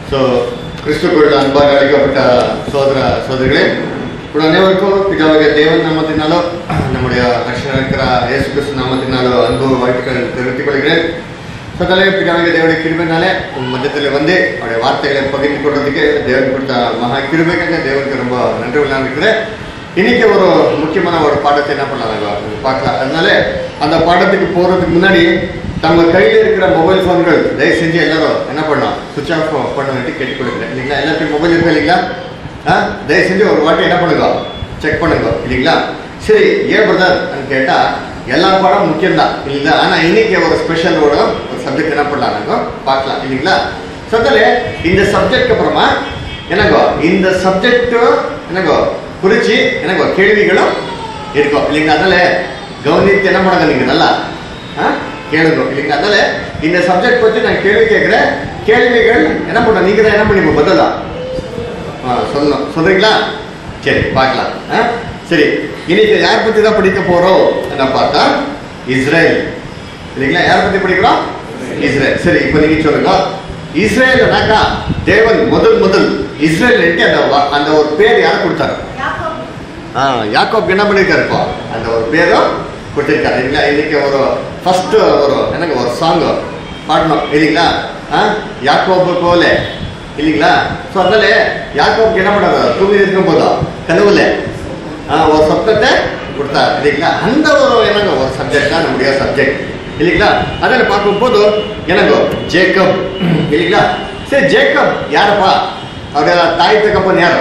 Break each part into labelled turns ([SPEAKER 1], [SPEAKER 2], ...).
[SPEAKER 1] So கிறிஸ்துக்குள் அன்பாக அழைக்கப்பட்ட சோதர சோதரிகளே உங்கள் அனைவருக்கும் பிதாவாக தேவன் நாமத்தினாலோ நம்முடைய ரஷ்யன் இருக்கிற இயேசு கிறிஸ்து நாமத்தினாலோ அன்பு வாழ்த்துக்கள் தெரிவித்துக் கொள்கிறேன் சதலே பிதாவாக தேவனுடைய கிருபைனாலே உங்கள் மத்தியத்தில் வந்து அவருடைய வார்த்தைகளை பகிர்ந்து கொள்றதுக்கு தேவன் கொடுத்த மகா கிருபைக்காக தேவனுக்கு ரொம்ப நன்றி உள்ளாக இருக்கிறேன் இன்னைக்கு ஒரு முக்கியமான ஒரு பாடத்தை என்ன பண்ணலாம் நாங்கள் பார்க்கலாம் அதனால அந்த பாடத்துக்கு போகிறதுக்கு முன்னாடி நம்ம கையில் இருக்கிற மொபைல் ஃபோன்கள் தயவு செஞ்சு எல்லாரும் என்ன பண்ணலாம் சுவிச் ஆஃப் பண்ண வேண்டி கேட்டுக் கொடுக்குறேன் இல்லைங்களா எல்லாத்துக்கும் மொபைல் இருக்கு இல்லைங்களா ஆ தயவு செஞ்சு ஒரு வாட்டி என்ன பண்ணுங்க செக் பண்ணுங்க இல்லைங்களா சரி ஏன் பிரதர் கேட்டால் எல்லா பாடம் முக்கியம்தான் இல்லைங்களா ஆனால் இன்னைக்கு ஒரு ஸ்பெஷல் ஒரு ஒரு சப்ஜெக்ட் என்ன பண்ணலாம் நாங்கள் பார்க்கலாம் இல்லைங்களா சத்தலே இந்த சப்ஜெக்ட் அப்புறமா என்னங்கோ இந்த சப்ஜெக்ட் என்னங்கோ குறிச்சு எனக்கு கேள்விகளும் இருக்கும் இல்லைங்களா அதனால கவனித்து என்ன பண்ணுங்க நீங்க நல்லா ஆ கேளுங்க இல்லைங்களா அதனால இந்த சப்ஜெக்ட் பற்றி நான் கேள்வி கேட்குறேன் கேள்விகள் என்ன பண்ண நீங்க தான் என்ன பண்ணிப்போம் பதிலா ஆ சொல்லணும் சொல்றீங்களா சரி பார்க்கலாம் ஆ சரி இன்னைக்கு யார் பற்றி தான் படிக்க போறோம் என்ன பார்த்தா இஸ்ரேல் இல்லைங்களா யார் பற்றி படிக்கிறோம் இஸ்ரேல் சரி இப்போ நீங்க சொல்லுங்க இஸ்ரேல்னாக்கா தேவன் முதல் முதல் இஸ்ரேல் அந்த வ- அந்த ஒரு பேர் யார் கொடுத்தாரு ஆ யாக்கோப் என்ன பண்ணியிருக்காரு இப்போ அந்த ஒரு பேரும் கொடுத்திருக்காரு இல்லைங்களா இன்னைக்கு ஒரு ஃபர்ஸ்ட் ஒரு எனக்கு ஒரு சாங் பாடணும் இல்லைங்களா ஆ யாக்கோப்பு போல இல்லைங்களா ஸோ அதனால யாக்கோப்புக்கு என்ன பண்ணாரு தூங்கி இருக்கும் போதோ கனவுல ஆ ஒரு சப்தத்தை கொடுத்தாரு இல்லைங்களா அந்த ஒரு என்னங்க ஒரு சப்ஜெக்ட் தான் நம்முடைய சப்ஜெக்ட் இல்லைங்களா அதில் பார்க்கும்போது எனக்கு ஜேக்கப் இல்லைங்களா சரி ஜேக்கப் யாரப்பா அவருடைய தாய் தகப்பன் யாரு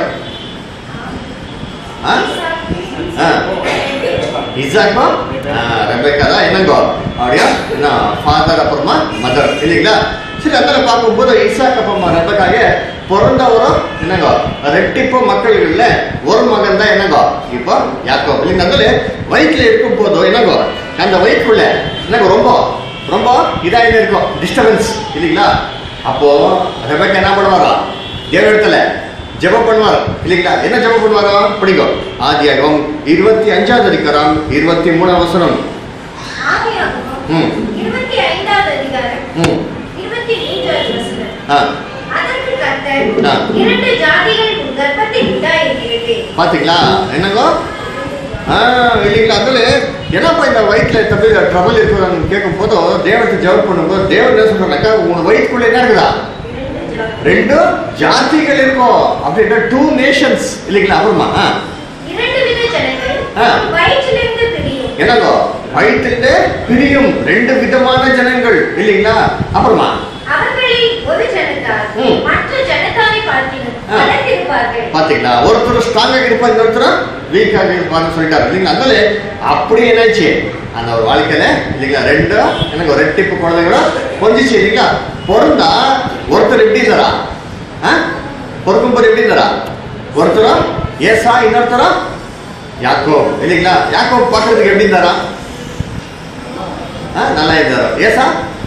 [SPEAKER 1] ஆ ஆ இசாக்கோ ரெபேக்கா தான் என்னங்கோ அப்படியா என்ன ஃபாதர் அப்புறமா மதர் இல்லைங்களா சரி அதில் பார்க்கும்போது இசாக் அப்புறமா ரெபேக்காக பிறந்தவரும் என்னங்கோ ரெட்டிப்பு மக்கள்கள்ல ஒரு மகன் தான் என்னங்கோ இப்போ யாக்கோ இல்லைங்க அதில் வயிற்றுல இருக்கும் போதும் என்னங்கோ அந்த வயிற்றுக்குள்ள என்னங்கோ ரொம்ப ரொம்ப இதாக இருக்கும் டிஸ்டர்பன்ஸ் இல்லைங்களா அப்போ ரெபேக்கா என்ன பண்ணுவாரா தேவஇடத்துல ஜெபம் பண்ணுவார் இல்லைங்களா என்ன ஜெபம் பண்ணுவாரோ பிடிக்கும் ஆதியாகம் இருபத்தி அஞ்சாவது அதிகாரம் இருபத்தி மூணாம் வசனம் ம்.
[SPEAKER 2] இருபத்தி ஐந்தாவது அதிகாரம்
[SPEAKER 1] ம்
[SPEAKER 2] இருபத்தி மூன்றாவது வசனம்
[SPEAKER 1] ஆ
[SPEAKER 2] அதற்கு கர்த்தர்
[SPEAKER 1] ஆ.
[SPEAKER 2] இரண்டு ஜாதிகள் உன் கர்ப்பத்தில் உண்டாயிருக்கிறது
[SPEAKER 1] பாத்தீங்களா என்னங்கோ ஆ இல்லைங்களா அதில் என்னப்பா இந்த வயிற்றுல தம்பி ட்ரபிள் இருக்குதான்னு கேட்கும் போதோ தேவத்தை ஜெபம் பண்ணும்போது தேவன் என்ன சொல்றாங்கக்கா உங்க வயிற்றுக்குள்ள என்ன இருக்குதா
[SPEAKER 2] இரண்டு
[SPEAKER 1] ரெண்டு
[SPEAKER 2] ஜாதிகள்.
[SPEAKER 1] ஜாதிகள் இருக்கும் அப்படின்னா டூ நேஷன்ஸ் இல்லைங்களா அப்புறமா ஆ
[SPEAKER 2] இரண்டு வித ஜனங்கள்
[SPEAKER 1] ஆ.
[SPEAKER 2] உன் வயிற்றிலிருந்து பிரியும்
[SPEAKER 1] என்னங்கோ வயிற்றிலே பிரியும் ரெண்டு விதமான ஜனங்கள் இல்லைங்களா அப்புறமா
[SPEAKER 2] அவர்களில் ஒரு ஜனத்தார்
[SPEAKER 1] ம்.
[SPEAKER 2] மற்ற ஜனத்தாரை பார்க்கிலும்
[SPEAKER 1] ஆ.
[SPEAKER 2] பலத்திருப்பார்கள்
[SPEAKER 1] பாத்தீங்களா ஒருத்தர் ஸ்ட்ராங்காக இருப்பாங்க இன்னொருத்தர் வீக்காக இருப்பாங்கன்னு சொல்லிட்டாரு இல்லைங்களா அதனால அப்படி என்னாச்சு அந்த ஒரு வாழ்க்கையில இல்லைங்களா ரெண்டு எனக்கு ஒரு ரெட்டிப்பு குழந்தைங்களும் கொஞ்சிச்சு இல்லைங்களா பிறந்தா ஒருத்தர் எப்படி இருந்தாரா ஆ பொறுக்கும் போது எப்படி இருந்தாரா ஒருத்தரும் ஏசா இன்னொருத்தரும் யாக்கோ இல்லைங்களா யாக்கோ பார்க்கறதுக்கு எப்படி இருந்தாரா ஆ நல்லா இருந்தாரா ஏசா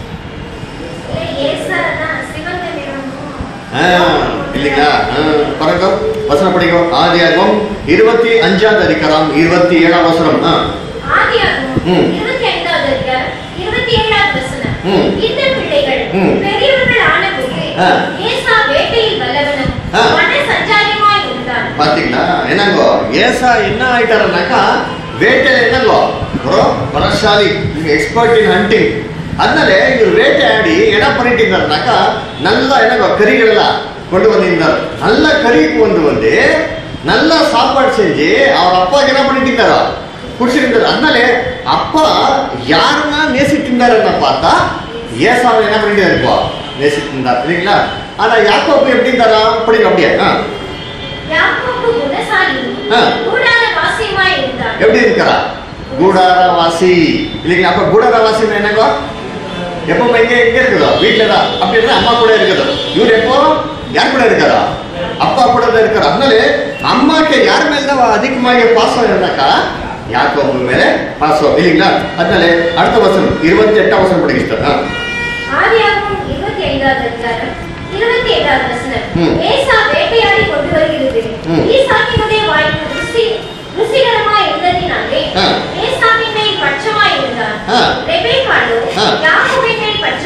[SPEAKER 2] ஏசானா சிவந்த நிறமும்
[SPEAKER 1] ஆ, இல்லைங்களா ஆ, பாருங்க வசனம் படிக்கும் ஆதியாகமம் இருபத்தி அஞ்சாவது அதிகாரம் இருபத்தி ஏழாம் வசனம் ஆ,
[SPEAKER 2] ஆதியாகமம்
[SPEAKER 1] ம்.
[SPEAKER 2] இருபத்தி ஐந்தாவது அதிகாரம் இருபத்தி ஏழாவது வசனம்
[SPEAKER 1] ம்.
[SPEAKER 2] இந்த பிள்ளைகள்
[SPEAKER 1] ம்.
[SPEAKER 2] பெரியவர்கள் ஆனபோது
[SPEAKER 1] ஆ.
[SPEAKER 2] ஏசா வேட்டையில் வல்லவனும்
[SPEAKER 1] ஆ.
[SPEAKER 2] வன சஞ்சாரியுமாய் இருந்தான்
[SPEAKER 1] பாத்தீங்களா என்னங்கோ ஏசா என்ன ஆயிட்டாருனாக்கா வேட்டையில என்னங்கோ ஒரு பலசாலி எக்ஸ்பர்ட் இன் ஹண்டிங் அதனால இவர் வேட்டையாடி என்ன பண்ணிட்டு இருந்தாருனாக்கா நல்லா என்னங்கோ கறிகளெல்லாம் கொண்டு வந்திருந்தார் நல்ல கறி கொண்டு வந்து நல்ல சாப்பாடு செஞ்சு அவர் அப்பாவுக்கு என்ன பண்ணிட்டு இருந்தாரோ குடிச்சிட்டு இருந்தார் அதனால அப்பா யாருன்னா நேசிட்டு இருந்தாருன்னு பார்த்தா ஏசாவை என்ன பண்ணிட்டு இருப்பா நேசிட்டு இருந்தார் இல்லைங்களா ஆனா யாக்கோப்பு எப்படி இருந்தாரா படிங்க அப்படியே ஆ
[SPEAKER 2] யாக்கோபு குணசாலியும்
[SPEAKER 1] ஆ.
[SPEAKER 2] கூடார வாசியுமாய் இருந்தான்
[SPEAKER 1] எப்படி இருக்கிறா கூடாரவாசி இல்லைங்களா அப்ப கூடாரவாசி என்னங்கோ எப்போ எங்க எங்க இருக்குதோ வீட்டுல தான் அப்படி இருந்தா அம்மா கூட இருக்குதோ இவர் எப்போ யார் கூட இருக்காரா அப்பா கூட தான் இருக்காரு அதனால அம்மாக்கு யார் மேல தான் அதிகமாக பாசம் இருந்தாக்கா யாக்கோபு மேல பாசம் இல்லைங்களா அதனால அடுத்த வசனம் இருபத்தி எட்டாம் வசனம் படிக்கிட்டார்
[SPEAKER 2] ஆதியாகமம் இருபத்தி ஐந்தாவது அதிகாரம் இருபத்தி ஏழாவது வசனம்
[SPEAKER 1] ம்.
[SPEAKER 2] ஏசா வேட்டையாடி கொண்டு வருகிறது
[SPEAKER 1] ம்.
[SPEAKER 2] ஈசாக்கினுடைய வாய்ப்பு ருசி ருசிகரமாய் இருந்ததினாலே
[SPEAKER 1] ஆ.
[SPEAKER 2] ஏசாவின் மேல் பட்சமாய் இருந்தான்
[SPEAKER 1] ஆ.
[SPEAKER 2] ரெபேக்காளோ
[SPEAKER 1] ஆ.
[SPEAKER 2] யாக்கோபின் மேல் பட்சமாய் இருந்தான்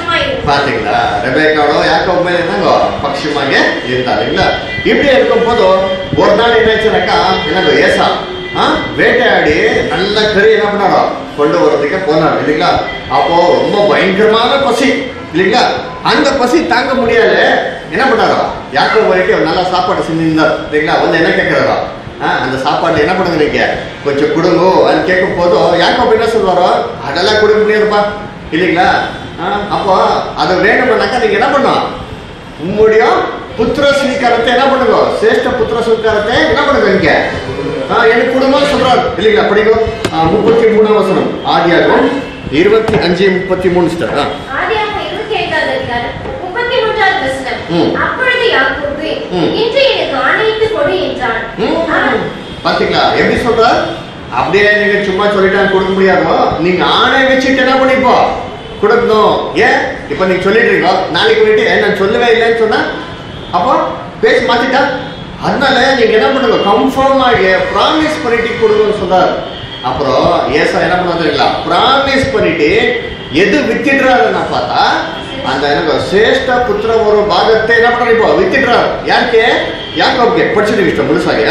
[SPEAKER 1] பாத்தீங்களா ரெபேக்காவோட யாக்கோ மேல என்னங்க பட்சமாக இருந்தார் இல்லைங்களா இப்படி இருக்கும் போது ஒரு நாள் என்னாச்சுனாக்கா என்னங்க ஏசா ஆ, வேட்டையாடி நல்ல கறி என்ன பண்ணாரோ கொண்டு வரதுக்கு போனார் இல்லைங்களா அப்போ ரொம்ப பயங்கரமான பசி இல்லைங்களா அந்த பசி தாங்க முடியாது என்ன பண்ணாரோ யாக்கோ வரைக்கும் நல்லா சாப்பாடு செஞ்சிருந்தார் இல்லைங்களா வந்து என்ன கேட்கிறாரோ ஆ, அந்த சாப்பாடு என்ன பண்ணுங்க நீங்க கொஞ்சம் கொடுங்க அது கேட்கும் போதும் யாக்கோ என்ன சொல்வாரோ அதெல்லாம் கொடுக்க முடியாதுப்பா இல்லைங்களா ஆ, அப்போ அது வேணும்னாக்கா நீங்க என்ன பண்ணும் உம்முடைய புத்திர ஸ்வீகாரத்தை என்ன பண்ணுங்க சிரேஷ்ட புத்திர ஸ்வீகாரத்தை என்ன பண்ணுங்க இங்க ஆ, எனக்கு குடும்பம் சொல்றாரு இல்லைங்களா படிக்கும் முப்பத்தி மூணாம் வசனம் ஆதியாகும் இருபத்தி அஞ்சு முப்பத்தி மூணு ஸ்டார்
[SPEAKER 2] ஆதியாகமம் இருபத்தி ஐந்தாவது அதிகாரம், முப்பத்தி மூன்றாவது வசனம்.
[SPEAKER 1] ம்.
[SPEAKER 2] அப்பொழுது யாக்கோபு,
[SPEAKER 1] ம்.
[SPEAKER 2] இன்று எனக்கு ஆணையிட்டு கொடு என்றான். அவன்,
[SPEAKER 1] பாத்தீங்களா எப்படி சொல்றார் அப்படியே நீங்க சும்மா சொல்லிட்டா கொடுக்க முடியாதோ நீங்க ஆணை வச்சுட்டு என்ன பண்ணிப்போ கொடுக்கணும் ஏன் இப்ப நீங்க சொல்லிடுறீங்க நாளைக்கு போயிட்டு "ஏய், நான் சொல்லவே இல்லைன்னு சொன்னா அப்போ பேசி மாத்திட்டா அதனால நீங்க என்ன பண்ணுங்க கன்ஃபார்ம் ஆகி ப்ராமிஸ் பண்ணிட்டு கொடுங்கன்னு சொல்றாரு அப்புறம் ஏசா என்ன பண்ண தெரியுங்களா ப்ராமிஸ் பண்ணிட்டு எது வித்திடுறாருன்னா பார்த்தா அந்த எனக்கு சிரேஷ்ட புத்திர ஒரு பாகத்தை என்ன பண்ணிப்போ வித்திடுறாரு யாருக்கு யாக்கோப்ಗೆ படிச்சிருக்க இஷ்டம் முழுசாக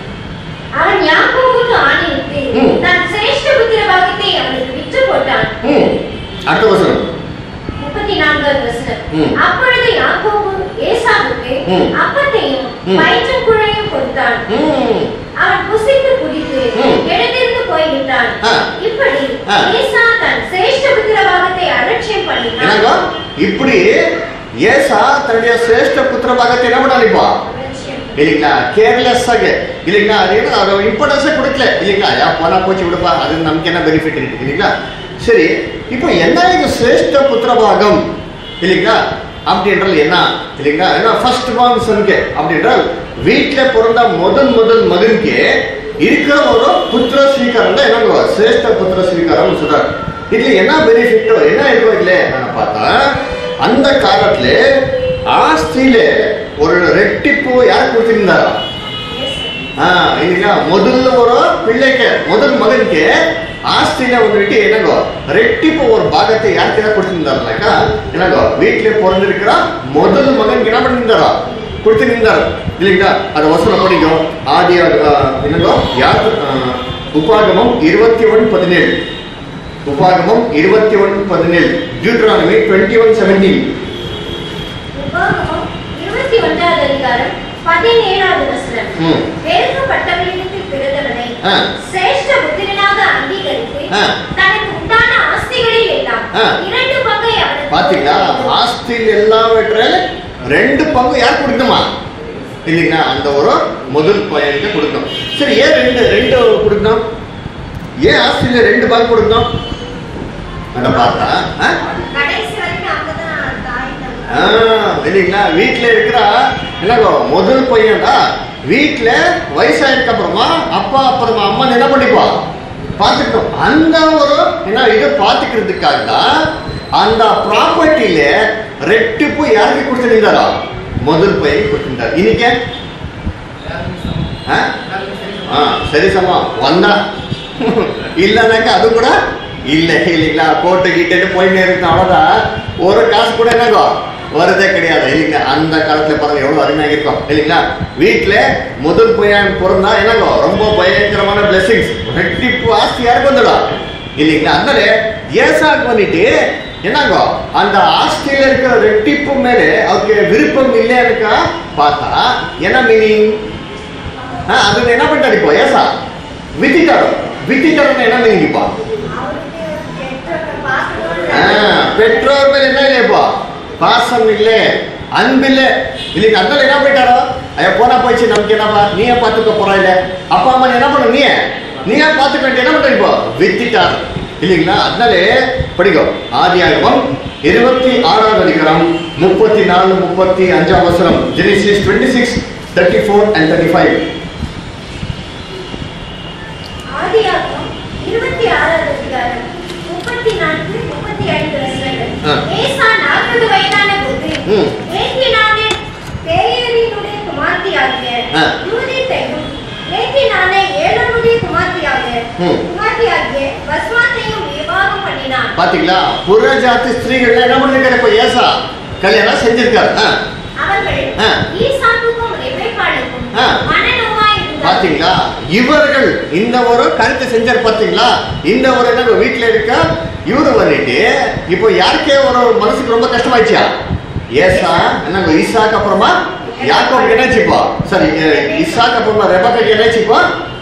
[SPEAKER 2] அவன் யாக்கோபுக்கு ஆணையிட்டு,
[SPEAKER 1] ம்.
[SPEAKER 2] தன் சிரேஷ்ட புத்திர பாகத்தை அவனுக்கு விற்று போட்டான்.
[SPEAKER 1] ம் அடுத்த வசனம்
[SPEAKER 2] முப்பத்தி நான்காவது வசனம்.
[SPEAKER 1] ம்.
[SPEAKER 2] அப்பொழுது யாக்கோபு ஏசாவுக்கு
[SPEAKER 1] ம்.
[SPEAKER 2] அப்பத்தையும்
[SPEAKER 1] ம்.
[SPEAKER 2] வயிற்றும் குழையும் கொடுத்தான்
[SPEAKER 1] ம்
[SPEAKER 2] அவன் புசித்து குடித்து
[SPEAKER 1] ம்.
[SPEAKER 2] எழுந்திருந்து போய்விட்டான்
[SPEAKER 1] ஆ.
[SPEAKER 2] இப்படி
[SPEAKER 1] ஆ.
[SPEAKER 2] ஏசா தன் சிரேஷ்ட புத்திர பாகத்தை அலட்சியம் பண்ணினான்
[SPEAKER 1] என்னங்க இப்படி ஏசா தன்னுடைய சிரேஷ்ட புத்திர பாகத்தை என்ன பண்ணாலிப்பா
[SPEAKER 2] அலட்சியம்.
[SPEAKER 1] இல்லைங்களா கேர்லெஸ் ஆக இல்லைங்களா அது என்ன அதை இம்பார்ட்டன்ஸே கொடுக்கல இல்லைங்களா யா போனா போச்சு விடுப்பா அது நமக்கு என்ன பெனிஃபிட் இருக்கு இல்லைங்களா சரி இப்போ என்ன இது சிரேஷ்ட புத்திர பாகம் இல்லைங்களா அப்படின்றது என்ன இல்லைங்களா ஏன்னா ஃபர்ஸ்ட் பார்ன் சன்கே அப்படின்றால் வீட்டில் பிறந்த முதல் முதல் மகனுக்கு இருக்கிற ஒரு புத்திர ஸ்வீகாரம் தான் என்னங்க சிரேஷ்ட புத்திர ஸ்வீகாரம் சொல்றாரு இதுல என்ன பெனிஃபிட்டோ என்ன இருக்கோ இல்லை நான் பார்த்தா அந்த காலத்துல ஆஸ்தியில ஒரு ரெட்டிப்பு யார் கொடுத்திருந்தாரா ஆ இல்லைங்களா முதல்ல ஒரு பிள்ளைக்கு முதல் மகனுக்கு ஆஸ்தியில வந்துட்டு என்னங்கோ ரெட்டிப்பு ஒரு பாகத்தை யாருக்கு என்ன கொடுத்திருந்தாருனாக்கா என்னங்கோ வீட்டுல பிறந்திருக்கிற முதல் மகனுக்கு என்ன பண்ணியிருந்தாரா கொடுத்திருந்தார் இல்லைங்களா அதை வசனம் படிக்கும் ஆதி ஆ, என்னங்கோ யார் ஆ, உபாகமம் இருபத்தி ஒன் பதினேழு உபாகமம் இருபத்தி ஒன் பதினேழு டியூட்ரானமி டுவெண்ட்டி ஒன் செவன்டீன்
[SPEAKER 2] உபாகமம் இருபத்தி ஒன்றாவது அதிகாரம் பதினேழாவது வசனம்
[SPEAKER 1] ம்
[SPEAKER 2] வெறுக்கப்பட்டவரிடத்தில் பிறந்தவனை
[SPEAKER 1] ஆ.
[SPEAKER 2] சிரேஷ்ட புத்திரனாக அங்கீகரித்து
[SPEAKER 1] ஆ.
[SPEAKER 2] தனக்கு உண்டான ஆஸ்திகளில் எல்லாம்
[SPEAKER 1] ஆ.
[SPEAKER 2] இரண்டு பங்கை அவனுக்கு
[SPEAKER 1] பாத்தீங்களா
[SPEAKER 2] கொடுத்து,
[SPEAKER 1] ஆஸ்தியில் எல்லாவற்றில ரெண்டு பங்கு யார் கொடுக்கணுமா இல்லைங்களா அந்த ஒரு முதல் பையனுக்கு கொடுக்கணும் சரி ஏன் ரெண்டு ரெண்டு கொடுக்கணும் ஏன் ஆஸ்தியில ரெண்டு பங்கு கொடுக்கணும் அத பார்த்தா ஆ?
[SPEAKER 2] கடைசி வரைக்கும் அங்கதான் தாய் தந்தை.
[SPEAKER 1] ஆ, இல்லைங்களா வீட்டுல இருக்கிற என்னங்கோ முதல் பையன் தான் வீட்டுல வயசாயிருக்கு அப்புறமா அப்பா அப்புறமா அம்மா என்ன பண்ணிப்பா பார்த்துக்கணும் அந்த ஒரு என்ன இதை பார்த்துக்கிறதுக்காக தான் அந்த ப்ராப்பர்ட்டியில ரெட்டிப்பு யாருக்கு கொடுத்துருந்தாரா முதல் பையன் கொடுத்துருந்தார் இன்னைக்கு ஆ? ஆ சரி சமா வந்தா இல்லைனாக்கா அது கூட இல்லை இல்லைங்களா கோட்டை கிட்டே போயிட்டே இருக்கு அவ்வளோதான் ஒரு காசு கூட என்னங்கோ வரதே கிடையாது இல்லைங்களா அந்த காலத்துல பாருங்க எவ்வளவு அருமையாக இருக்கும் இல்லைங்களா வீட்டுல முதல் பையன் பிறந்தா என்னங்கோ ரொம்ப பயங்கரமான பிளெஸிங்ஸ் ரெட்டிப்பு ஆஸ்தி யாருக்கு வந்துடும் இல்லைங்களா அதனால ஏசாக்கு பண்ணிட்டு என்னங்கோ அந்த ஆஸ்தியில இருக்கிற ரெட்டிப்பு மேலே அவருக்கு விருப்பம் இல்லையானுக்கா பார்த்தா என்ன மீனிங் ஆ, அது என்ன பண்ணிட்டாரு இப்போ ஏசா வித்திட்டாரு வித்திட்டாருன்னு என்ன மீனிங் இப்போ
[SPEAKER 2] அவருக்கு பெற்றோர்கள் பாசத்தோடு
[SPEAKER 1] ஆ, பெற்றோர் மேல என்ன இல்லை இப்போ பாசம் இல்லை அன்பு இல்லை இல்லைங்க அதனால என்ன போயிட்டாரோ ஐயா போனா போயிடுச்சு நமக்கு என்னப்பா நீயே பார்த்துக்க போறா இல்ல அப்பா அம்மா என்ன பண்ண நீயே நீயே பார்த்துக்க வேண்டிய என்ன பண்ற இப்போ வித்திட்டார் இல்லைங்களா அதனால படிக்கும் ஆதியாகமம் இருபத்தி ஆறாவது அதிகாரம் முப்பத்தி நாலு முப்பத்தி அஞ்சாம் அவசரம் Genesis twenty six thirty four and thirty five
[SPEAKER 2] ஆதியாகமம் இருபத்தி ஆறாவது அதிகாரம் முப்பத்தி நான்கு முப்பத்தி ஐந்து வசனங்கள்
[SPEAKER 1] ஆ.
[SPEAKER 2] ஏசா நாற்பது வயதான போது
[SPEAKER 1] ம்.
[SPEAKER 2] ஏத்தினானே பேயரினுடைய குமார்த்தியாகிய
[SPEAKER 1] ஆ.
[SPEAKER 2] யூதித்தையும் ஏத்தினானே ஏலனுடைய குமார்த்தியாக
[SPEAKER 1] ம்.
[SPEAKER 2] குமார்த்தியாகிய பஸ்மாத்தையும் விவாகம் பண்ணினான்
[SPEAKER 1] பாத்தீங்களா புறஜாதி ஸ்திரீகள் என்ன பண்ணிருக்காரு இப்ப ஏசா கல்யாணம் செஞ்சிருக்காரு ஆ,
[SPEAKER 2] அவர்கள்
[SPEAKER 1] ஆ.
[SPEAKER 2] ஈசாக்குக்கும் ரெபெக்காளுக்கும்
[SPEAKER 1] ஆ.
[SPEAKER 2] மனநோவாய் இருந்தார்கள்.
[SPEAKER 1] பாத்தீங்களா இவர்கள் இந்த ஒரு கருத்தை செஞ்சாரு பாத்தீங்களா இந்த ஒரு என்ன வீட்டுல இருக்க இவரு வந்துட்டு இப்போ யாருக்கே ஒரு மனசுக்கு ரொம்ப கஷ்டமாயிடுச்சா ஏசா என்ன ஈசாக்கு அப்புறமா யாக்கோபுக்கு என்னாச்சுப்போ சரி எ- இசாக்கு அப்புறமா ரெபக்காக்கு என்னாச்சுப்போ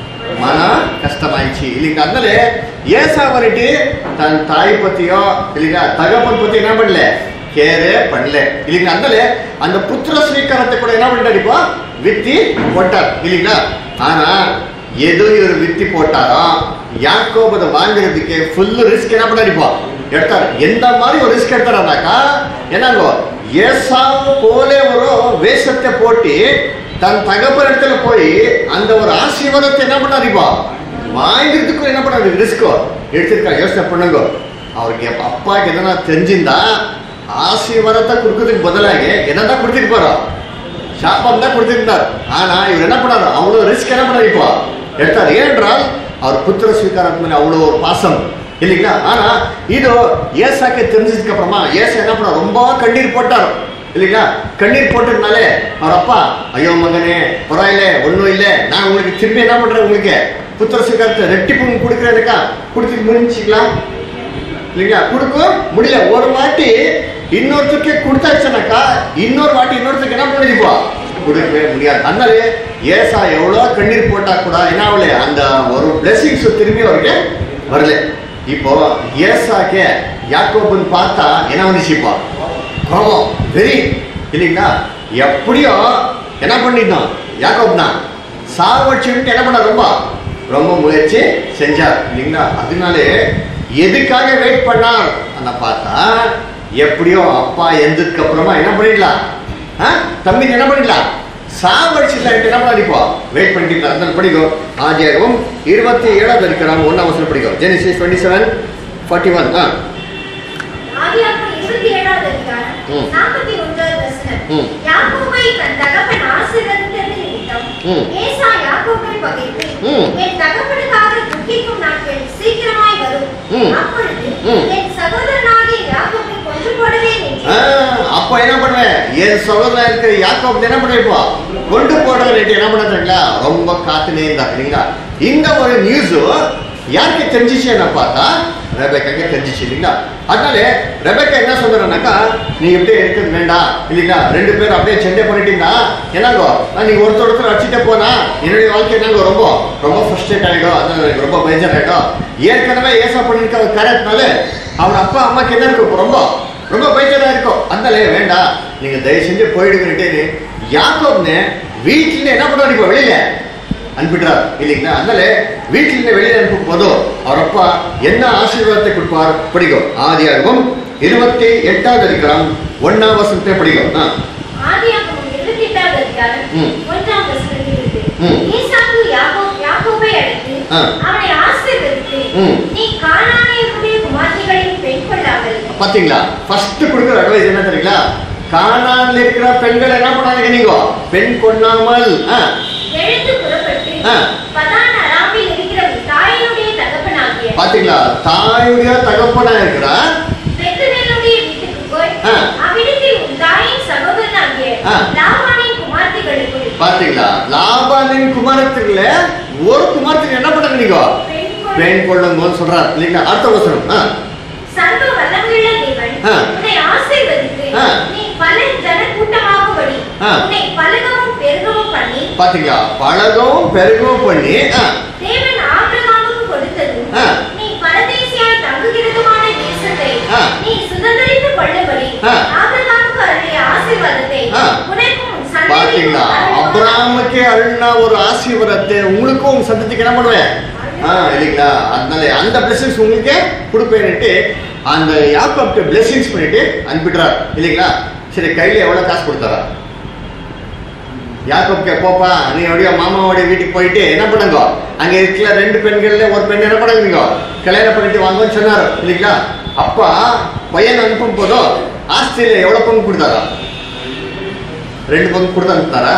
[SPEAKER 1] மன கஷ்டமாயிடுச்சு இல்லைங்க அதனால ஏசா வந்துட்டு தன் தாய் பத்தியோ இல்லைங்களா தகப்பன் பத்தி என்ன பண்ணல கேரே பண்ணல இல்லைங்களா அதனால அந்த புத்திர ஸ்வீகாரத்தை கூட என்ன பண்ணிட்டாரு இப்போ வித்தி போட்டார் இல்லைங்களா ஆனா எது இவர் வித்தி போட்டாரோ யாக்கோபு அதை வாங்குறதுக்கு ஃபுல் ரிஸ்க் என்ன பண்ணாரு இப்போ எடுத்தார் எந்த மாதிரி ஒரு ரிஸ்க் எடுத்தாருனாக்கா என்னங்கோ ஏசா போல ஒரு வேஷத்தை போட்டு தன் தகப்பன் இடத்துல போய் அந்த ஒரு ஆசீர்வாதத்தை என்ன பண்ணாரு இப்போ வாங்கிறதுக்கும் என்ன பண்ணாரு ரிஸ்கோ எடுத்திருக்கா யோசனை பண்ணுங்க அவருக்கு எப்ப அப்பாக்கு எதனா தெரிஞ்சிருந்தா ஆசீர்வாதத்தை கொடுக்கறதுக்கு பதிலாக என்னதான் கொடுத்துருப்பாரோ சாபம் தான் கொடுத்திருந்தார் ஆனா இவர் என்ன பண்ணாரு அவ்வளவு ரிஸ்க் என்ன பண்ணாரு இப்போ எடுத்தார் ஏனென்றால் அவர் புத்திர ஸ்வீகாரத்து மேல அவ்வளவு ஒரு பாசம் இல்லைங்களா ஆனா இது ஏசாக்கு தெரிஞ்சதுக்கு அப்புறமா ஏசா என்ன பண்ணார் ரொம்ப கண்ணீர் போட்டார் இல்லைங்களா கண்ணீர் போட்டதுனாலே அவர் அப்பா ஐயோ மகனே பரவாயில்ல ஒண்ணும் இல்லை நான் உங்களுக்கு திரும்பி என்ன பண்றேன் உங்களுக்கு புத்திர ஸ்வீகாரத்தை ரெட்டிப்பு கொடுக்குறேன்னுக்கா கொடுத்து முடிஞ்சுங்களா இல்லைங்களா கொடுக்க முடியல ஒரு வாட்டி இன்னொருத்தருக்கு கொடுத்தாச்சுனாக்கா இன்னொரு வாட்டி இன்னொருத்தருக்கு என்ன பண்ணிப்பா கொடுக்கவே முடியாது அதனால ஏசா எவ்வளோ கண்ணீர் போட்டா கூட என்ன ஆகல அந்த ஒரு பிளெஸிங்ஸ் திரும்பி அவருக்கு வரல இப்போ ஏசாக்கே யாக்கோபுன்னு பார்த்தா என்ன வந்துச்சுப்பா கோபம் வெறி இல்லைங்களா எப்படியோ என்ன பண்ணிட்டோம் யாக்கோப்னா சாவடிச்சுட்டு என்ன பண்ண ரொம்ப ரொம்ப முயற்சி செஞ்சார் இல்லைங்களா அதனாலே எதுக்காக வெயிட் பண்ணார் அந்த பார்த்தா எப்படியோ அப்பா எந்ததுக்கு அப்புறமா என்ன பண்ணிடலாம் ஆ? தம்பிக்கு என்ன பண்ணிடலாம் சாவடிச்சுல என்ன பண்ணிப்போம் வெயிட் பண்ணிட்டு அதனால படிக்கும் ஆதியாகவும் இருபத்தி ஏழாவது இருக்கிறாங்க ஒன்றாம் வருஷம் படிக்கும் Genesis twenty seven forty one ஆ
[SPEAKER 2] ஆதியாகமம் இருபத்தி ஏழாவது அதிகாரம்,
[SPEAKER 1] ம்.
[SPEAKER 2] நாற்பத்தி ஒன்றாவது வசனம்.
[SPEAKER 1] ம்.
[SPEAKER 2] யாக்கோபை தன் தகப்பன் ஆசீர்வதித்தது நிமித்தம்,
[SPEAKER 1] ம்.
[SPEAKER 2] ஏசா யாக்கோபை பகைத்து,
[SPEAKER 1] ம்.
[SPEAKER 2] என் தகப்பனுக்காக துக்கிக்கும் நாட்கள் சீக்கிரமாய் வரும்.
[SPEAKER 1] ம்.
[SPEAKER 2] அப்பொழுது
[SPEAKER 1] ம்.
[SPEAKER 2] என் சகோதரனாகிய யாக்கோபை கொன்று போடுவேன்
[SPEAKER 1] ஆ,
[SPEAKER 2] என்று
[SPEAKER 1] அப்ப என்ன பண்ணுவேன் என் சகோதரன் இருக்கிற யாக்கோப் என்ன பண்ணிருப்பா கொண்டு போடுற ரேட்டு என்ன பண்ணுறீங்களா ரொம்ப காத்துனே இருந்தா இல்லைங்களா இந்த ஒரு நியூஸ் யாருக்கு தெரிஞ்சிச்சுன்னு பார்த்தா ரெபேக்காக்கு தெரிஞ்சிச்சு இல்லைங்களா அதனால ரெபேக்கா என்ன சொல்றானாக்கா நீ இப்படியே இருக்கிறது வேண்டாம் இல்லைங்களா ரெண்டு பேரும் அப்படியே சண்டை பண்ணிட்டீங்கன்னா என்னங்கோ நான் நீங்க ஒருத்தர் ஒருத்தர் அடிச்சுட்டே போனா என்னுடைய வாழ்க்கை என்னங்கோ ரொம்ப ரொம்ப ஃப்ரஸ்ட்ரேட் ஆகிடும் அதனால எனக்கு ரொம்ப பேஜர் ஆகிடும் ஏற்கனவே ஏசா பண்ணிருக்க கரெக்ட்னால அவன் அப்பா அம்மாக்கு என்ன இருக்கும் ரொம்ப ரொம்ப பயங்கரமா இருக்கும் அதனால வேண்டாம் நீங்க தயவு செஞ்சு போயிடுங்கன்ட்டு யாக்கோப்னு வீட்டுல என்ன பண்ணுவாரு இப்போ வெளியில அனுப்பிடுறார் இல்லைங்களா அதனால வீட்டில வெளியில அனுப்பும் போதும் அவர் அப்பா என்ன ஆசீர்வாதத்தை கொடுப்பார் படிக்கும் ஆதியாகவும் இருபத்தி எட்டாவது அதிகாரம் ஒன்னாம் வசனத்தை படிக்கும் ஆ.
[SPEAKER 2] ஆதியாகமம் இருபத்தி எட்டாவது அதிகாரம்,
[SPEAKER 1] ம்.
[SPEAKER 2] ஒன்றாம் வசனத்தில் இருக்கு.
[SPEAKER 1] ம்.
[SPEAKER 2] ஈசாக்கு யாக்கோ- யாக்கோபை அழைத்து,
[SPEAKER 1] ஆ.
[SPEAKER 2] அவனை ஆசீர்வதித்து,
[SPEAKER 1] ம்.
[SPEAKER 2] நீ கானானியருடைய குமார்த்திகளில் பெண் கொள்ளாமல்
[SPEAKER 1] பாத்தீங்களா ஃபர்ஸ்ட் கொடுக்குற அட்வைஸ் என்ன தெரியுங்களா காணாமல் இருக்கிற பெண்கள் என்ன பண்ணாங்க நீங்க பெண் கொண்டாமல் ஆ,
[SPEAKER 2] எழுந்து புறப்பட்டு
[SPEAKER 1] ஆ.
[SPEAKER 2] பதான் அராமில் இருக்கிற உன் தாயினுடைய தகப்பனாகிய
[SPEAKER 1] பாத்தீங்களா தாயுடைய தகப்பனா இருக்கிறா
[SPEAKER 2] பெத்துவேலுடைய வீட்டுக்கு போய்
[SPEAKER 1] ஆ.
[SPEAKER 2] அவ்விடத்தில் உன் தாயின் சகோதரனாகிய
[SPEAKER 1] ஆ.
[SPEAKER 2] லாபானின் குமார்த்திகளுக்குள்
[SPEAKER 1] பாத்தீங்களா லாபானின் குமாரத்துக்குள்ள ஒரு குமாரத்துக்கு என்ன பண்ணாங்க நீங்க
[SPEAKER 2] பெண் கொள்-
[SPEAKER 1] பெண் கொள்ளுங்கன்னு சொல்றார் இல்லைங்களா அடுத்த வசனம் ஆ,
[SPEAKER 2] சர்வ வல்லமையுள்ள தேவன்
[SPEAKER 1] ஆ.
[SPEAKER 2] உன்னை ஆசீர்வதித்து
[SPEAKER 1] ஆ.
[SPEAKER 2] நீ பல ஜன கூட்டமாகும்படி
[SPEAKER 1] ஆ.
[SPEAKER 2] உன்னை பலகவும் பெருகவும் பண்ணி
[SPEAKER 1] பாத்தீங்களா பழகவும் பெருகவும் பண்ணி ஆ,
[SPEAKER 2] தேவன் ஆபிரகாமுக்கு கொடுத்ததும்
[SPEAKER 1] ஆ.
[SPEAKER 2] நீ பரதேசியாய் தங்குகிறதுமான தேசத்தை
[SPEAKER 1] ஆ.
[SPEAKER 2] நீ சுதந்தரித்துக் கொள்ளும்படி
[SPEAKER 1] ஆ.
[SPEAKER 2] ஆபிரகாமுக்கு அருளிய ஆசீர்வாதத்தை
[SPEAKER 1] ஆ.
[SPEAKER 2] உனக்கும் உன்
[SPEAKER 1] பாத்தீங்களா
[SPEAKER 2] சந்ததிக்கும் அருளுவார்.
[SPEAKER 1] அப்ராமுக்கு அருள்னா ஒரு ஆசீர்வாதத்தை உங்களுக்கும் உங்க சந்ததிக்கு என்ன பண்ணுவேன் ஆ இல்லைங்களா அதனால அந்த பிளெஸிங்ஸ் உங்களுக்கு கொடுப்பேன்னுட்டு அந்த யாக்கோப்க்கு பிளெஸிங்ஸ் பண்ணிட்டு அனுப்பிடுறார் இல்லைங்களா சரி கையில எவ்வளவு காசு கொடுத்தாரா யாக்கோப்க்கு போப்பா நீ அப்படியே மாமாவோட வீட்டுக்கு போயிட்டு என்ன பண்ணுங்க அங்க இருக்கிற ரெண்டு பெண்கள்ல ஒரு பெண் என்ன பண்ணுங்க கல்யாணம் பண்ணிட்டு வாங்கன்னு சொன்னார் இல்லைங்களா அப்பா பையன் அனுப்பும் போதும் ஆஸ்திரேலியா எவ்வளவு பங்கு கொடுத்தாரா ரெண்டு பங்கு கொடுத்து அனுப்பிட்டாரா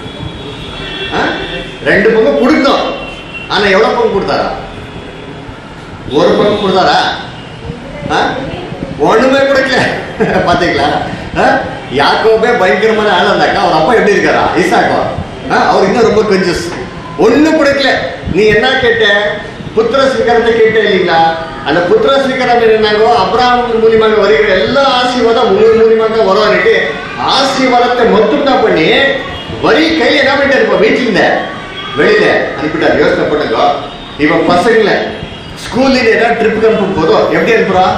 [SPEAKER 1] ஆ? ரெண்டு பங்கு கொடுத்தோம் ஆனா எவ்வளவு பங்கு கொடுத்தாரா ஒரு பங்கு கொடுத்தாரா ஆ? ஒண்ணுமே கொடுக்கல பாத்தீங்களா ஆ? யாக்கோபே பயங்கரமான ஆள் இருந்தாக்கா அவர் அப்பா எப்படி இருக்காரா ஈசாக்கோ ஆ? அவர் இன்னும் ரொம்ப கஞ்சஸ் ஒண்ணும் கொடுக்கல நீ என்ன கேட்ட புத்திர ஸ்வீகாரத்தை கேட்ட இல்லைங்களா அந்த புத்திர ஸ்வீகாரம் என்னங்கோ அப்ராம் மூலியமாக வருகிற எல்லா ஆசீர்வாதம் உங்கள் மூலியமாக தான் வருவான்னுட்டு ஆசீர்வாதத்தை மொத்தம்டா பண்ணி வரி கையில என்ன பண்ணிட்டு இருப்போம் வீட்டுல இருந்த வெளியில அனுப்பிட்டார் யோசனை பண்ணுங்க இவன் பசங்களை ஸ்கூல்ல ஏதாவது ட்ரிப்புக்கு அனுப்பும் போதும் எப்படி அனுப்புறான்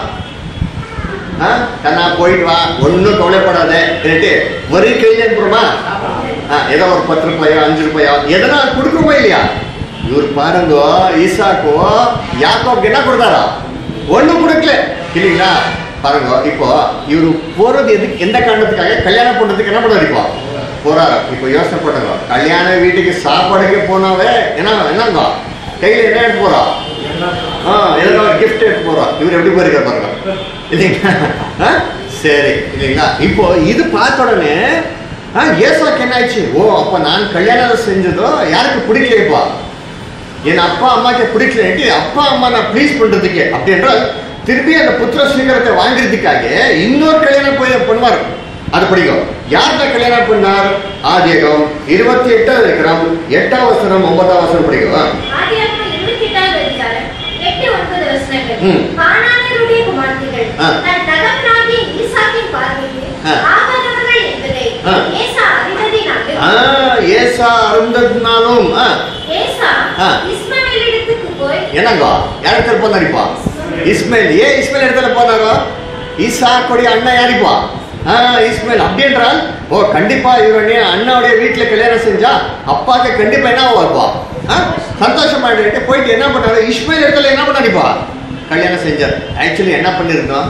[SPEAKER 1] ஆ? கண்ணா போயிட்டு வா ஒன்றும் கவலைப்படாத கேட்டு வரி கையில அனுப்புறோமா ஆ, ஏதோ ஒரு பத்து ரூபாயோ அஞ்சு ரூபாயோ எதனா கொடுக்குமா இல்லையா இவர் பாருங்க ஈசாக்கோ யாக்கோக்கு என்ன கொடுத்தாரா ஒண்ணும் கொடுக்கல இல்லைங்களா பாருங்க இப்போ இவரு போறது எதுக்கு எந்த காரணத்துக்காக கல்யாணம் பண்றதுக்கு என்ன பண்ணுவார் இப்போ போறாரு இப்போ யோசனை பண்ணுங்க கல்யாண வீட்டுக்கு சாப்பாடுக்கு போனாவே என்ன என்னங்க கையில என்ன எடுத்து போறா ஆ எதனா ஒரு கிஃப்ட் எடுத்து போறோம் இவர் எப்படி போயிருக்காரு பாருங்க இல்லைங்களா ஆ? சரி இல்லைங்களா இப்போ இது பார்த்த உடனே ஆ ஏசாக்கு என்ன ஆயிடுச்சு ஓ அப்ப நான் கல்யாணம் செஞ்சதோ யாருக்கு பிடிக்கலையப்பா என் அப்பா அம்மாக்கு பிடிக்கலன்ட்டு அப்பா அம்மா நான் ப்ளீஸ் பண்றதுக்கு அப்படி என்றால் திருப்பி அந்த புத்திர ஸ்வீகாரத்தை வாங்குறதுக்காக இன்னொரு கல்யாணம் போய் பண்ணுவார் அது பிடிக்கும் யார்கிட்ட கல்யாணம் பண்ணார் ஆதியகம் இருபத்தி எட்டாவது இருக்கிறோம் எட்டாம் வசனம் ஒன்பதாம் வசனம் பிடிக்கும்
[SPEAKER 2] ஆதியாகமம் இருபத்தி எட்டாவது அதிகாரம், எட்டு, ஒன்பது வசனங்கள்.
[SPEAKER 1] ம்.
[SPEAKER 2] கானானியருடைய குமாரத்திகள்
[SPEAKER 1] ஆ.
[SPEAKER 2] தன் தகப்பனாகிய ஈசாக்கின் பார்வைக்கு
[SPEAKER 1] ஆ.
[SPEAKER 2] ஆகாதவர்கள் என்பதை
[SPEAKER 1] ஆ.
[SPEAKER 2] ஏசா அறிந்ததினாலே,
[SPEAKER 1] ஆ, ஏசா அருந்ததுனாலும் ஆ,
[SPEAKER 2] ஏசா
[SPEAKER 1] ஆ.
[SPEAKER 2] இஸ்மவேலிடத்துக்கு போய்
[SPEAKER 1] என்னங்க யாருக்கு போனாரிப்பா இஸ்மேல் ஏன் இஸ்மேல் இடத்துல போனாரோ ஈசாக்குடைய அண்ணன் யாரிப்பா ஆ இஸ்மேல் அப்படி என்றால் ஓ கண்டிப்பா இவருடைய அண்ணாவுடைய வீட்டுல கல்யாணம் செஞ்சா அப்பாக்கு கண்டிப்பா என்ன வருவா சந்தோஷமாயிட்டு போயிட்டு என்ன பண்ணாரு இஸ்மேல் இடத்துல என்ன பண்ணாரிப்பா கல்யாணம் செஞ்சார் ஆக்சுவலி என்ன பண்ணிருந்தோம்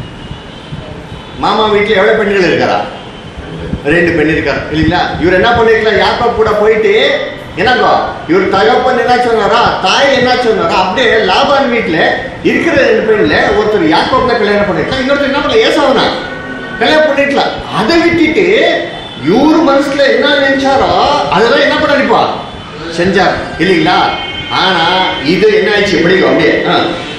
[SPEAKER 1] மாமா வீட்டுல எவ்வளவு பெண்கள் இருக்காரா ரெண்டு பெண் இருக்காரு இல்லைங்களா இவர் என்ன பண்ணிருக்கலாம் யாக்கோப் கூட போயிட்டு என்னங்கோ இவர் தகப்பன் என்ன சொன்னாரா தாய் என்ன சொன்னாரா அப்படியே லாபான் வீட்டுல இருக்கிற ரெண்டு பெண்ல ஒருத்தர் யாக்கோப்ல கல்யாணம் பண்ணிருக்கலாம் இன்னொருத்தர் என்ன பண்ணல ஏசாவனா கல்யாணம் பண்ணிருக்கலாம் அதை விட்டுட்டு இவரு மனசுல என்ன நினைச்சாரோ அதெல்லாம் என்ன பண்ணிருப்பா செஞ்சார் இல்லைங்களா ஆனா இது என்ன ஆயிடுச்சு எப்படிங்க அப்படியே ஆ.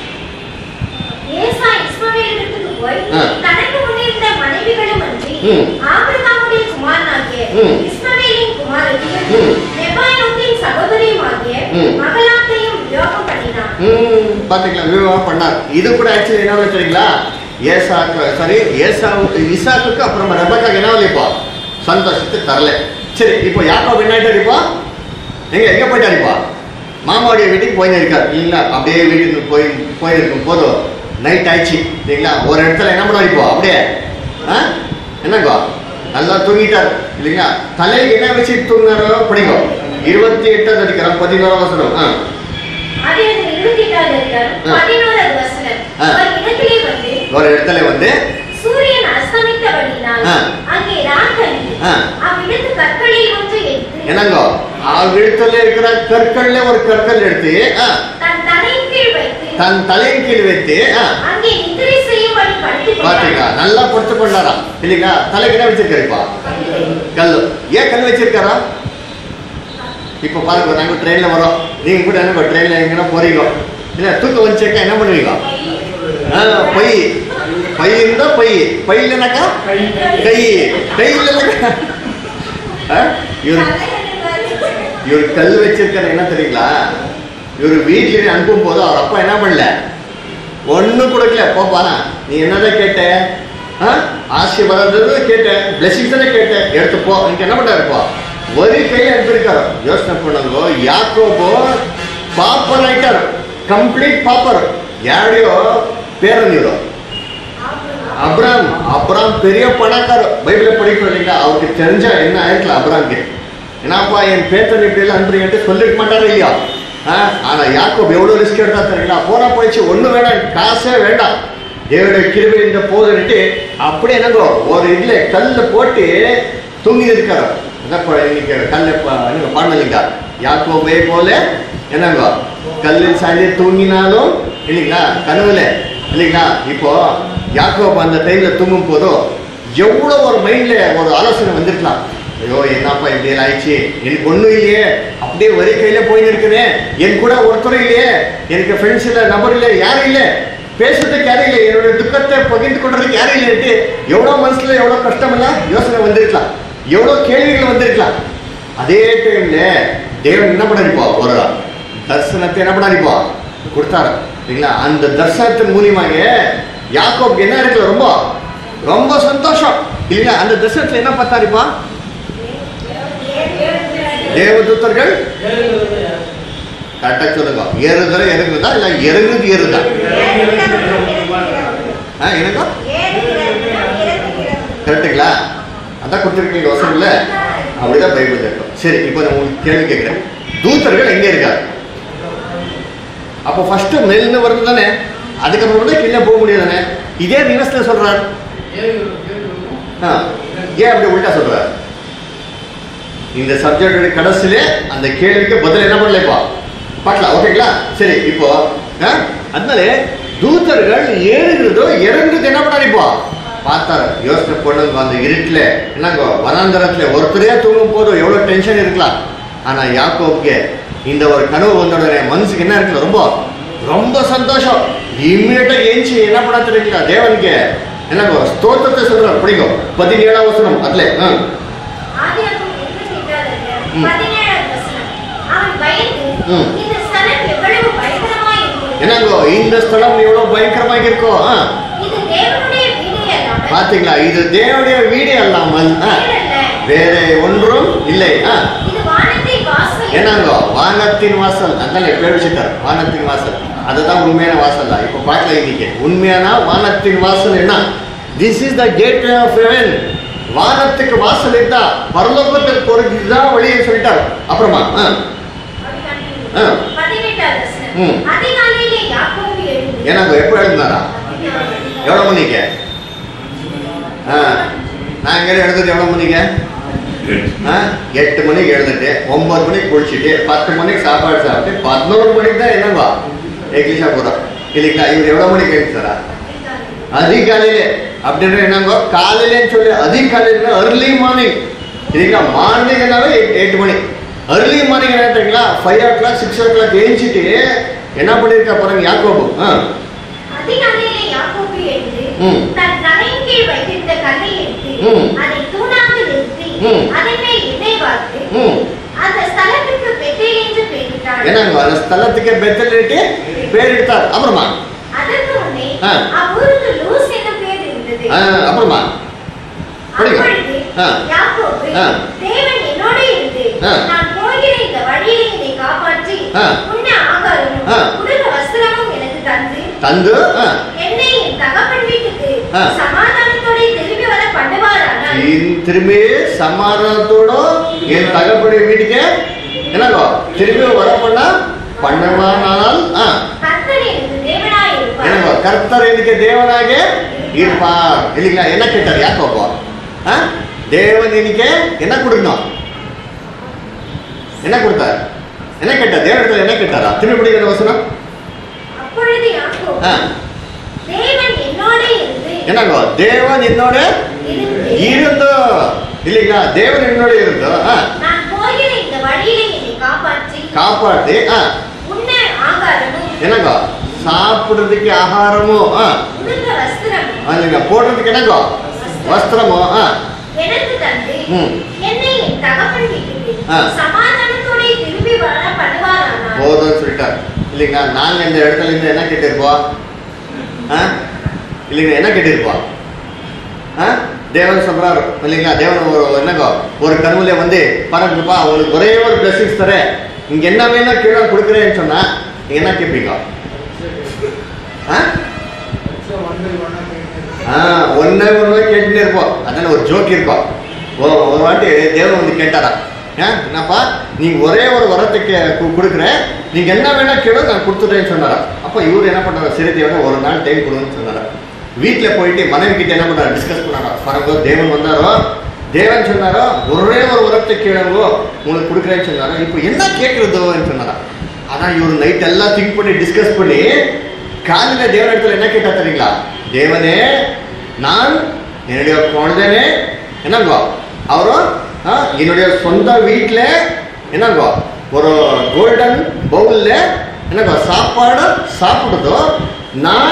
[SPEAKER 2] ஏசா இஸ்மவேலிடத்துக்கு போய்
[SPEAKER 1] ஆ.
[SPEAKER 2] தனக்கு முன்னிருந்த மனைவிகளும் அன்றி
[SPEAKER 1] ம்.
[SPEAKER 2] ஆபிரகாமுடைய குமாரனாகிய
[SPEAKER 1] ம்.
[SPEAKER 2] இஸ்மவேலின் குமாரத்தியும்
[SPEAKER 1] ம்.
[SPEAKER 2] நெபாயோத்தின் சகோதரியுமாகிய
[SPEAKER 1] ம்.
[SPEAKER 2] மகளாத்தையும் வியோகம் பண்ணினான்
[SPEAKER 1] ம், பாத்தீங்களா விவாகம் பண்ணார் இது கூட ஆக்சுவலி என்ன தெரியுங்களா ஏசாக்கு சாரி ஏசா இசாக்குக்கு அப்புறம் ரெபக்காக்கு என்ன இப்போ சந்தோஷத்தை தரல சரி இப்போ யாக்கோப் என்ன ஆயிட்டாரு இப்போ எங்க எங்க போயிட்டாரு இப்போ மாமாவுடைய வீட்டுக்கு போய் இருக்காரு இல்லைங்களா அப்படியே வீட்டுக்கு போய் போயிருக்கும் போதும் நைட் ஆயிடுச்சு இல்லைங்களா ஒரு இடத்துல என்ன பண்ணுவார் இப்போ அப்படியே ஆ என்னங்கோ நல்லா தூங்கிட்டார் இல்லைங்களா தலைக்கு என்ன வச்சு தூங்கினாரோ பிடிக்கும் இருபத்தி எட்டாவது அடிக்கிறான் பதினோராம் வசனம் ஆ
[SPEAKER 2] ஆதியாகமம் இருபத்தி எட்டாவது அதிகாரம்,
[SPEAKER 1] ஆ.
[SPEAKER 2] பதினோராவது வசனம்.
[SPEAKER 1] ஆ.
[SPEAKER 2] அவர் இடத்திலே வந்து
[SPEAKER 1] ஒரு இடத்துல வந்து
[SPEAKER 2] சூரியன் அஸ்தமித்தபடியினால்
[SPEAKER 1] ஆ.
[SPEAKER 2] அங்கே ராத்தங்கி
[SPEAKER 1] ஆ.
[SPEAKER 2] அவ்விடத்து கற்களில் ஒன்று எடுத்து
[SPEAKER 1] என்னங்கோ ஆ இடத்துல இருக்கிற கற்கள்ல ஒரு கற்கள் எடுத்து ஆ,
[SPEAKER 2] தன் தலையின் கீழ் வைத்து
[SPEAKER 1] தன் தலையின் கீழ் வைத்து ஆ,
[SPEAKER 2] அங்கே நித்திரை செய்யும்படி படுத்துக்
[SPEAKER 1] பாத்தீங்களா
[SPEAKER 2] கொண்டார்.
[SPEAKER 1] நல்லா பொறுத்து பண்ணாரா இல்லைங்களா தலைக்கு என்ன வச்சிருக்காருப்பா கல் ஏன் கல் வச்சிருக்காரா இப்போ பாருங்க நாங்க ட்ரெயின்ல வரோம் நீங்க கூட என்ன ட்ரெயின்ல எங்கன்னா போறீங்க இல்ல தூக்கம் வந்துச்சேக்கா என்ன பண்ணுவீங்க ஆ, பை பை இருந்தா பை பை இல்லைனாக்கா கை கை இல்லைனாக்கா ஆ, இவர் இவர் கல் வச்சிருக்காரு என்ன தெரியுங்களா இவர் வீட்லயே அனுப்பும் போது அவர் அப்பா என்ன பண்ணல ஒண்ணும் கொடுக்கல போப்பா நீ என்னதான் கேட்ட ஆ? ஆசீர்வாதம் கேட்ட பிளஸிங்ஸ் தானே கேட்ட எடுத்து போ எனக்கு என்ன பண்ணாருப்பா ஒரு கையை அனுப்பியிருக்காரு யோசனை பண்ணுங்க யாக்கோபோ பாப்பர் ஆயிட்டார் ಕಂಪ್ಲೀಟ್ ಪಾಪರ್ ಯಾರ್ಯೋ பேரன் இவரோ அப்ராம் அப்ராம் பெரிய பணக்காரர் பைபிளை படிக்கிறோம் இல்லைங்களா அவருக்கு தெரிஞ்சா என்ன ஆயிருக்கலாம் அப்ராம்க்கு என்னப்பா என் பேத்தன் இப்படி எல்லாம் அனுப்புறீங்கன்ட்டு சொல்லிருக்க மாட்டாரு இல்லையா ஆ, ஆனா யாக்கோப் எவ்வளவு ரிஸ்க் எடுத்தா தெரியுங்களா போனா போயிடுச்சு ஒண்ணு வேண்டாம் காசே வேண்டாம் தேவனுடைய கிருபை இந்த போதுன்னுட்டு அப்படியே என்னங்கோ ஒரு இதுல கல்ல போட்டு தூங்கி இருக்காரு அதான் இப்ப இன்னைக்கு கல்ல ப- என்னங்க பாடலிங்க யாக்கோபே போல என்னங்கோ கல்லில் சாய்ந்து தூங்கினாலும் இல்லைங்களா கனவுல இல்லைங்களா இப்போ யாக்கோப் அந்த டைம்ல தூங்கும் போதோ எவ்வளவு ஒரு மைண்ட்ல ஒரு ஆலோசனை வந்திருக்கலாம் ஐயோ என்னப்பா இப்படி எல்லாம் ஆயிடுச்சு எனக்கு ஒண்ணும் இல்லையே அப்படியே ஒரே கையில போய் இருக்குனே என் கூட ஒருத்தரும் இல்லையே எனக்கு ஃப்ரெண்ட்ஸ் இல்ல நபர் இல்ல யாரும் இல்ல பேசுறதுக்கு யாரும் இல்லை என்னுடைய துக்கத்தை பகிர்ந்து கொள்றதுக்கு யாரும் இல்லைட்டு எவ்வளோ மனசுல எவ்வளோ கஷ்டமெல்லாம் யோசனை வந்திருக்கலாம் எவ்வளோ கேள்விகள் வந்திருக்கலாம் அதே டைம்ல தேவன் என்ன பண்ணாரிப்பா ஒரு தரிசனத்தை என்ன பண்ணாரிப்பா கொடுத்தாரு சரிங்களா அந்த தரிசனத்தின் மூலியமாக யாக்கோப் என்ன இருக்குல்ல ரொம்ப ரொம்ப சந்தோஷம் இல்லைங்களா அந்த தரிசனத்துல என்ன பார்த்தாரிப்பா தேவதூத்தர்கள் கரெக்டாக சொல்லுங்க ஏறுதல இறங்குதா இல்லை இறங்குது ஏறுதா ஆ என்னங்க கரெக்டுங்களா அதான் கொடுத்துருக்கீங்க வசனம் இல்லை அப்படிதான் பைபிள் இருக்கும் சரி இப்போ நான் உங்களுக்கு கேள்வி கேட்குறேன் தூதர்கள் எங்கே இருக்காரு அப்போ ஃபர்ஸ்ட் மேலிருந்து வருது தானே அதுக்கப்புறம் தான் கீழே போக முடியாது தானே இதே ரிவர்ஸ்ல சொல்றாரு ஆ ஏன் அப்படி உள்டா சொல்றாரு இந்த சப்ஜெக்டோட கடைசியிலே அந்த கேள்விக்கு பதில் என்ன பண்ணலைப்பா பார்க்கலாம் ஓகேங்களா சரி இப்போ ஆ, அதனால தூதர்கள் ஏறுகிறதோ இறங்குறது என்ன பண்ணாரு இப்போ பார்த்தாரு யோசனை பண்ணுங்க அந்த இருட்டுல என்னங்க வனாந்தரத்துல ஒருத்தரே தூங்கும் போது எவ்வளவு டென்ஷன் இருக்கலாம் ஆனா யாக்கோப்க்கு இந்த ஒரு கனவு வந்த உடனே மனசுக்கு என்ன இருக்குல்ல ரொம்ப ரொம்ப சந்தோஷம் இம்மிடியா ஏஞ்சி என்ன பண்ண தெரியுங்களா தேவனுக்கு என்னங்க ஸ்தோத்திரத்தை சொல்றாரு பிடிக்கும் பதினேழாம் வசனம் அதுல ஆ.
[SPEAKER 2] ஆதியாகமம் இருபத்தி எட்டாவது அதிகாரம்,
[SPEAKER 1] ம்.
[SPEAKER 2] பதினேழாவது வசனம். அவன் பயந்து,
[SPEAKER 1] ம்.
[SPEAKER 2] இந்த ஸ்தலம் எவ்வளவு பயங்கரமாய் இருக்கிறது.
[SPEAKER 1] என்னங்கோ இந்த ஸ்தலம் எவ்வளவு பயங்கரமாக இருக்கும் ஆ.
[SPEAKER 2] இது தேவனுடைய வீடே அல்லாமல்
[SPEAKER 1] பாத்தீங்களா இது தேவனுடைய வீடு அல்லாமல் ஆ,
[SPEAKER 2] வேறல்ல.
[SPEAKER 1] வேற ஒன்றும் இல்லை ஆ.
[SPEAKER 2] இது வானத்தின் வாசல்
[SPEAKER 1] என்னங்கோ வானத்தின் வாசல் அதனால பேர் வச்சுட்டார் வானத்தின் வாசல் அதுதான் உண்மையான வாசல் தான் இப்போ பார்க்கல இன்னைக்கு உண்மையான வானத்தின் வாசல் என்ன this is the gate of heaven வானத்துக்கு வாசல் இருந்தா பரலோகத்துக்கு போறது இதுதான் வழின்னு சொல்லிட்டார் அப்புறமா ஆ, ஆ.
[SPEAKER 2] பதினெட்டாவது வசனம்.
[SPEAKER 1] ம்.
[SPEAKER 2] அதிகாலையிலே யாக்கோபு எழுந்து
[SPEAKER 1] என்னங்கோ எப்போ எழுந்தாரா எவ்வளோ மணிக்கு ஆ நான் எங்கே எழுதுறது எவ்வளோ மணிக்கு ஆ எட்டு மணிக்கு எழுந்துட்டு ஒன்பது மணிக்கு குளிச்சுட்டு பத்து மணிக்கு சாப்பாடு சாப்பிட்டு பதினோரு மணிக்கு தான் என்னவா எக்லிஷா போகிறோம் இல்லைங்களா இவர் எவ்வளோ மணிக்கு எழுந்துச்சாரா அதிகாலையிலே அப்படின்ற என்னங்கோ காலையிலேன்னு சொல்லி அதிகாலையில அர்லி மார்னிங் இல்லைங்களா மார்னிங்னாவே எட்டு மணி அர்லி மார்னிங் என்ன தெரியுங்களா five o'clock six o'clock எழுந்திட்டு என்ன பண்ணியிருக்கா பாருங்க யாக்கோபு ஆ
[SPEAKER 2] அதிகாலையிலே யாக்கோபு எழுந்து
[SPEAKER 1] ம்.
[SPEAKER 2] தன் தலையின் கீழ் வைத்திருந்த கல்லை எடுத்து
[SPEAKER 1] ம்.
[SPEAKER 2] அதை தூணாக நிறுத்தி
[SPEAKER 1] ம்.
[SPEAKER 2] அதன் மேல் எண்ணெய் வார்த்து
[SPEAKER 1] ம்
[SPEAKER 2] அந்த ஸ்தலத்துக்கு பெத்தேல் என்று பெயரிட்டார்
[SPEAKER 1] என்னங்க அந்த ஸ்தலத்துக்கு பெத்தலிட்டு பேர் எடுத்தார் அப்புறமா
[SPEAKER 2] அதற்கு முன்னே
[SPEAKER 1] ஆ.
[SPEAKER 2] அவ்வூருக்கு லூஸ் என்னும் பேர் இருந்தது
[SPEAKER 1] ஆ, அப்புறமா படிங்க.
[SPEAKER 2] அப்பொழுது
[SPEAKER 1] ஆ.
[SPEAKER 2] யாக்கோபு
[SPEAKER 1] ஆ.
[SPEAKER 2] தேவன் என்னோட இருந்து
[SPEAKER 1] ஆ.
[SPEAKER 2] நான் போகிற இந்த வழியிலே என்னை காப்பாற்றி
[SPEAKER 1] ஆ.
[SPEAKER 2] உண்ண ஆகாரமும்
[SPEAKER 1] ஆ.
[SPEAKER 2] உடுக்க வஸ்திரமும் எனக்கு தந்து
[SPEAKER 1] தந்து ஆ,
[SPEAKER 2] என்னை என் தகப்பன் வீட்டுக்கு
[SPEAKER 1] ஆ.
[SPEAKER 2] சமாதானத்தோட திரும்பி வர பண்ணுவாரானால்
[SPEAKER 1] இன் திரும்பி சமாதானத்தோட என் தகப்படைய வீட்டுக்கு என்னங்கோ திரும்பி வர பண்ணா பண்ணவானால் ஆ
[SPEAKER 2] கர்த்தர் எனக்கு தேவனாய்
[SPEAKER 1] என்னங்கோ
[SPEAKER 2] இருப்பார்
[SPEAKER 1] கர்த்தர் எனக்கு தேவனாக இருப்பார் இல்லைங்களா என்ன கேட்டார் யாக்கோபோ ஆ தேவன் எனக்கு என்ன கொடுக்கணும் என்ன கொடுத்தார் என்ன கேட்டார் தேவனிடத்தில் என்ன கேட்டாரா திரும்பி படிக்கிற வசனம்
[SPEAKER 2] அப்பொழுது யாக்கோபு
[SPEAKER 1] ஆ
[SPEAKER 2] தேவன் என்னோட இருந்து
[SPEAKER 1] என்னங்கோ தேவன் என்னோட
[SPEAKER 2] இருந்து
[SPEAKER 1] இருந்தோ இல்லைங்களா தேவன் என்னோட இருந்தோ ஆ
[SPEAKER 2] நான் போகிற இந்த வழியிலே என்னை காப்பாற்றி
[SPEAKER 1] காப்பாற்றி ஆ
[SPEAKER 2] உண்ண ஆகாரமும்
[SPEAKER 1] என்னங்கோ சாப்பிடுறதுக்கு ஆகாரமும் ஆ
[SPEAKER 2] உடுக்க வஸ்திரமும்
[SPEAKER 1] இல்லைங்க போடுறதுக்கு என்னங்கோ வஸ்திரமோ ஆ
[SPEAKER 2] எனக்கு தந்து
[SPEAKER 1] ம்.
[SPEAKER 2] என்னை என் தகப்பன் வீட்டுக்கு
[SPEAKER 1] ஆ.
[SPEAKER 2] சமாதானத்தோட திரும்பி வர பண்ணுவாரானால்
[SPEAKER 1] போதும்னு சொல்லிட்டார் இல்லைங்களா நாங்கள் இந்த இடத்துல இருந்து என்ன கேட்டிருப்போம் ஆ இல்லைங்க என்ன கேட்டிருப்போம் ஆ தேவன் சொல்றாரு இல்லைங்களா தேவன் ஒரு என்னங்கோ ஒரு கனவுல வந்து பாருங்கப்பா உங்களுக்கு ஒரே ஒரு பிளஸிங்ஸ் தரேன் இங்க என்ன வேணும் கீழே கொடுக்குறேன்னு சொன்னா நீங்க என்ன கேட்பீங்க ஆ ஆ ஒன்னே ஒன்று கேட்டுட்டே இருப்போம் அதனால ஒரு ஜோக் இருக்கும் ஓ ஒரு வாட்டி தேவன் வந்து கேட்டாரா ஆ என்னப்பா நீங்க ஒரே ஒரு வரத்தை கே கு- கொடுக்குறேன் நீங்க என்ன வேணா கேளோ நான் கொடுத்துட்றேன்னு சொன்னாரா அப்போ இவர் என்ன பண்ணாரா சரி தேவன் ஒரு நாள் டைம் கொடுங்கன்னு சொன்னாரா வீட்டில் போயிட்டு மனைவி கிட்ட என்ன பண்ணாரு டிஸ்கஸ் பண்ணாரா பாருங்க தேவன் வந்தாரோ தேவன் சொன்னாரோ ஒரே ஒரு வரத்தை கேளுங்கோ உங்களுக்கு கொடுக்குறேன்னு சொன்னாரா இப்போ என்ன கேட்குறதோன்னு சொன்னாரா ஆனால் இவர் நைட் எல்லாம் திங்க் பண்ணி டிஸ்கஸ் பண்ணி காலையில் தேவன் இடத்துல என்ன கேட்டா தெரியுங்களா தேவனே நான் என்னுடைய குழந்தைனே என்னங்கோ அவரு ஆ, என்னுடைய சொந்த வீட்டில் என்னங்கோ ஒரு கோல்டன் பவுலில் என்னங்கோ சாப்பாடு சாப்பிடுதோ நான்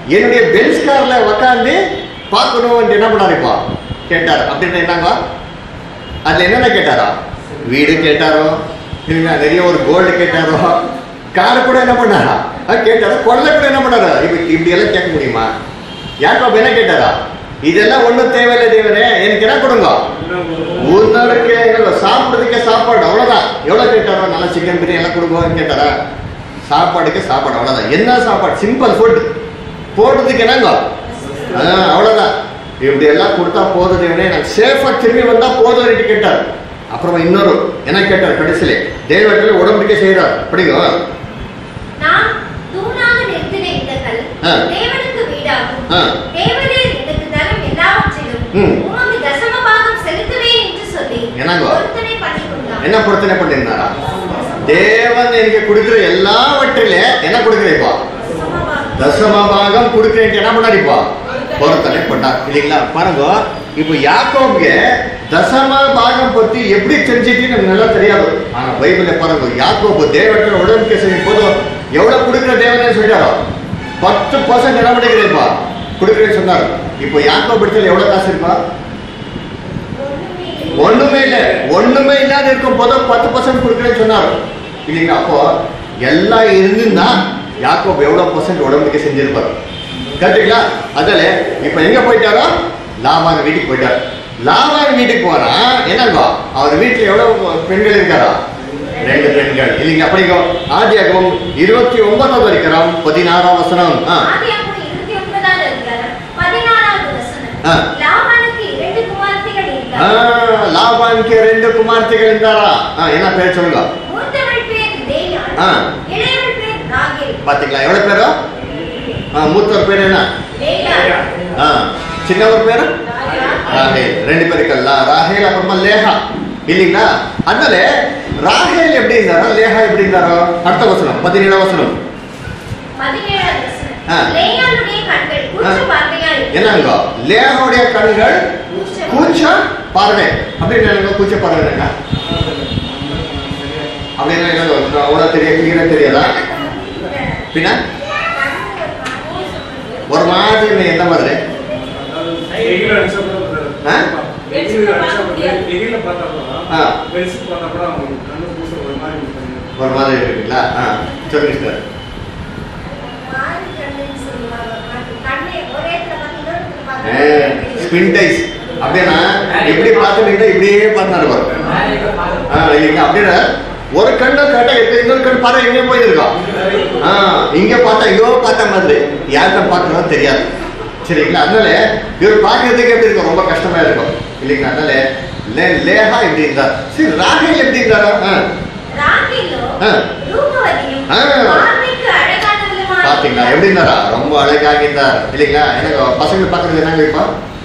[SPEAKER 1] என்னுடைய பென்ஸ் கார்ல உக்காந்து பார்க்கணும் என்ன பண்ணாரு இப்போ கேட்டார் அப்படின்னா என்னங்க அதுல என்னென்ன கேட்டாரா வீடு கேட்டாரோ இல்லைங்களா நிறைய ஒரு கோல்டு கேட்டாரோ கார் கூட என்ன பண்ணாரா அது கேட்டாரா கொள்ளை கூட என்ன பண்ணாரா இப்ப இப்படி எல்லாம் கேட்க முடியுமா யாக்கோப் என்ன கேட்டாரா இதெல்லாம் ஒண்ணும் தேவையில்லை தேவனே எனக்கு என்ன கொடுங்க ஒரு நாளைக்கு என்னங்க சாப்பிடுறதுக்கே சாப்பாடு அவ்வளவுதான் எவ்வளவு கேட்டாரோ நல்லா சிக்கன் பிரியாணி எல்லாம் கொடுங்கன்னு கேட்டாரா சாப்பாடுக்கு சாப்பாடு அவ்வளவுதான் என்ன சாப்பாடு சிம்பிள் ஃபுட் போடுறதுக்கு என்னங்க ஆ, அவ்வளவுதான் இப்படி எல்லாம் கொடுத்தா போதும் தேவனே எனக்கு சேஃபா திரும்பி வந்தா போதும் கேட்டார் அப்புறமா இன்னொரு என்ன கேட்டார் கடைசியிலே தேவர்கள் உடம்புக்கே செய்யறார் படிங்க
[SPEAKER 2] நான் தூணாக நிறுத்தின இந்த கல்
[SPEAKER 1] ஆ.
[SPEAKER 2] தேவனுக்கு வீடாகும்
[SPEAKER 1] ஆ.
[SPEAKER 2] தேவரீர் எனக்கு தரும் எல்லாவற்றிலும்
[SPEAKER 1] ம்.
[SPEAKER 2] உமக்கு தசம பாகம் செலுத்துவேன் என்று சொல்லி
[SPEAKER 1] என்னங்க?
[SPEAKER 2] பொருத்தனை பண்ணிக் கொண்டான்.
[SPEAKER 1] என்ன பொருத்தனை பண்ணிருந்தாரா தேவன் எனக்கு கொடுக்கிற எல்லாவற்றிலே என்ன கொடுக்குறேன் இப்போ
[SPEAKER 2] தசம பாகம்.
[SPEAKER 1] தசம பாகம் கொடுக்குறேன் என்ன பண்ணாரு இப்போ பொருத்தனை பண்ணார் இல்லைங்களா பாருங்க இப்போ யாக்கோபுக்கு தசம பாகம் பத்தி எப்படி தெரிஞ்சுட்டு எனக்கு நல்லா தெரியாது ஆனா பைபிள்ல பாருங்க யாக்கோபு தேவத்தில் உடம்புக்கு செய்யும் போதும் எவ்வளவு கொடுக்குற தேவனே சொல்லிட்டாரோ பத்து பர்சன்ட் என்ன பண்ணிக்கிறேன்ப்பா கொடுக்குறேன்னு சொன்னார் இப்போ யாக்கோபு இடத்துல எவ்வளவு காசு இருப்பா ஒண்ணுமே இல்ல ஒண்ணுமே இல்லாத இருக்கும் போதும் பத்து பர்சன்ட் கொடுக்குறேன்னு சொன்னார் இல்லைங்களா அப்போ எல்லாம் இருந்துன்னா யாக்கோப் எவ்வளவு பர்சன்ட் உடம்புக்கு செஞ்சிருப்பார் கரெக்டுங்களா அதில் இப்போ எங்க போயிட்டாரோ லாபான் வீட்டுக்கு போயிட்டார் லாபான் வீட்டுக்கு போனா என்னங்கோ அவர் வீட்டுல எவ்வளவு பெண்கள் இருக்காரா ரெண்டு பெண்கள் இல்லைங்க அப்படிங்கோ ஆதியாகமம் இருபத்தி ஒன்பதாவது வரைக்கிறோம் பதினாறாம் வசனம் ஆ
[SPEAKER 2] ஆதியாகமம் இருபத்தி ஒன்பதாவது அதிகாரம், பதினாறாவது வசனம்.
[SPEAKER 1] ஆ.
[SPEAKER 2] லாபானுக்கு இரண்டு குமாரத்திகள்
[SPEAKER 1] ஆ,
[SPEAKER 2] இருந்தார்கள்.
[SPEAKER 1] லாபானுக்கு ரெண்டு குமார்த்திகள் இருந்தாரா ஆ, என்ன பேர் சொல்லுங்க
[SPEAKER 2] மூத்தவள் பேர் லேயாள்,
[SPEAKER 1] ஆ.
[SPEAKER 2] இளையவள் பேர் ராகேல்.
[SPEAKER 1] பாத்தீங்களா எவ்வளவு பேரு ஆ, மூத்தவர் பேர் என்ன
[SPEAKER 2] லேயாள்,
[SPEAKER 1] ஆ, சின்னவர் பேரு
[SPEAKER 2] ராகேல்.
[SPEAKER 1] ராஹேல் ரெண்டு பேர் இருக்கல்ல ராஹேல் அப்புறமா லேஹா இல்லைங்களா அதனால ராஹேல் எப்படி இருந்தாரோ லேஹா எப்படி இருந்தாரோ அடுத்த வசனம் பதினேழாம் வசனம்
[SPEAKER 2] பதினேழாவது வசனம்.
[SPEAKER 1] ஆ.
[SPEAKER 2] லேயாளுடைய கண்கள் கூற்று பார்வையாய் இருந்தது.
[SPEAKER 1] என்னங்க லேஹாவுடைய கண்கள்
[SPEAKER 2] கூற்று
[SPEAKER 1] கூச்ச பார்வை அப்படின்னு என்னங்க கூச்ச பார்வை என்னங்க அப்படின்னா என்னங்க அவ்வளவு தெரிய கிளியரா தெரியாதா பின்ன ஒரு மாதிரி எந்த மாதிரி
[SPEAKER 3] எகில அடிச்சா கூட
[SPEAKER 1] ஆ?
[SPEAKER 3] எகில அடிச்சா கூட எகில பார்த்தா கூட
[SPEAKER 1] ஆ.
[SPEAKER 3] பெருசு பார்த்தா கூட அவங்க கண்ணு பூச ஒரு மாதிரி இருக்கும்.
[SPEAKER 1] ஒரு மாதிரி இருக்குங்களா ஆ சொல்லுங்க சார்
[SPEAKER 2] மாறி கண்ணுன்னு சொல்லுவாங்க. கண்ணை ஒரே இடத்துல பார்த்து இன்னொரு இடத்துல பார்த்து
[SPEAKER 1] ஸ்பின் டைஸ் அப்படின்னா எப்படி பார்த்துட்டீங்கன்னா இப்படியே பார்த்தாரு பாரு ஆ இல்லைங்க அப்படின்னா ஒரு கண்ணு கரெக்டா இருக்கு இன்னொரு கண் பார்த்தா எங்கே போயிருக்கோம் ஆ இங்க பார்த்தா ஐயோ பார்த்த மாதிரி யார்கிட்ட பார்க்கணும் தெரியாது சரிங்களா அதனால இவர் பார்க்கறதுக்கு எப்படி இருக்கும் ரொம்ப கஷ்டமா இருக்கும் இல்லைங்களா அதனால லே லேஹா எப்படி இருந்தார் சரி ராகேல் எப்படி இருந்தாரா ஆ
[SPEAKER 2] ராகேலோ
[SPEAKER 1] ஆ.
[SPEAKER 2] ரூபவதியும்
[SPEAKER 1] ஆ.
[SPEAKER 2] பார்வைக்கு அழகானவளுமாய்
[SPEAKER 1] பாத்தீங்களா எப்படி இருந்தாரா ரொம்ப அழகாக இருந்தார் இல்லைங்களா எனக்கு பசங்க பார்க்கறது என்னங்க இப்போ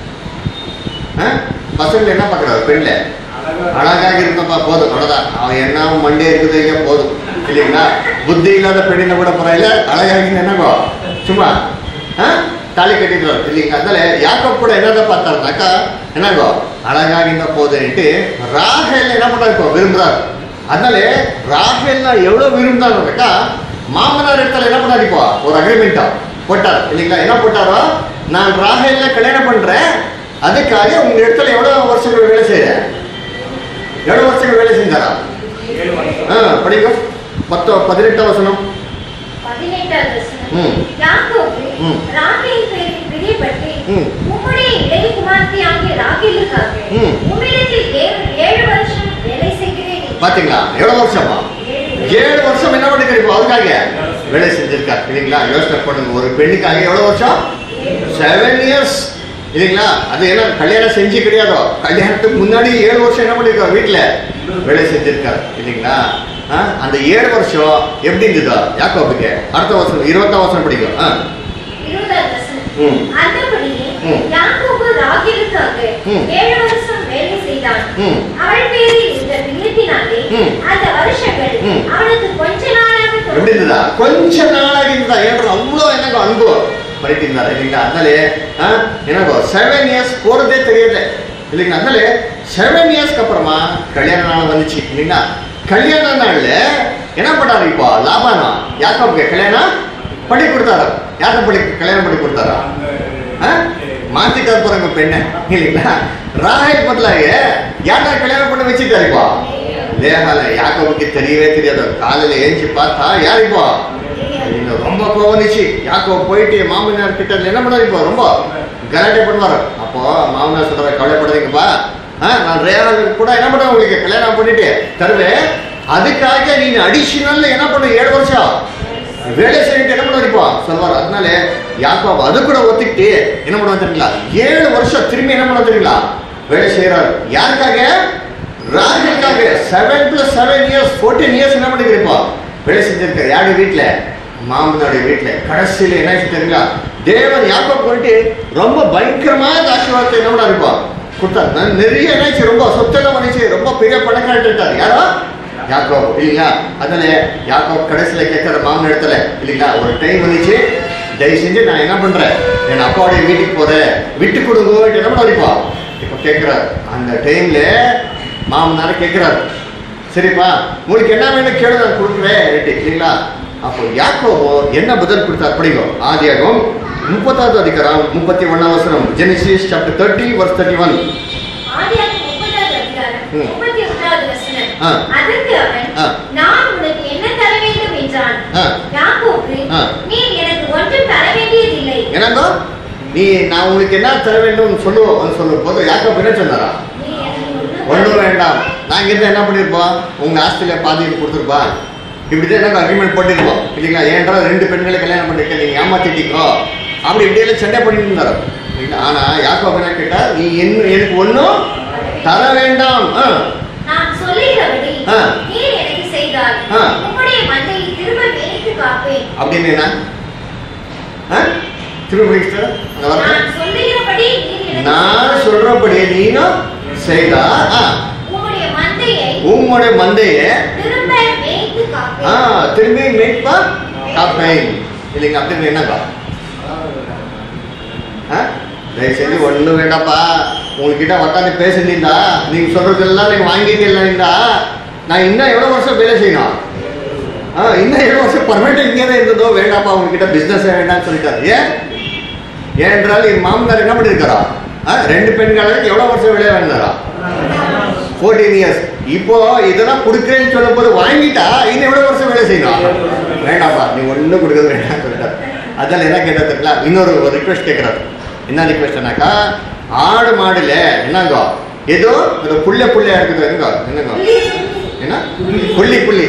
[SPEAKER 1] ஆ? பசங்க என்ன பார்க்கறாரு பெண்ல
[SPEAKER 3] அழகா
[SPEAKER 1] அழகாக இருந்தப்பா போதும் அவ்வளவுதான் அவன் என்ன மண்டே இருக்குது ஐயா போதும் இல்லைங்களா புத்தி இல்லாத பெண்ணின கூட பரவாயில்ல அழகாக என்னங்கோ சும்மா ஆ? தாலி கட்டிடுவார் இல்லைங்களா அதனால யாக்கப் கூட என்னதான் பார்த்தாருனாக்கா என்னங்கோ அழகாக இருந்தா போதுன்ட்டு ராகேல் என்ன பண்றாரு இப்போ விரும்புறாரு அதனால ராகேல் எவ்வளவு விரும்புறாருனாக்கா மாமனார் இடத்துல என்ன பண்ணாரு இப்போ ஒரு அக்ரிமெண்டா போட்டார் இல்லைங்களா என்ன போட்டாரோ நான் ராகேல்ல கல்யாணம் பண்றேன் அதுக்காக உங்க இடத்துல எவ்வளவு வருஷங்கள் வேலை செய்யறேன் எவ்வளவு வருஷங்கள் வேலை செஞ்சாரா
[SPEAKER 3] ஏழு வருஷம்
[SPEAKER 1] ஆ படிங்க பத்தோ பதினெட்டாம் வசனம்
[SPEAKER 2] பதினெட்டாவது வசனம்.
[SPEAKER 1] ம்.
[SPEAKER 2] யாக்கோபு
[SPEAKER 1] ம்.
[SPEAKER 2] ராகேல் பேரில் பிரியப்பட்டு,
[SPEAKER 1] ம்.
[SPEAKER 2] உம்முடைய இளைய குமாரத்தியாகிய ராகேலுக்காக
[SPEAKER 1] ம்.
[SPEAKER 2] உம்மிடத்தில் ஏழு ஏழு வருஷம் வேலை செய்கிறேன் என்று.
[SPEAKER 1] பாத்தீங்களா எவ்வளவு வருஷமா
[SPEAKER 2] ஏழு
[SPEAKER 1] ஏழு வருஷம் என்ன பண்ணிருக்காரு இப்போ அதுக்காக வேலை செஞ்சிருக்காரு இல்லைங்களா யோசனை பண்ணுங்க ஒரு பெண்ணுக்காக எவ்வளவு வருஷம் செவன் இயர்ஸ் இல்லைங்களா அது என்ன கல்யாணம் செஞ்சு கிடையாதோ கல்யாணத்துக்கு முன்னாடி ஏழு வருஷம் என்ன பண்ணிருக்காரு வீட்டுல வேலை செஞ்சிருக்காரு இல்லைங்களா ஆ, அந்த ஏழு வருஷம் எப்படி இருந்ததா யாக்கோபுக்கு அடுத்த வருஷம் இருபத்தாம் வருஷம் பிடிக்கும் ஆ
[SPEAKER 2] இருபதாவது வசனம்.
[SPEAKER 1] ம்.
[SPEAKER 2] அந்தபடியே
[SPEAKER 1] ம்.
[SPEAKER 2] யாக்கோபு ராகேலுக்காக
[SPEAKER 1] ம்.
[SPEAKER 2] ஏழு வருஷம் வேலை செய்தான்
[SPEAKER 1] ம்.
[SPEAKER 2] அவள் பேரில் இந்த பிரியத்தினாலே
[SPEAKER 1] ம்.
[SPEAKER 2] அந்த வருஷங்கள்
[SPEAKER 1] ம்.
[SPEAKER 2] அவனுக்கு கொஞ்ச நாளாக
[SPEAKER 1] எப்படி
[SPEAKER 2] தோன்றின.
[SPEAKER 1] இருந்ததா கொஞ்ச நாளாக இருந்தா ஏன்ற அவ்வளோ எனக்கு அன்பு பண்ணிட்டு இருந்தாரு இல்லைங்களா அதனாலே ஆ, எனக்கு செவன் இயர்ஸ் போறதே தெரியல இல்லைங்களா அதனால செவன் இயர்ஸ்க்கு அப்புறமா கல்யாண நாள் வந்துச்சு இல்லைங்களா கல்யாண நாள்ல என்ன பண்ணாரு இப்போ லாபானா யாக்கோபுக்கு கல்யாணம் பண்ணி கொடுத்தாரு யாரை படி கல்யாணம் பண்ணி கொடுத்தாரா ஆ? மாத்திக்கார போறாங்க பெண்ணை இல்லைங்களா ராஹேல் பதிலாக யாரா கல்யாணம் பண்ணி வச்சுட்டாரு இப்போ லேகால யாக்கோவுக்கு தெரியவே தெரியாது காலையில ஏஞ்சி பார்த்தா யார் இப்போ இங்க ரொம்ப கோவனிச்சு யாக்கோ போயிட்டு மாமனார் கிட்ட என்ன பண்ணாரு இப்போ ரொம்ப கலாட்டை பண்ணுவாரு அப்போ மாமனார் சொல்ற கவலைப்படாதீங்கப்பா ஆ, நான் ரேகாலுக்கு கூட என்ன பண்ண உங்களுக்கு கல்யாணம் பண்ணிட்டு தருவேன் அதுக்காக நீங்க அடிஷனல் என்ன பண்ண ஏழு வருஷம் வேலை செய்யிட்டு என்ன பண்ணுவார் இப்போ சொல்வார் அதனால யாக்கோப் அது கூட ஒத்துக்கிட்டு என்ன பண்ணுவா தெரியுங்களா ஏழு வருஷம் திரும்பி என்ன பண்ண தெரியுங்களா வேலை செய்யறாரு யாருக்காக ராஜுக்காக seven plus seven years fourteen years என்ன பண்ணிக்கிறப்போ வேலை செஞ்சிருக்காரு யாரு வீட்டுல மாமனுடைய வீட்டுல கடைசியில என்ன ஆச்சு தெரியுங்களா தேவன் யாக்கோப் போயிட்டு ரொம்ப பயங்கரமான ஆசீர்வாதத்தை என்ன பண்ணா இருப்போம் கொடுத்தாரு நான் நிறைய என்னாச்சு ரொம்ப சொத்தெல்லாம் வந்துச்சு ரொம்ப பெரிய பணக்காரர் இருக்காரு யாரோ யாக்கோப் இல்லைங்களா அதனால யாக்கோப் கடைசியில கேட்கிற மாமன் இடத்துல இல்லைங்களா ஒரு டைம் வந்துச்சு தயவு செஞ்சு நான் என்ன பண்றேன் என் அப்பாவுடைய வீட்டுக்கு போறேன் விட்டு கொடுங்க என்ன பண்ணா இப்போ கேட்கிறாரு அந்த டைம்ல மாமனார கேட்கிறாரு சரிப்பா உங்களுக்கு என்ன வேணும் கேளு நான் கொடுக்குறேன் ரைட்டு இல்லைங்களா அப்போ யாக்கோபோ என்ன பதில் கொடுத்தார் படிக்கும் ஆதியாகம் முப்பத்தாவது அதிகாரம் முப்பத்தி ஒன்னாம் வசனம் Genesis chapter thirty verse thirty one
[SPEAKER 2] ஆதியாகமம் முப்பதாவது அதிகாரம்,
[SPEAKER 1] ம்.
[SPEAKER 2] முப்பத்தி ஒன்றாவது வசனம்.
[SPEAKER 1] ஆ.
[SPEAKER 2] அதற்கு அவன்,
[SPEAKER 1] ஆ.
[SPEAKER 2] நான் உனக்கு என்ன தர வேண்டும் என்றான்.
[SPEAKER 1] ஆ.
[SPEAKER 2] யாக்கோபு,
[SPEAKER 1] ஆ.
[SPEAKER 2] நீர் எனக்கு ஒன்றும் தர வேண்டியதில்லை.
[SPEAKER 1] என்னங்கோ நீ நான் உங்களுக்கு என்ன தர வேண்டும் சொல்லுவோம் சொல்லும் போது யாக்கோப் என்ன சொன்னாரா
[SPEAKER 2] நீ எனக்கு ஒன்றும்
[SPEAKER 1] ஒன்றும் வேண்டாம் நாங்க இருந்தா என்ன பண்ணிருப்போம் உங்க ஆஸ்திரேலியா பாதி கொடுத்துருப்பா இப்படிதான் எனக்கு அக்ரிமெண்ட் பண்ணிருப்போம் இல்லைங்களா ஏன்டா ரெண்டு பெண்களை கல்யாணம் பண்ணிருக்க நீங்க ஏமாத்திட்டீங்கோ அப்படி இப்படி எல்லாம் சண்டை பண்ணிட்டு இருந்தாரு இல்லைங்களா? ஆனா யாக்கோப் என்ன கேட்டா நீ என்ன எனக்கு ஒன்றும் தர வேண்டாம் ஆ,
[SPEAKER 2] நான் சொல்லுகிறபடி
[SPEAKER 1] ஆ.
[SPEAKER 2] நீர் எனக்கு செய்தால்
[SPEAKER 1] ஆ.
[SPEAKER 2] உம்முடைய மந்தையை திரும்ப மேய்த்து காப்பேன்.
[SPEAKER 1] அப்படின்னு என்ன ஆ? திரும்ப படிக்கிட்டு அந்த வார்த்தை.
[SPEAKER 2] நான் சொல்லுகிறபடி நீர் எனக்கு
[SPEAKER 1] நான்
[SPEAKER 2] செய்தால்
[SPEAKER 1] சொல்றபடி நீனும் செய்தா ஆ,
[SPEAKER 2] உம்முடைய மந்தையை
[SPEAKER 1] உம்முடைய மந்தையை
[SPEAKER 2] திரும்ப மேய்த்து
[SPEAKER 1] ஆ
[SPEAKER 2] காப்பேன்.
[SPEAKER 1] திரும்பி மேய்ப்பா காப்பேன் இல்லைங்க அப்படின்னு என்னப்பா ஆ? தயவு செஞ்சு ஒன்றும் வேண்டாப்பா உங்ககிட்ட உட்காந்து பேசுனீங்களா நீங்க சொல்றதெல்லாம் நீங்க வாங்கிட்டு இல்லைங்களா நான் இன்னும் எவ்வளோ வருஷம் வேலை செய்யணும் ஆ இன்னும் எவ்வளோ வருஷம் பர்மனெண்ட் இங்கே தான் இருந்ததோ வேண்டாப்பா உங்ககிட்ட பிஸ்னஸ் வேண்டாம்னு சொல்லிட்டாரு ஏன் ஏனென்றால் என் மாமனார் என்ன பண்ணியிருக்காரா ஆ ரெண்டு பெண்களுக்கு எவ்வளோ வருஷம் வேலையை வாங்கினாரா ஃபோர்டீன் இயர்ஸ் இப்போ இதெல்லாம் கொடுக்குறேன்னு சொல்லும் போது வாங்கிட்டா இன்னும் எவ்வளோ வருஷம் வேலை செய்யணும் வேண்டாப்பா நீ ஒன்றும் கொடுக்க வேண்டாம் சொல்லிட்டார் அதில் என்ன கேட்டா தெரியல இன்னொரு ஒரு ரிக்வெஸ்ட் கேட்குறாரு என்ன ரிக்வெஸ்ட்னாக்கா ஆடு மாடுல என்னங்கோ ஏதோ ஒரு புள்ள புள்ளையா இருக்குது என்னங்கோ என்னங்கோ என்ன புள்ளி புள்ளி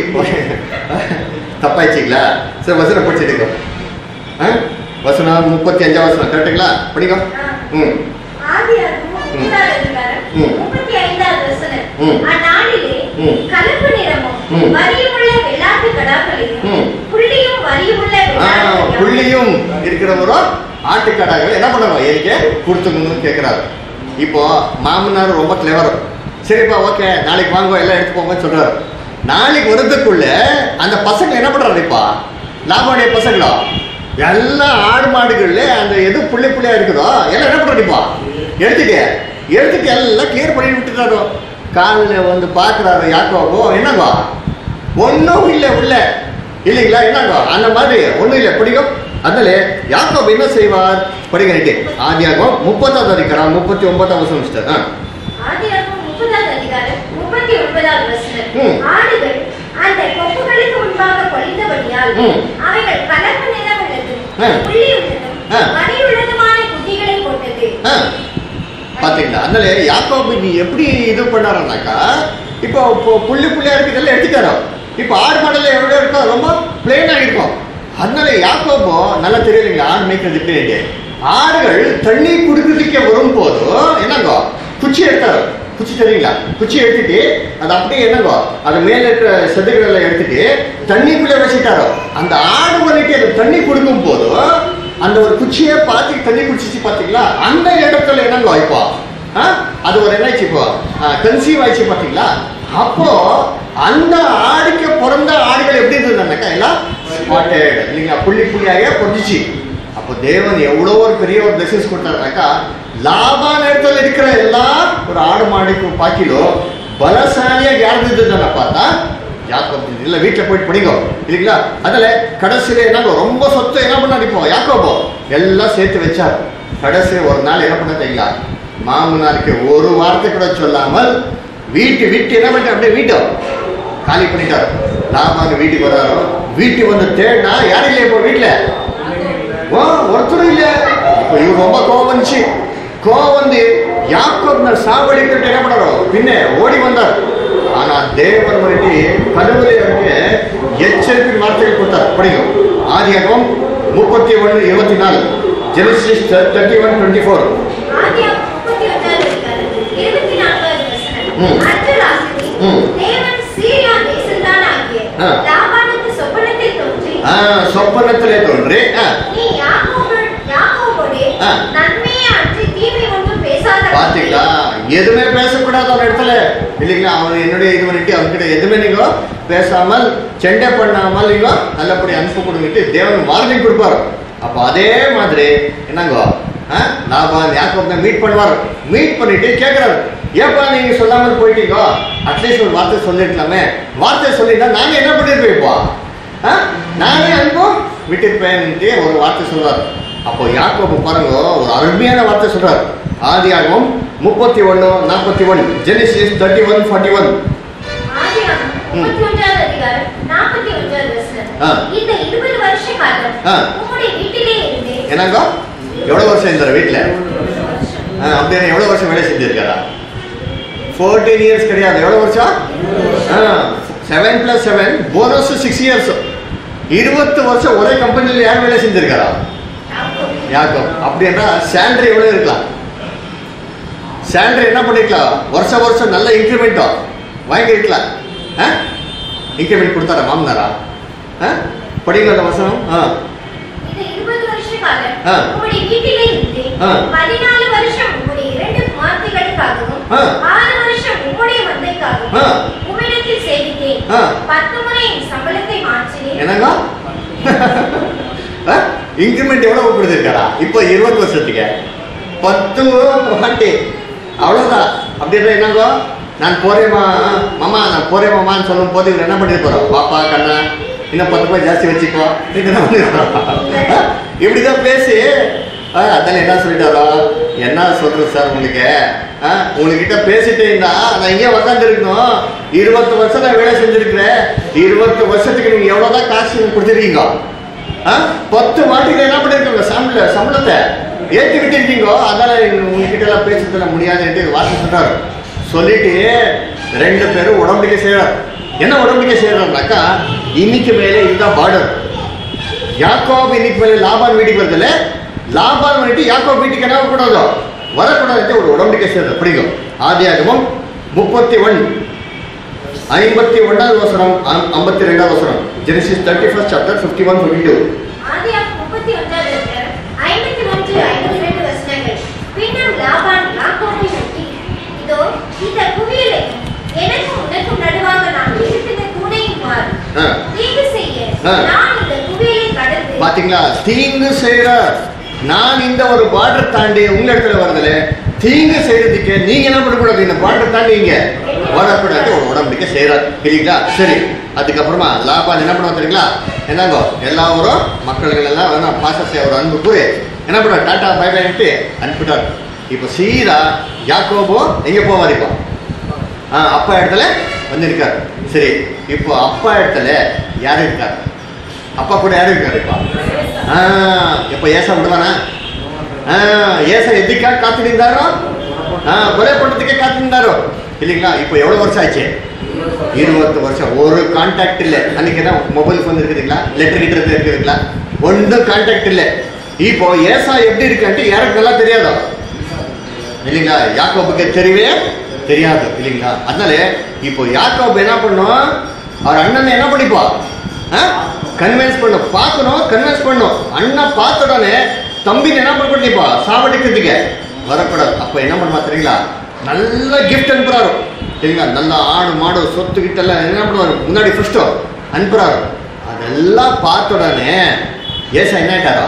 [SPEAKER 1] தப்பாயிச்சிங்களா சரி வசனம் படிச்சுட்டுக்கோ ஆ வசனம் முப்பத்தி அஞ்சாம் வசனம் கரெக்டுங்களா படிக்கோ ம்
[SPEAKER 2] ஆதியாகமம் முப்பதாவது அதிகாரம்,
[SPEAKER 1] ம்.
[SPEAKER 2] முப்பத்தி ஐந்தாவது வசனம்.
[SPEAKER 1] ம்.
[SPEAKER 2] அந்நாளிலே
[SPEAKER 1] ம்.
[SPEAKER 2] கலப்பு நிறமும்
[SPEAKER 1] ம்.
[SPEAKER 2] வரியுமுள்ள வெள்ளாட்டு கடாக்களையும்
[SPEAKER 1] ம்.
[SPEAKER 2] புள்ளியும் வரியுமுள்ள
[SPEAKER 1] ஆ,
[SPEAKER 2] வெள்ளாட்டு
[SPEAKER 1] புள்ளியும் இருக்கிறவரோ ஆட்டுக்கடாக்கள் என்ன பண்ணுவாங்க எனக்கு கொடுத்துக்கணும்னு கேட்குறாரு இப்போ மாமனார் ரொம்ப கிளவர் சரிப்பா ஓகே நாளைக்கு வாங்க எல்லாம் எடுத்து போங்கன்னு சொல்றாரு நாளைக்கு வரதுக்குள்ள அந்த பசங்க என்ன பண்றாரு இப்போ லாபாடைய பசங்களோ எல்லாம் ஆடு மாடுகள்ல அந்த எது புள்ளி புள்ளியா இருக்குதோ எல்லாம் என்ன பண்றாரு இப்போ எடுத்துட்டு எடுத்துட்டு எல்லாம் கிளியர் பண்ணி விட்டுறாரோ காலில் வந்து பார்க்குறாரு யாக்கோபோ என்னங்கோ ஒன்றும் இல்லை உள்ள இல்லைங்களா என்னங்கோ அந்த மாதிரி ஒன்றும் இல்லை பிடிக்கும் அதனால யாக்கோப் என்ன செய்வார் படிக்கிறீங்க ஆதியாகம் முப்பத்தாவது அதிகாரம் முப்பத்தி ஒன்பதாம் வருஷம் மிஸ்டர் ஆ
[SPEAKER 2] ஆதியாகமம் முப்பதாவது அதிகாரம், முப்பத்தி ஒன்பதாவது வசனம்.
[SPEAKER 1] ம்.
[SPEAKER 2] ஆடுகள் அந்த கொப்புகளுக்கு முன்பாக பொழிந்தபடியால்
[SPEAKER 1] ம்.
[SPEAKER 2] அவைகள் கலப்பு நிறமுள்ளதும்
[SPEAKER 1] ஆ.
[SPEAKER 2] புள்ளியுள்ளதும்
[SPEAKER 1] ஆ.
[SPEAKER 2] வரியுள்ளதுமான குட்டிகளை போட்டது
[SPEAKER 1] ஆ பாத்தீங்களா அதனால யாக்கோபு நீ எப்படி இது பண்ணாருனாக்கா இப்போ இப்போ புள்ளி புள்ளியா இருக்கிறதெல்லாம் எடுத்துட்டாரோ இப்போ ஆடு மாடல எவ்வளோ இருக்கோ ரொம்ப பிளேனா இருக்கும் அதனால யாக்கோபோ நல்லா தெரியலைங்களா ஆடு மேய்க்கிறது எப்படி ஆடுகள் தண்ணி குடிக்கிறதுக்கே வரும்போது என்னங்கோ குச்சி எடுத்தாரு குச்சி தெரியுங்களா குச்சி எடுத்துட்டு அது அப்படியே என்னங்கோ அது மேல இருக்கிற செதுகள் எல்லாம் எடுத்துட்டு தண்ணிக்குள்ளே வச்சுட்டாரோ அந்த ஆடு வந்துட்டு அது தண்ணி கொடுக்கும் போது அந்த ஒரு குச்சியை பார்த்து தண்ணி குடிச்சிச்சு பார்த்தீங்களா அந்த இடத்துல என்னங்கோ இப்போ ஆ? அது ஒரு என்னாச்சு இப்போ கன்சீவ் ஆயிடுச்சு பார்த்தீங்களா அப்போ அந்த ஆடுக்கு பிறந்த ஆடுகள் எப்படி இருந்ததுனாக்கா எல்லாம் ஸ்பாட்டட் இல்லைங்களா புள்ளி புள்ளியாக பொறிஞ்சிச்சு அப்போ தேவன் எவ்வளோ ஒரு பெரிய ஒரு பிளஸஸ் கொடுத்தாருனாக்கா லாபா நேரத்தில் இருக்கிற எல்லா ஒரு ஆடு மாடுக்கு பாக்கிலோ பலசாலியாக யார் இருந்ததுன்னு பார்த்தா யாக்கோப் இல்லை வீட்டில் போயிட்டு படிங்கோ இல்லைங்களா அதில் கடைசியில் என்ன ரொம்ப சொத்து என்ன பண்ணாரு இப்போ யாக்கோபோ எல்லாம் சேர்த்து வச்சார் கடைசியில் ஒரு நாள் என்ன பண்ண தெரியுங்களா மாமனாருக்கு ஒரு வார்த்தை கூட சொல்லாமல் வீட்டு விட்டு என்ன பண்ணிட்டார் அப்படியே வீட்டை காலி பண்ணிட்டார் லாபாங்க வீட்டுக்கு வர்றாரோ வீட்டுக்கு வந்து தேடினா யாரும் இல்லையா இப்போ வீட்டில் ஓ ஒருத்தரும் இல்ல இப்போ இவர் ரொம்ப கோவம் வந்துச்சு கோவம் வந்து யாக்கோப்ன சாவடிக்கிட்டு என்ன பண்ணாரோ பின்ன ஓடி வந்தார் ஆனா தேவன் மறுபடி கனவுல இருக்கு எச்சரிப்பின் வார்த்தைகள் கொடுத்தார் படிக்கும் ஆதியாகம் முப்பத்தி ஒன்று இருபத்தி நாலு Genesis thirty one twenty four
[SPEAKER 2] ஆதியாகமம் முப்பத்தி ஒன்றாவது அதிகாரம், இருபத்தி நான்காவது வசனம்.
[SPEAKER 1] ம்.
[SPEAKER 2] அன்று ராத்திரி
[SPEAKER 1] ம்.
[SPEAKER 2] தேவன் சீரியா தேசத்தானாகிய
[SPEAKER 1] ஆ.
[SPEAKER 2] லாபானுக்கு சொப்பனத்தில் தோன்றி,
[SPEAKER 1] சொப்பனத்திலே தோன்றி ஆ,
[SPEAKER 2] நீ யாக்கோபு- யாக்கோபோடே
[SPEAKER 1] ஆ.
[SPEAKER 2] நன்மையே அன்றி தீமை ஒன்றும் பேசாத
[SPEAKER 1] பாத்தீங்களா எதுவுமே பேசக்கூடாது அவன் இடத்துல இல்லைங்களா அவன் என்னுடைய இது பண்ணிட்டு அவன்கிட்ட எதுவுமே நீங்க பேசாமல் செண்டை பண்ணாமல் நீங்க நல்லபடி அனுப்பி கொடுங்கிட்டு தேவன் வார்னிங் கொடுப்பாரு அப்போ அதே மாதிரி என்னங்கோ ஆ, லாபான் யாக்கோப்னை மீட் பண்ணுவார் மீட் பண்ணிட்டு கேட்குறாரு ஏப்பா நீங்க சொல்லாமல் போயிட்டீங்கோ அட்லீஸ்ட் ஒரு வார்த்தை சொல்லிருக்கலாமே வார்த்தை சொல்லிட்டா நாங்க என்ன பண்ணிருப்போம் இப்போ ஆ? நானே அனுப்போம் விட்டிருப்பேன்ட்டு ஒரு வார்த்தை சொல்றாரு அப்போ யாக்கோபு பாருங்க ஒரு அருமையான வார்த்தை சொல்றாரு ஆதியாகமம் முப்பத்தி ஒன்று நாற்பத்தி one Genesis thirty one forty one
[SPEAKER 2] ஆதியாகமம் முப்பத்தி ஒன்றாவது அதிகாரம், நாற்பத்தி ஒன்றாவது வசனம்.
[SPEAKER 1] ஆ.
[SPEAKER 2] இந்த இருபது வருஷ காலம்
[SPEAKER 1] ஆ.
[SPEAKER 2] உம்முடைய வீட்டிலே இருந்தேன்
[SPEAKER 1] என்னங்கோ எவ்வளோ வருஷம் இருந்தார் வீட்டில்
[SPEAKER 2] வருஷம்.
[SPEAKER 1] அப்படின்னா எவ்வளோ வருஷம் வேலை செஞ்சிருக்காரா ஃபோர்டீன் இயர்ஸ் கிடையாது எவ்வளோ வருஷம் seven plus seven bonus six years இருபத்து வருஷம் ஒரே கம்பெனியில் யார் வேலை செஞ்சிருக்காரா
[SPEAKER 2] யாக்கோபு.
[SPEAKER 1] யாக்கோப் அப்படின்னா சேலரி எவ்வளோ இருக்கலாம் சேலரி என்ன பண்ணிக்கலாம் வருஷம் வருஷம் நல்ல இன்க்ரிமெண்ட்டோ வாங்கிருக்கலாம் ஆ இன்க்ரிமெண்ட் கொடுத்தாரா மாமனாரா ஆ படிங்க அந்த வருஷம் ஆ
[SPEAKER 2] இந்த இருபது வருஷ காலம்
[SPEAKER 1] ஆ.
[SPEAKER 2] உம்முடைய வீட்டிலே இருந்தேன்.
[SPEAKER 1] ஆ.
[SPEAKER 2] பதினாலு வருஷம் உம்முடைய இரண்டு குமார்த்திகளுக்காகவும்,
[SPEAKER 1] ஆ.
[SPEAKER 2] ஆறு வருஷம் உம்முடைய மந்தைக்காகவும்
[SPEAKER 1] ஆ.
[SPEAKER 2] உம்மிடத்தில் சேவித்தேன்.
[SPEAKER 1] ஆ.
[SPEAKER 2] பத்து முறை என் சம்பளத்தை மாற்றினேன்.
[SPEAKER 1] என்னங்க இன்க்ரிமெண்ட் எவ்வளோ கொடுத்துருக்காரா இப்போ இருபது வருஷத்துக்கு பத்து வாட்டி அவ்வளோதான் அப்படின்ற என்னங்க நான் போறேம்மா மாமா நான் போறேன் மாமான்னு சொல்லும் போது இவர் என்ன பண்ணிட்டு போறோம் பாப்பா கண்ணா இன்னும் பத்து ரூபாய் ஜாஸ்தி வச்சுக்கோ இது என்ன பண்ணிருக்கோம் இப்படிதான் பேசி ஆ, அதான் என்ன சொல்லிட்டாரோ என்ன சொல்றது சார் உங்களுக்கு ஆ, உங்ககிட்ட பேசிட்டே இருந்தா நான் இங்கே உக்காந்து இருக்கணும் இருபத்து வருஷம் நான் வேலை செஞ்சிருக்கிறேன் இருபத்து வருஷத்துக்கு நீங்க எவ்வளவுதான் காசு கொடுத்துருக்கீங்க ஆ? பத்து மாட்டுக்கு என்ன பண்ணிருக்கீங்க சம்பள சம்பளத்தை ஏற்றி விட்டுருக்கீங்க அதனால உங்ககிட்ட எல்லாம் பேசுறதுல முடியாதுன்ட்டு வார்த்தை சொல்றாரு சொல்லிட்டு ரெண்டு பேரும் உடம்படிக்கை செய்யறாரு என்ன உடம்படிக்கை செய்யறாருனாக்கா இன்னைக்கு மேலே இதுதான் பார்டர் யாக்கோப் இன்னைக்கு மேலே லாபான் வீட்டுக்கு வருதுல லாபான் வந்துட்டு யாக்கோப் வீட்டுக்கு என்ன கூடாதோ வரக்கூடாது ஒரு உடம்படிக்கை செய்யறது பிடிக்கும் ஆதியாகமம் முப்பத்தி ஒன் ஐம்பத்தி ஒன்றாவது வசனம் ஐம்- ஐம்பத்தி ரெண்டாவது வசனம் Genesis thirty first chapter fifty one fifty two
[SPEAKER 2] ஆதியாகமம் முப்பத்தி ஒன்றாவது அதிகாரம், ஐம்பத்தி ஒன்று, ஐம்பத்தி இரண்டு வசனங்கள். பின்னும் லாபான் யாக்கோபை நோக்கி, இதோ இந்த குவியலை எனக்கும் உனக்கும் நடுவாக நான் இருக்கிற துணையும் பார்.
[SPEAKER 1] ஆ.
[SPEAKER 2] தீங்கு செய்ய
[SPEAKER 1] ஆ.
[SPEAKER 2] நான் இந்த குவியலை கடந்து
[SPEAKER 1] பாத்தீங்களா தீங்கு செய்யற நான் இந்த ஒரு பார்டர் தாண்டி உங்க இடத்துல வரதுல தீங்கு செய்யறதுக்கு நீங்க என்ன பண்ணக்கூடாது இந்த பார்டர் தாண்டி இங்க வரக்கூடாது ஒரு உடம்புக்கு செய்யறாரு இல்லைங்களா சரி அதுக்கப்புறமா லாபான் என்ன பண்ணுவோம் தெரியுங்களா என்னங்கோ எல்லாரும் மக்கள்கள் எல்லாம் வேணாம் பாசத்தை ஒரு அன்பு கூறி என்ன பண்ணுவார் டாட்டா பை பைன்ட்டு அனுப்பிட்டார் இப்போ சீரா யாக்கோபோ எங்க போவார் இப்போ ஆ, அப்பா இடத்துல வந்து இருக்கார் சரி இப்போ அப்பா இடத்துல யார் இருக்கார் அப்பா கூட யார் இருக்காரு இப்போ ஆ, இப்போ ஏசா விடுவானா ஆ, ஏசா எதுக்காக காத்துருந்தாரோ கொலை பண்ணுறதுக்கே காத்துருந்தாரோ இல்லைங்களா இப்போ எவ்வளோ வருஷம் ஆச்சு இருபத்து வருஷம் ஒரு கான்டாக்ட் இல்லை அன்னைக்கு தான் மொபைல் ஃபோன் இருக்குதுங்களா லெட்டர் கிட்ட இருக்குதுங்களா ஒன்றும் கான்டாக்ட் இல்லை இப்போ ஏசா எப்படி இருக்கான்ட்டு யாருக்கு நல்லா தெரியாதோ இல்லைங்களா யாக்கோபுக்கு தெரியவே தெரியாது இல்லைங்களா அதனால இப்போ யாக்கோப் என்ன பண்ணும் அவர் அண்ணனை என்ன பண்ணிப்பா கன்வின்ஸ் பண்ணும் பார்க்கணும் கன்வின்ஸ் பண்ணும் அண்ணன் பார்த்த உடனே தம்பின்னு என்ன பண்ண பண்ணிப்பா சாவடிக்கிறதுக்கு வரக்கூடாது அப்போ என்ன பண்ணுவா தெரியுங்களா நல்ல கிஃப்ட் அனுப்புறாரு சரிங்களா நல்ல ஆடு மாடு சொத்து கிட்டெல்லாம் என்ன பண்ணுவாரு முன்னாடி ஃபர்ஸ்ட்டு அனுப்புறாரு அதெல்லாம் பார்த்த உடனே ஏசா என்ன ஆயிட்டாரா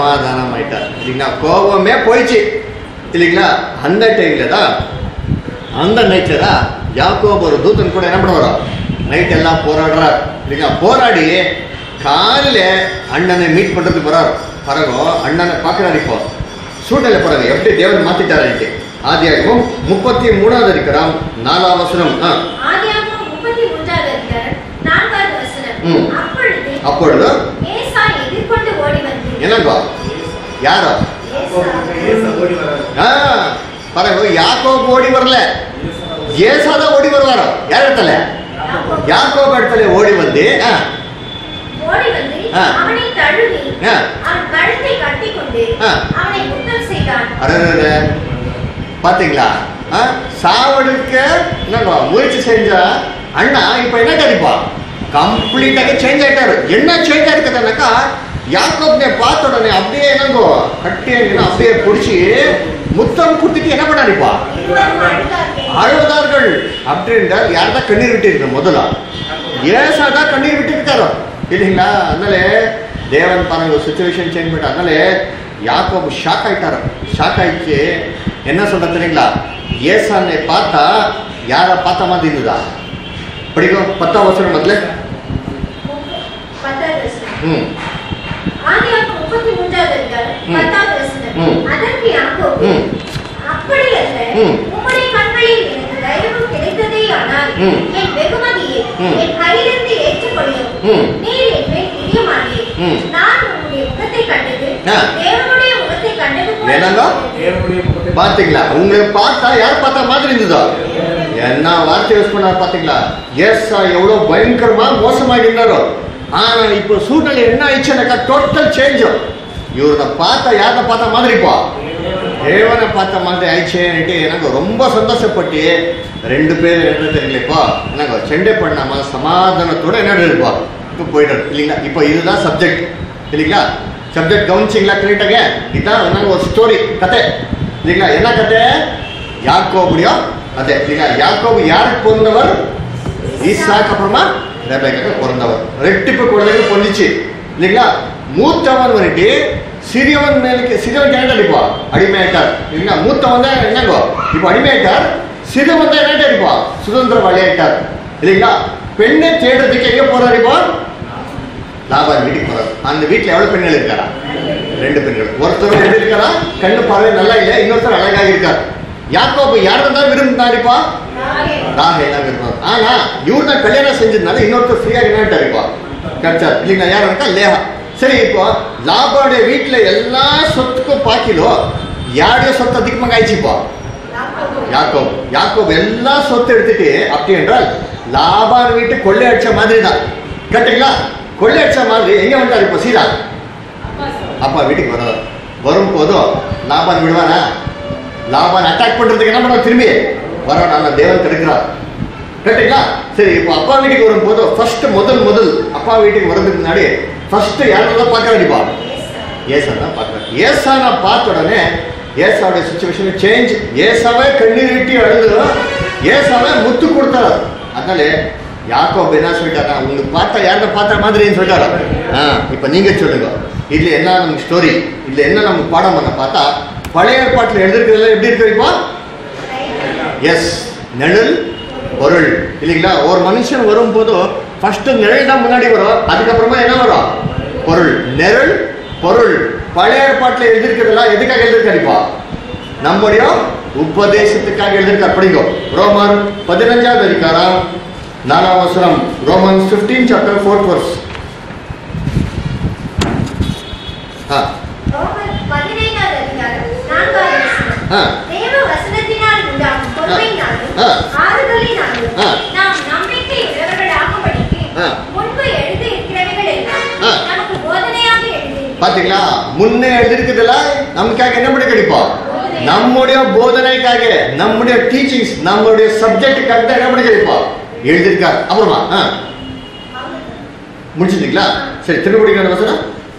[SPEAKER 1] சமாதானம் ஆயிட்டார் இல்லைங்களா கோபமே போயிடுச்சு இல்லைங்களா அந்த டைம்ல தான் அந்த நைட்ல யாக்கோப் ஒரு தூதன் கூட என்ன பண்ணுவாரோ நைட் எல்லாம் போராடுறார் இல்லைங்களா போராடி காலையில அண்ணனை மீட் பண்றதுக்கு போறார் பரவோ அண்ணனை பார்க்கறாரு இப்போ சூழ்நிலை பாருங்க எப்படி தேவன் மாத்திட்டாரு ஆதியாகவும் முப்பத்தி மூணாவது இருக்கிறான் நாலாம் வசனம் ஆ.
[SPEAKER 2] ஆதியாகமம் முப்பத்தி மூன்றாவது அதிகாரம், நான்காவது வசனம்.
[SPEAKER 1] ம்.
[SPEAKER 2] அப்பொழுது
[SPEAKER 1] அப்பொழுது
[SPEAKER 2] ஏசா எதிர்கொண்டு ஓடி வந்து
[SPEAKER 1] என்னங்கோ யாரோ
[SPEAKER 2] ஏசா
[SPEAKER 3] ஏசா ஓடி வராரு.
[SPEAKER 1] ஆ, பாருங்க யாக்கோப் ஓடி வரல
[SPEAKER 3] ஏசா
[SPEAKER 1] ஏசாதான் ஓடி வருவாரோ யார் இடத்துல
[SPEAKER 2] யாக்கோபு
[SPEAKER 1] யாக்கோப் இடத்துல ஓடி வந்து ஆ,
[SPEAKER 2] ஓடி வந்து
[SPEAKER 1] ஆ.
[SPEAKER 2] அவனை தழுவி
[SPEAKER 1] ஆ.
[SPEAKER 2] அவன் கழுத்தை கட்டிக்கொண்டு
[SPEAKER 1] ஆ.
[SPEAKER 2] அவனை முத்தம் செய்தான்
[SPEAKER 1] அடடட. பாத்தீங்களா ஆ, சாவடுக்க என்னங்கோ முயற்சி செஞ்ச அண்ணா இப்ப என்ன கிடைப்பா கம்ப்ளீட்டாக சேஞ்ச் ஆயிட்டாரு என்ன சேஞ்ச் ஆயிருக்குதுனாக்கா யாக்கோப்னே பார்த்த உடனே அப்படியே என்னங்கோ கட்டி அப்படியே பிடிச்சி முத்தம் கொடுத்துட்டு என்ன பண்ணாருப்பா
[SPEAKER 2] இருவரும் அழுதார்கள்.
[SPEAKER 1] அழுவதார்கள் அப்படின்றால் யார் தான் கண்ணீர் விட்டு முதல்ல ஏசா தான் கண்ணீர் விட்டு இருக்காரோ இல்லைங்களா அதனால தேவன் பாருங்க சுச்சுவேஷன் சேஞ்ச் பண்ணிட்டு அதனால யாக்கோபு ஷாக் ஆயிட்டாரு ஷாக் ஆயிடுச்சு என்ன சொல்ற தெரியுங்களா ஏசானை பார்த்தா யார பார்த்த மாதிரி இருந்ததா படிக்கும் பத்தாம் வருஷம் முதல்ல
[SPEAKER 2] பத்தாவது வசனம்.
[SPEAKER 1] ம்
[SPEAKER 2] ஆதியாகமம் முப்பத்தி மூன்றாவது அதிகாரம்,
[SPEAKER 1] ம்.
[SPEAKER 2] பத்தாவது வசனம்.
[SPEAKER 1] ம்.
[SPEAKER 2] அதற்கு யாக்கோபு,
[SPEAKER 1] ம்
[SPEAKER 2] அப்படி அல்ல
[SPEAKER 1] ம்.
[SPEAKER 2] உம்முடைய கண்களில் எனக்கு தயவு கிடைத்ததே ஆனால்
[SPEAKER 1] ம்.
[SPEAKER 2] என் வெகுமதியை
[SPEAKER 1] ம்.
[SPEAKER 2] என் கையிலிருந்து ஏற்றுக்கொள்ளும்
[SPEAKER 1] ம்.
[SPEAKER 2] நீர் என் மேல் பிரியமானீர்
[SPEAKER 1] ம்.
[SPEAKER 2] நான் உம்முடைய முகத்தை கண்டது
[SPEAKER 1] ஆ.
[SPEAKER 2] தேவனுடைய முகத்தை கண்டது போல
[SPEAKER 1] என்னங்க?
[SPEAKER 2] இருக்கிறது.
[SPEAKER 3] தேவனுடைய முகத்தை
[SPEAKER 1] பாத்தீங்களா உங்களை பார்த்தா யார் பார்த்தா மாதிரி இருந்ததா என்ன வார்த்தை யூஸ் பண்ணார் பாத்தீங்களா எஸ் எவ்வளவு பயங்கரமா மோசமாக இருந்தாரோ ஆனா இப்போ சூழ்நிலை என்ன ஆயிடுச்சுனாக்கா டோட்டல் சேஞ்ச் இவரை பார்த்தா யாரை பார்த்த மாதிரிப்பா தேவனை பார்த்த மாதிரி ஆயிடுச்சேன்னுட்டு எனக்கு ரொம்ப சந்தோஷப்பட்டு ரெண்டு பேர் என்ன தெரியலப்பா எனக்கு சண்டை பண்ணாம சமாதானத்தோட என்ன இருப்பா இப்போ போயிட்டாரு இல்லைங்களா இப்போ இதுதான் சப்ஜெக்ட் இல்லைங்களா சப்ஜெக்ட் கவனிச்சிங்களா கரெக்டாக இதுதான் என்னங்க ஒரு ஸ்டோரி கதை இல்லைங்களா என்ன கதை யாக்கோபுடைய கதை இல்லைங்களா யாக்கோபு யாருக்கு பிறந்தவர் ஈசாக்கு அப்புறமா ரெபேக்காக்கு பிறந்தவர் ரெட்டிப்பு குழந்தைங்க பொண்ணுச்சு இல்லைங்களா மூத்தவன் வந்துட்டு சிறியவன் மேலுக்கு சிறியவன் என்ன அடிப்பா அடிமையாயிட்டார் இல்லைங்களா மூத்தவன் தான் என்னங்கோ இப்போ அடிமையாயிட்டார் சிறியவன் தான் என்ன அடிப்பா சுதந்திரவாளி ஆயிட்டார் இல்லைங்களா பெண்ணை தேடுறதுக்கு எங்க போறாரு இப்போ லாபான் வீட்டுக்கு போறாரு அந்த வீட்டுல எவ்வளவு பெண்கள் இருக்காரா ரெண்டு பெண்கள் ஒருத்தர் எப்படி இருக்காரா கண்ணு பார்வை நல்லா இல்லை இன்னொருத்தர் அழகாக இருக்கார் யாக்கோபு யாரை தான் விரும்பினாரிப்பா ராகே தான் விரும்புவார் ஆனா இவர் தான் கல்யாணம் செஞ்சதுனால இன்னொருத்தர் ஃப்ரீயாக என்ன இருப்பா கிடைச்சார் இல்லைங்களா யார் இருக்கா லேஹா சரி இப்போ லாபாவுடைய வீட்டுல எல்லா சொத்துக்கும் பாக்கிலோ யாருடைய சொத்து அதிகமாக ஆயிடுச்சுப்பா யாக்கோப் யாக்கோப் எல்லா சொத்து எடுத்துட்டு அப்படி என்றால் லாபான் வீட்டு கொள்ளையடிச்ச மாதிரி தான் கேட்டீங்களா கொள்ளையடிச்ச மாதிரி எங்க வந்தார் இப்போ சீதா அப்பா வீட்டுக்கு வர்றார் வரும் போதும் லாபான் விடுவானா லாபான் அட்டாக் பண்றதுக்கு என்ன பண்ணுவோம் திரும்பி வர நல்ல தேவன் தடுக்கிறார் கேட்டீங்களா சரி இப்போ அப்பா வீட்டுக்கு வரும்போது ஃபர்ஸ்ட் முதல் முதல் அப்பா வீட்டுக்கு வர்றதுக்கு முன்னாடி ஃபர்ஸ்ட் யாரெல்லாம் பார்க்க வேண்டிப்பா ஏசா தான் பார்க்குறாரு ஏசானை பார்த்த உடனே ஏசாவுடைய சுச்சுவேஷன் சேஞ்ச் ஏசாவே கண்ணீர் விட்டு அழுது ஏசாவை முத்து கொடுத்தார் அதனால யாக்கோப் என்ன சொல்லிட்டாரா உங்களுக்கு பார்த்தா யாரை பார்த்த மாதிரின்னு சொல்லிட்டாரா ஆ இப்போ நீங்க சொல்லுங்க இதுல என்ன நமக்கு ஸ்டோரி இதுல என்ன நம்ம பாடம் பண்ண பார்த்தா பழைய ஏற்பாட்டில் எழுதிருக்கிறதுல எப்படி இருக்கு இப்போ எஸ் நிழல் பொருள் இல்லைங்களா ஒரு மனுஷன் வரும்போது ஃபர்ஸ்ட் நிழல் தான் முன்னாடி வரும் அதுக்கப்புறமா என்ன வரும் பொருள் நிழல் பொருள் பழைய ஏற்பாட்டில் எழுதிருக்கிறதெல்லாம் எதுக்காக எழுதிருக்காருப்பா நம்முடைய உபதேசத்துக்காக எழுதிருக்கார் படிங்க ரோமர் பதினஞ்சாவது அதிகாரம் நாலாம் வசனம் Roman fifteen chapter fourth verse ஆ
[SPEAKER 2] ரோமர் பதினைந்தாவது அதிகாரம், நான்காவது வசனம்.
[SPEAKER 1] ஆ
[SPEAKER 2] தேவ வசனத்தினால் உண்டாகும் பொறுமையினாலும்,
[SPEAKER 1] ஆ.
[SPEAKER 2] ஆறுதலினாலும்
[SPEAKER 1] ஆ.
[SPEAKER 2] நாம் நம்பிக்கை உள்ளவர்களாகும்படிக்கு
[SPEAKER 1] ஆ.
[SPEAKER 2] முன்பு எழுதி இருக்கிறவைகள் எல்லாம்
[SPEAKER 1] ஆ.
[SPEAKER 2] நமக்கு போதனையாக எழுதி
[SPEAKER 1] பாத்தீங்களா முன்னே எழுதிருக்குதுல நமக்காக என்ன பண்ணி கிடைப்போம் நம்முடைய போதனைக்காக நம்முடைய டீச்சிங்ஸ் நம்முடைய சப்ஜெக்டுக்காக தான் என்ன பண்ணி கிடைப்போம் எழுதியிருக்கார் அப்புறமா ஆ முடிச்சிட்டீங்களா சரி திருப்படிக்கான வசனம்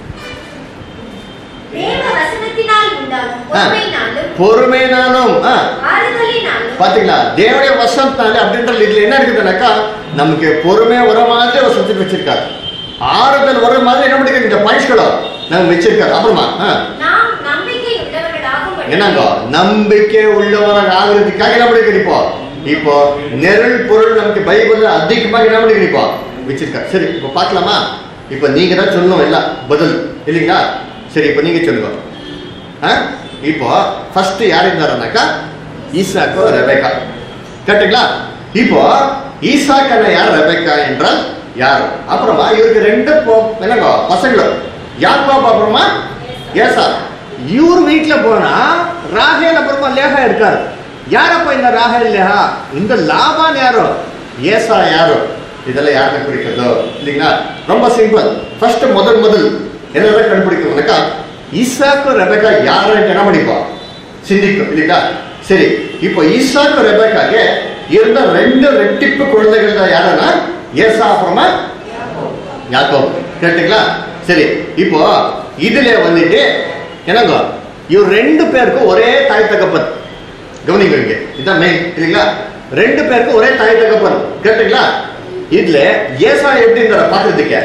[SPEAKER 2] தேவ வசனத்தினால் உண்டாகும்
[SPEAKER 1] ஆ.
[SPEAKER 2] பொறுமையினாலும்
[SPEAKER 1] பொறுமைனாலும் ஆ
[SPEAKER 2] ஆறுதலினாலும்
[SPEAKER 1] பாத்தீங்களா தேவனுடைய வசனத்தால அப்படின்றது இதுல என்ன இருக்குதுனாக்கா நமக்கு பொறுமை வர மாதிரி ஒரு சப்ஜெக்ட் வச்சிருக்காரு ஆறுதல் வர மாதிரி என்ன பண்ணிருக்காரு இந்த பாயிண்ட்ஸ்களோ நம்ம வச்சிருக்காரு அப்புறமா ஆ
[SPEAKER 2] நாம் நம்பிக்கை உள்ளவர்களாகும்படி
[SPEAKER 1] என்னங்க நம்பிக்கை உள்ளவராக ஆகுறதுக்காக என்ன பண்ணி கிடைப்போம் இப்போ நெருள் பொருள் நமக்கு பைபிள் அதிகமாக என்ன பண்ணிக்கிறீங்க இப்போ வச்சிருக்காரு சரி இப்போ பார்க்கலாமா இப்போ நீங்க தான் சொல்லணும் எல்லாம் பதில் இல்லைங்களா சரி இப்போ நீங்க சொல்லுங்க ஆ? இப்போ ஃபர்ஸ்ட் யார் இருந்தாருனாக்கா ஈசாக்கோ ரெபேக்கா கரெக்டுங்களா இப்போ ஈசாக்கன யார் ரெபேக்கா என்றால் யார் அப்புறமா இவருக்கு ரெண்டு பொ- என்னங்க பசங்களும் யாக்கோப் அப்புறமா ஏசா இவர் வீட்டுல போனா ராகேல் அப்புறமா லேகா இருக்காரு யாரப்ப இந்த ராகேல் லேகா இந்த லாபான் யாரோ ஏசா யாரோ இதெல்லாம் யாரை குறிக்கிறதோ இல்லைங்களா ரொம்ப சிம்பிள் ஃபர்ஸ்ட் முதல் முதல் என்னதான் கண்டுபிடிக்கணும்னாக்கா ஈசாக்கு ரெபேக்கா யாருன்னு என்ன பண்ணிப்பா சிந்திக்கும் இல்லைங்களா சரி இப்போ ஈசாக்கு ரெபேக்காಗೆ இருந்த ரெண்டு ரெட்டிப்பு குழந்தைகள் தான் யாருன்னா ஏசா அப்புறமா யாக்கோப் கேட்டுங்களா சரி இப்போ இதுல வந்துட்டு என்னங்க இவர் ரெண்டு பேருக்கும் ஒரே தாய் தகப்பன் கவனிங்க இங்க இதான் மெயின் இல்லைங்களா ரெண்டு பேருக்கும் ஒரே தாய் தகப்பன் கேட்டுங்களா இதுல ஏசா எப்படி இருந்தார பாக்குறதுக்கு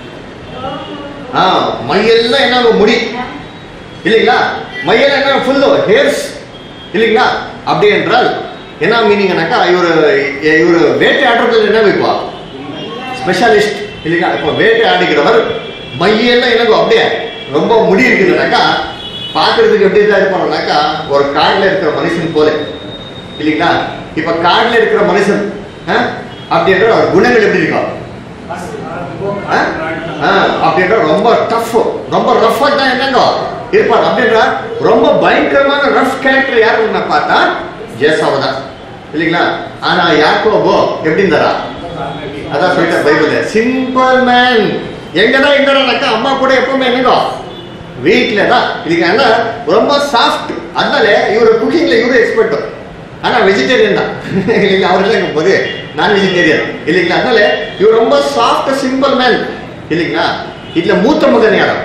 [SPEAKER 1] ஆ மையெல்லாம் என்ன முடி இல்லைங்களா மையெல்லாம் என்ன ஃபுல்லு ஹேர்ஸ் இல்லைங்களா அப்படி என்றால் என்ன மீனிங்னாக்கா இவர் இவர் வேட்டையாடுறதுல என்ன வைப்பா ஸ்பெஷலிஸ்ட் இல்லைங்களா இப்போ வேட்டை ஆடிக்கிறவர் மையெல்லாம் எனக்கு அப்படியே ரொம்ப முடி இருக்குதுனாக்கா பார்க்கறதுக்கு எப்படி தான் இருப்பாங்கனாக்கா ஒரு காட்டில் இருக்கிற மனுஷன் போல இல்லைங்களா இப்போ காட்டில் இருக்கிற மனுஷன் ஆ? அப்படின்ற அவர் குணங்கள் எப்படி இருக்கும் ஆ? ஆ, அப்படின்ற ரொம்ப டஃப் ரொம்ப ரஃபா தான் என்னங்க இருப்பார் அப்படின்ற ரொம்ப பயங்கரமான ரஃப் கேரக்டர் யாருன்னு பார்த்தா ஜேசாவை தான் இல்லைங்களா ஆனா யாக்கோபோ எப்படி இருந்தாரா அதான் சொல்லிட்டேன் பைபிள்ல சிம்பிள் மேன் எங்கதான் இருந்தாராக்கா அம்மா கூட எப்பவுமே என்னங்க வீட்ல தான் இல்லைங்க ஆனா ரொம்ப சாஃப்ட் அதனால இவரு குக்கிங்ல இவரு எக்ஸ்பர்ட் ஆனா வெஜிடேரியன் தான் இல்லைங்களா அவரெல்லாம் இங்க போது நான் வெஜிடேரியன் இல்லைங்களா அதனால இவர் ரொம்ப சாஃப்ட் சிம்பிள் மேன் இல்லைங்களா இதுல மூத்த மகன் யாரோ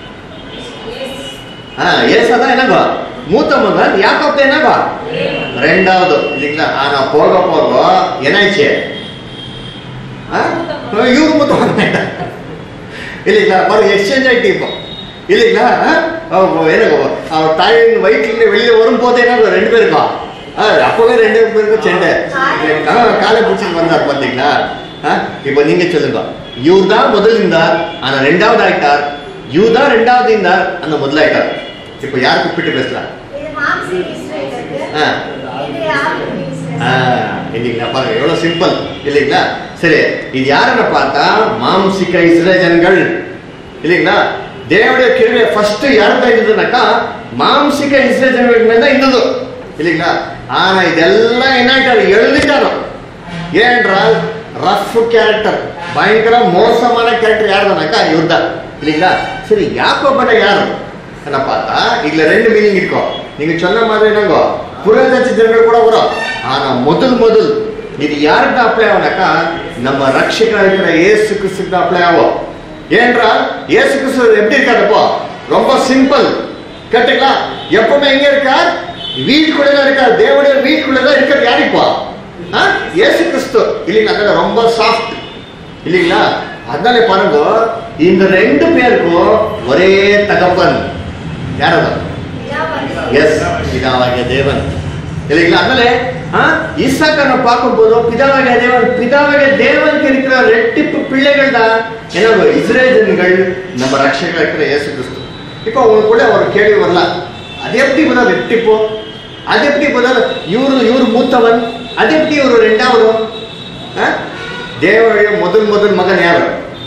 [SPEAKER 1] ஆ ஏசா தான் என்னங்க மூத்த மகன் யாக்கோப் என்னங்க ரெண்டாவது இல்லைங்களா ஆனா போக போக என்னாச்சு ஆ? இவரு மூத்த மகன் இல்லைங்களா பாருங்க எக்ஸ்சேஞ்ச் ஆயிட்டு இப்போ இல்லைங்களா ஆ? அவ- என்னங்க அவர் தாயின் வயிற்றுல வெளியில வரும்போது என்ன ரெண்டு பேருக்கும் ஆ, அப்பவே ரெண்டு பேருக்கும் சண்டை ஆ, காலை பிடிச்சிட்டு வந்தார் பாத்தீங்களா ஆ? இப்போ நீங்க சொல்லுங்க இவர் தான் முதல் இருந்தார் ஆனா ரெண்டாவது ஆயிட்டார் இவர் தான் ரெண்டாவது இருந்தார் அந்த முதலாயிட்டார் இப்போ யார் கூப்பிட்டு பேசலாம்
[SPEAKER 2] இது மாம்சி இஸ்ரேலுக்கு
[SPEAKER 1] ஆ.
[SPEAKER 2] இது யாருக்கு
[SPEAKER 1] ஆ, இல்லைங்களா பாருங்க எவ்வளவு சிம்பிள் இல்லைங்களா சரி இது யாருன்னு பார்த்தா மாம்சிக இஸ்ரேஜன்கள் இல்லைங்களா தேவனுடைய கிருவை ஃபர்ஸ்ட் யார் தான் இருந்ததுனாக்கா மாம்சிக இஸ்ரேஜன்களுக்கு மேல தான் இருந்தது இல்லைங்களா ஆனா இதெல்லாம் என்ன ஆயிட்டாரு எழுதிட்டாரு ஏனென்றால் ரஃப் கேரக்டர் பயங்கர மோசமான கேரக்டர் யாருனாக்கா இவர் தான் இல்லைங்களா சரி யாக்கோபன யாரு என்ன பார்த்தா இதுல ரெண்டு மீனிங் இருக்கும் நீங்க சொன்ன மாதிரி என்னங்கோ புரதட்சி ஜனங்கள் கூட வரும் ஆனா முதல் முதல் இது யாருக்கு அப்ளை ஆகும்னாக்கா நம்ம ரட்சகரா இருக்கிற இயேசு கிறிஸ்துக்கு அப்ளை ஆகும் ஏன்றால் இயேசு கிறிஸ்து எப்படி இருக்காரு இப்போ ரொம்ப சிம்பிள் கேட்டுங்களா எப்பவுமே எங்க இருக்கார் வீட்டுக்குள்ள தான் இருக்கார் தேவனுடைய வீட்டுக்குள்ள தான் இருக்கிறது யாரு இப்போ ஆ? இயேசு கிறிஸ்து இல்லைங்களா அதனால ரொம்ப சாஃப்ட் இல்லைங்களா அதனால பாருங்க இந்த ரெண்டு பேருக்கும் ஒரே தகப்பன் யாரதான் எஸ் பிதாவாகிய தேவன் இல்லைங்களா அதனால ஈசாக்கனை பார்க்கும்போது பிதாவாகிய தேவன் பிதாவாகிய தேவனுக்கு இருக்கிற ரெட்டிப்பு பிள்ளைகள் தான் என்ன இஸ்ரேஜன்கள் நம்ம ரட்சகர் இருக்கிற இயேசு கிறிஸ்து இப்போ உங்களுக்குள்ள ஒரு கேள்வி வரலாம் அது எப்படி முதல் ரெட்டிப்போ அது எப்படி முதல் இவரு இவரு மூத்தவன் அது எப்படி இவரு ரெண்டாவது ஆ? தேவனுடைய முதல் முதல் மகன் யாரு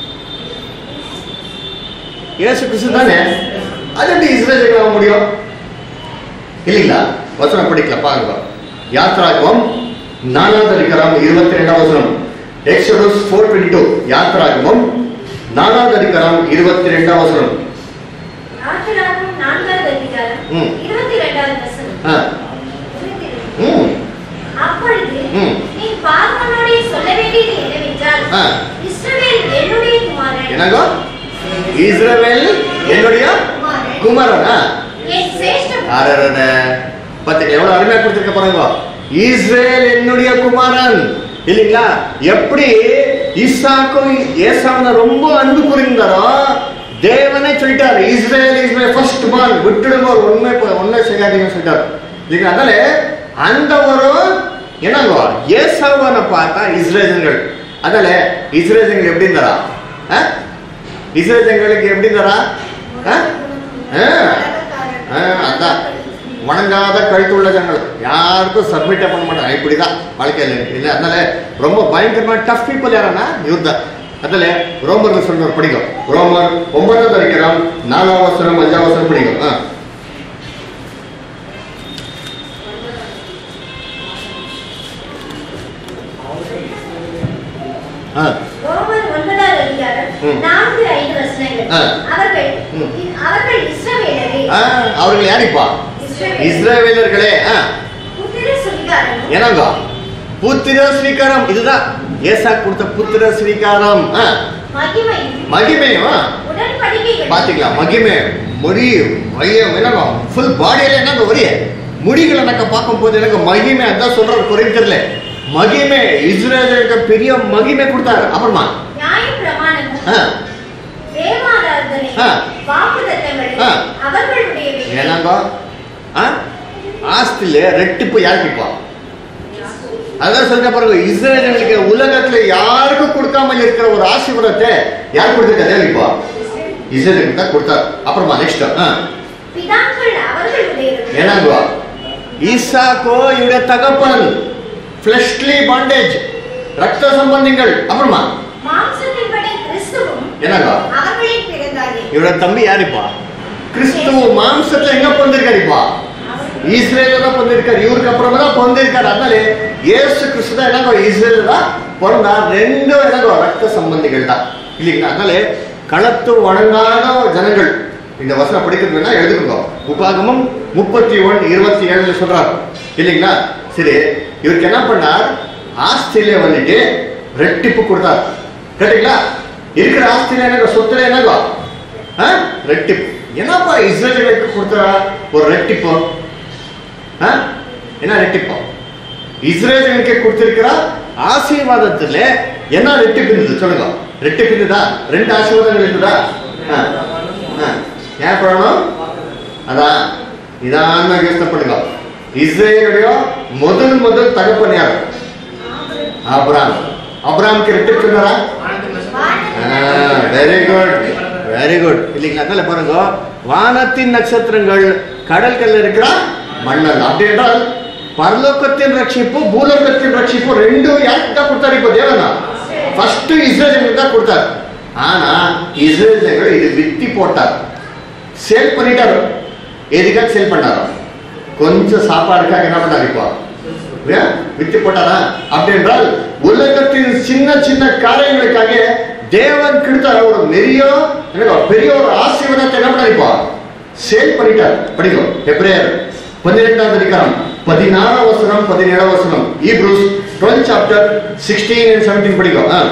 [SPEAKER 1] இயேசு கிறிஸ்து தானே அது எப்படி இஸ்ரேலுக்கு ஆக முடியும் இல்லைங்களா வசனம் படிக்கல பாருங்க யாத்ராகமம் நாலாவது அதிகாரம் இருபத்தி ரெண்டாம் வசனம் எக்ஸோடஸ் ஃபோர் டுவெண்ட்டி டூ யாத்ராகமம் நாலாவது அதிகாரம் இருபத்தி ரெண்டாம் வசனம்
[SPEAKER 2] ஆசிராகம் நான்காவது அதிகாரம்
[SPEAKER 1] ம்.
[SPEAKER 2] இருபத்தி ரெண்டாவது வசனம்
[SPEAKER 1] ஆ
[SPEAKER 2] இருபத்தி ரெண்டு.
[SPEAKER 1] ம்
[SPEAKER 2] அப்பொழுது
[SPEAKER 1] ம்.
[SPEAKER 2] நீ பார்வனோடே சொல்ல வேண்டியது என்னவென்றால்
[SPEAKER 1] ஆ.
[SPEAKER 2] இஸ்ரவேல் என்னுடைய குமாரன்
[SPEAKER 1] என்னங்க இஸ்ரவேல் என்னுடைய
[SPEAKER 2] குமாரன்
[SPEAKER 1] குமாரனா
[SPEAKER 2] என் சிரேஷ்ட
[SPEAKER 1] அரரன பாத்தீங்களா எவ்வளவு அருமையா கொடுத்திருக்க பாருங்க இஸ்ரேல் என்னுடைய குமாரன் இல்லைங்களா எப்படி ஈசாக்கும் ஏசாவன ரொம்ப அன்பு புரிந்தாரோ தேவனே சொல்லிட்டாரு இஸ்ரேல் இஸ் மை ஃபர்ஸ்ட் பால் விட்டுடுங்க ஒரு உண்மை ப- உண்மை செய்யாதீங்கன்னு சொல்லிட்டாரு இல்லைங்களா அதனால அந்த ஒரு என்னங்கோ ஏசாவனை பார்த்தா இஸ்ரேஜன்கள் அதனால இஸ்ரேஜன்கள் எப்படி இருந்தாரா ஆ? இஸ்ரேஜன்களுக்கு எப்படி இருந்தாரா ஆ? ஆ. ஆ, அதான் வணங்காத கழுத்துள்ள ஜனங்கள் யாருக்கும் சப்மிட்டே பண்ண மாட்டாங்க இப்படிதான் வாழ்க்கையில் இல்லை அதனால ரொம்ப பயங்கரமான டஃப் பீப்புள் யாரன்னா இவர் தான் அதில் ரோமர்கள் சொல்ற படிக்கும் ரோமர் ஒன்பதாவது அதிகாரம் நாலாம் வசனம் அஞ்சாம் வசனம் படிக்கும் ஆ ஆ
[SPEAKER 2] ரோமர் ஒன்பதாவது அதிகாரம்
[SPEAKER 1] ம்.
[SPEAKER 2] நான்கு ஐந்து வசனங்கள்
[SPEAKER 1] ஆ.
[SPEAKER 2] அவர்கள்
[SPEAKER 1] ம்.
[SPEAKER 2] அவர்கள் இஸ்ரவேலரே
[SPEAKER 1] ஆ, அவர்கள் யாரிப்பா
[SPEAKER 2] இஸ்ரவேலரே.
[SPEAKER 1] இஸ்ரவேலர்களே ஆ
[SPEAKER 2] புத்திர சுவிகாரமும்
[SPEAKER 1] என்னங்க புத்திர ஸ்ரீகாரம் இதுதான் ஏசா கொடுத்த புத்திர ஸ்ரீகாரம் ஆ,
[SPEAKER 2] மகிமையும்
[SPEAKER 1] மகிமையும் ஆ,
[SPEAKER 2] உடன்படிக்கைகளும்
[SPEAKER 1] பாத்தீங்களா மகிமை முடி மையம் என்னங்க ஃபுல் பாடியில என்னங்க ஒரே முடிகளை எனக்கு பார்க்கும் போது எனக்கு மகிமை அதான் சொல்ற குறைந்தர்ல மகிமை இஸ்ரேலுக்கு பெரிய மகிமை கொடுத்தாரு அப்புறமா
[SPEAKER 2] நியாய பிரமாணமும்
[SPEAKER 1] ஆ,
[SPEAKER 2] தேவாராதனை
[SPEAKER 1] ஆ.
[SPEAKER 2] வாக்குதத்தங்களும்
[SPEAKER 1] ஆ.
[SPEAKER 2] அவர்களுடையவை
[SPEAKER 1] என்னங்க ஆ? ஆஸ்தில ரெட்டிப்பு யாருக்குப்பா அதான் சொல்ற பாருங்க இஸ்ரேலுக்கு உலகத்துல யாருக்கும் கொடுக்காம இருக்கிற ஒரு ஆசீர்வாதத்தை யார் கொடுத்துருக்காரு இப்போ இஸ்ரேலுக்கு தான் கொடுத்தாரு அப்புறமா நெக்ஸ்ட்
[SPEAKER 2] பிதாக்கள் அவர்களுடையவை
[SPEAKER 1] என்னங்க ஈசாக்கோ இவருடைய தகப்பன் ஃபிளஷ்லி பாண்டேஜ் ரத்த சம்பந்திகள் அப்புறமா
[SPEAKER 2] மாம்சத்தின்படி கிறிஸ்துவும்
[SPEAKER 1] என்னங்க
[SPEAKER 2] அவர்களில் பிறந்தார்கள்
[SPEAKER 1] இவரோட தம்பி யாருப்பா கிறிஸ்துவ மாம்சத்துல எங்க பொந்திருக்காருப்பா இஸ்ரேல தான் பொந்திருக்காரு இவருக்கு அப்புறமா தான் பொந்திருக்காரு அதனால இயேசு கிறிஸ்து தான் என்னங்கோ இஸ்ரேல தான் பிறந்தா ரெண்டும் என்னங்கோ ரத்த சம்பந்திகள் தான் இல்லைங்களா அதனால களத்து வணங்காத ஜனங்கள் இந்த வசனம் படிக்கிறது வேணா எழுதுக்கோங்க உபாகமம் முப்பத்தி ஒன்று இருபத்தி ஏழுல சொல்றாரு இல்லைங்களா சரி இவருக்கு என்ன பண்ணார் ஆஸ்திரேலியா வந்துட்டு ரெட்டிப்பு கொடுத்தார் கேட்டீங்களா இருக்கிற ஆஸ்திரேலியா எனக்கு சொத்துல என்னங்கோ ஆ? ரெட்டிப்பு என்னப்பா இஸ்ரேலுக்கு கொடுத்தா ஒரு ரெட்டிப்பு ஆ? என்ன ரெட்டிப்பு இஸ்ரேலுக்கு கொடுத்திருக்கிற ஆசீர்வாதத்துல என்ன ரெட்டிப்பு இருந்தது சொல்லுங்க ரெட்டிப்பு இருந்ததா ரெண்டு ஆசீர்வாதங்கள் இருந்ததா ஆ. ஆ. ஏன் பண்ணணும் அதான் இதான் யோசனை பண்ணுங்க இஸ்ரேலுடைய முதல் முதல் தகப்பன் யார் அப்ராம் அப்ராம்க்கு ரெட்டிப்பு சொன்னாரா வெரி குட் வெரி குட் இல்லைங்களா அதனால பாருங்க வானத்தின் நட்சத்திரங்கள் கடல்கள்ல இருக்கிற மண்ணல் அப்படி என்றால் பரலோகத்தின் ரட்சிப்பு பூலோகத்தின் ரட்சிப்பு ரெண்டும் யாருக்கு தான் கொடுத்தாரு இப்போ தேவனா ஃபர்ஸ்ட் இஸ்ரேலுக்கு தான் கொடுத்தாரு ஆனா இஸ்ரேலர்கள் இது வித்தி போட்டார் சேல் பண்ணிட்டாரு எதுக்காக சேல் பண்ணாரோ கொஞ்சம் சாப்பாடுக்காக என்ன பண்ணாரு இப்போ ஏன்? வித்து போட்டாரா அப்படி என்றால் உலகத்தின் சின்ன சின்ன காரியங்களுக்காக தேவன் கொடுத்த ஒரு பெரிய என்னங்க, பெரிய ஒரு ஆசீர்வாதத்தை என்ன பண்ணாரு இப்போ சேல் பண்ணிட்டார் படிக்கும் எப்ரேயர் பன்னிரெண்டாவது அதிகாரம் பதினாறாம் வசனம் பதினேழாம் வசனம் Hebrews twelve chapter sixteen and seventeen படிக்கும் ஆ.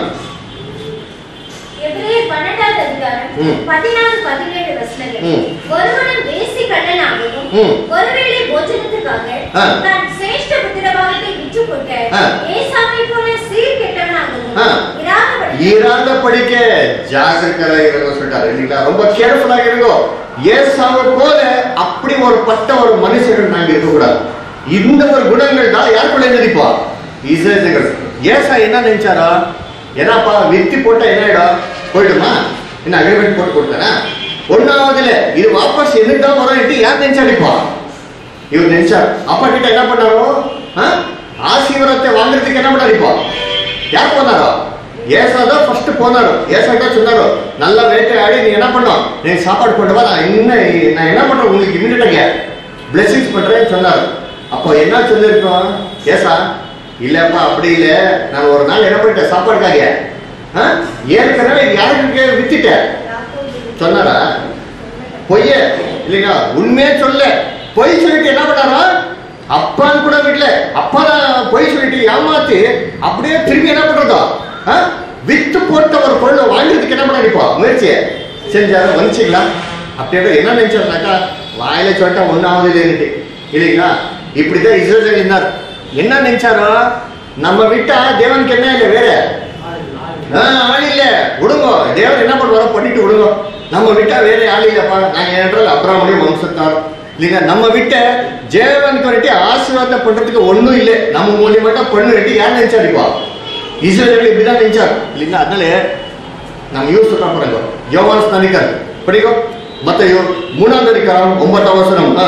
[SPEAKER 2] எபிரேயர் பன்னெண்டாவது அதிகாரம்
[SPEAKER 1] ம்.
[SPEAKER 2] பதினாறு பதினேழு வசனங்கள்
[SPEAKER 1] ம்.
[SPEAKER 2] ஒருவனும் வேசி கண்ணனாகவும்
[SPEAKER 1] ம்.
[SPEAKER 2] ஒருவேளை போஜனத்துக்காக
[SPEAKER 1] ஆ.
[SPEAKER 2] தன் சிரேஷ்ட புத்திரபாகத்தை விற்று கொண்ட
[SPEAKER 1] ஆ.
[SPEAKER 2] ஏசாவை போல சீர் கெட்டவனாகவும்
[SPEAKER 1] ஆ.
[SPEAKER 2] இராதபடி
[SPEAKER 1] இராத படிக்க ஜாகிரதையா இருங்க சொல்லிட்டாரு இல்லைங்களா ரொம்ப கேர்ஃபுல்லா இருங்கோ ஏசாவை போல அப்படி ஒரு பட்ட ஒரு மனுஷர்கள் நாங்க இருக்கக்கூடாது இந்த ஒரு குணங்கள் தான் யாருக்குள்ள நினைப்பா இஸ்ரேலுகள் ஏசா என்ன நினைச்சாரா என்னப்பா வித்தி போட்டா என்ன ஆயிடும் போயிடுமா என்ன அக்ரிமெண்ட் போட்டு கொடுத்தாரா ஒன்னாவதுல இது வாபஸ் எனக்கு தான் வரும் யார் நினைச்சாடிப்பா இவர் நினைச்சார் அப்பா கிட்ட என்ன பண்ணாரோ ஆ? ஆசீர்வாதத்தை வாங்குறதுக்கு என்ன பண்ணாரு இப்போ யார் போனாரோ ஏசா தான் ஃபர்ஸ்ட் போனாரு ஏசா கிட்ட சொன்னாரு நல்ல வேட்டையாடி நீ என்ன பண்ணோம் நீ சாப்பாடு கொண்டு வா நான் இன்னும் நான் என்ன பண்றேன் உங்களுக்கு இம்மிடியா பிளெஸிங்ஸ் பண்றேன்னு சொன்னாரு அப்போ என்ன சொல்லியிருக்கோம் ஏசா இல்லப்பா அப்படி இல்ல நான் ஒரு நாள் என்ன பண்ணிட்டேன் சாப்பாடுக்காக ஆ? ஏற்கனவே யாருக்கு வித்துட்டேன் சொன்னாரா பொய்ய இல்லைங்களா உண்மையே சொல்ல பொய் சொல்லிட்டு என்ன பண்ணாரா அப்பான்னு கூட வீட்டுல அப்பா தான் பொய் சொல்லிட்டு ஏமாத்தி அப்படியே திரும்பி என்ன பண்றதோ ஆ? வித்து போட்ட ஒரு பொருளை வாங்குறதுக்கு என்ன பண்ணாரு இப்போ முயற்சியை செஞ்சாரு வந்துச்சிங்களா அப்படியே என்ன நினைச்சாருனாக்கா வாயில சொல்லிட்டா ஒன்னாவது இல்லைன்னுட்டு இல்லைங்களா இப்படிதான் இஸ்ரேல் இருந்தார் என்ன நினைச்சாரோ நம்ம விட்டா தேவனுக்கு என்ன இல்லை வேற ஆ, ஆள் இல்ல விடுங்க தேவன் என்ன பண்ணுவாரோ பண்ணிட்டு விடுங்க நம்ம விட்டா வேற ஆள் இல்லப்பா நாங்க என்றால் அப்ராமுடைய வம்சத்தார் இல்லைங்க நம்ம விட்ட ஜேவனுக்கு வந்துட்டு ஆசீர்வாதம் பண்றதுக்கு ஒண்ணும் இல்லை நம்ம மூலியமா தான் பண்ணுட்டு யார் நினைச்சாரு இப்போ இஸ்ரேலர்கள் இப்படிதான் நினைச்சார் இல்லைங்களா அதனால நம்ம யூஸ் சொல்ல போறாங்க யோவான் ஸ்நானிகர் படிக்கும் மத்த மூணாவது அதிகாரம் ஒன்பதாம் வசனம் ஆ.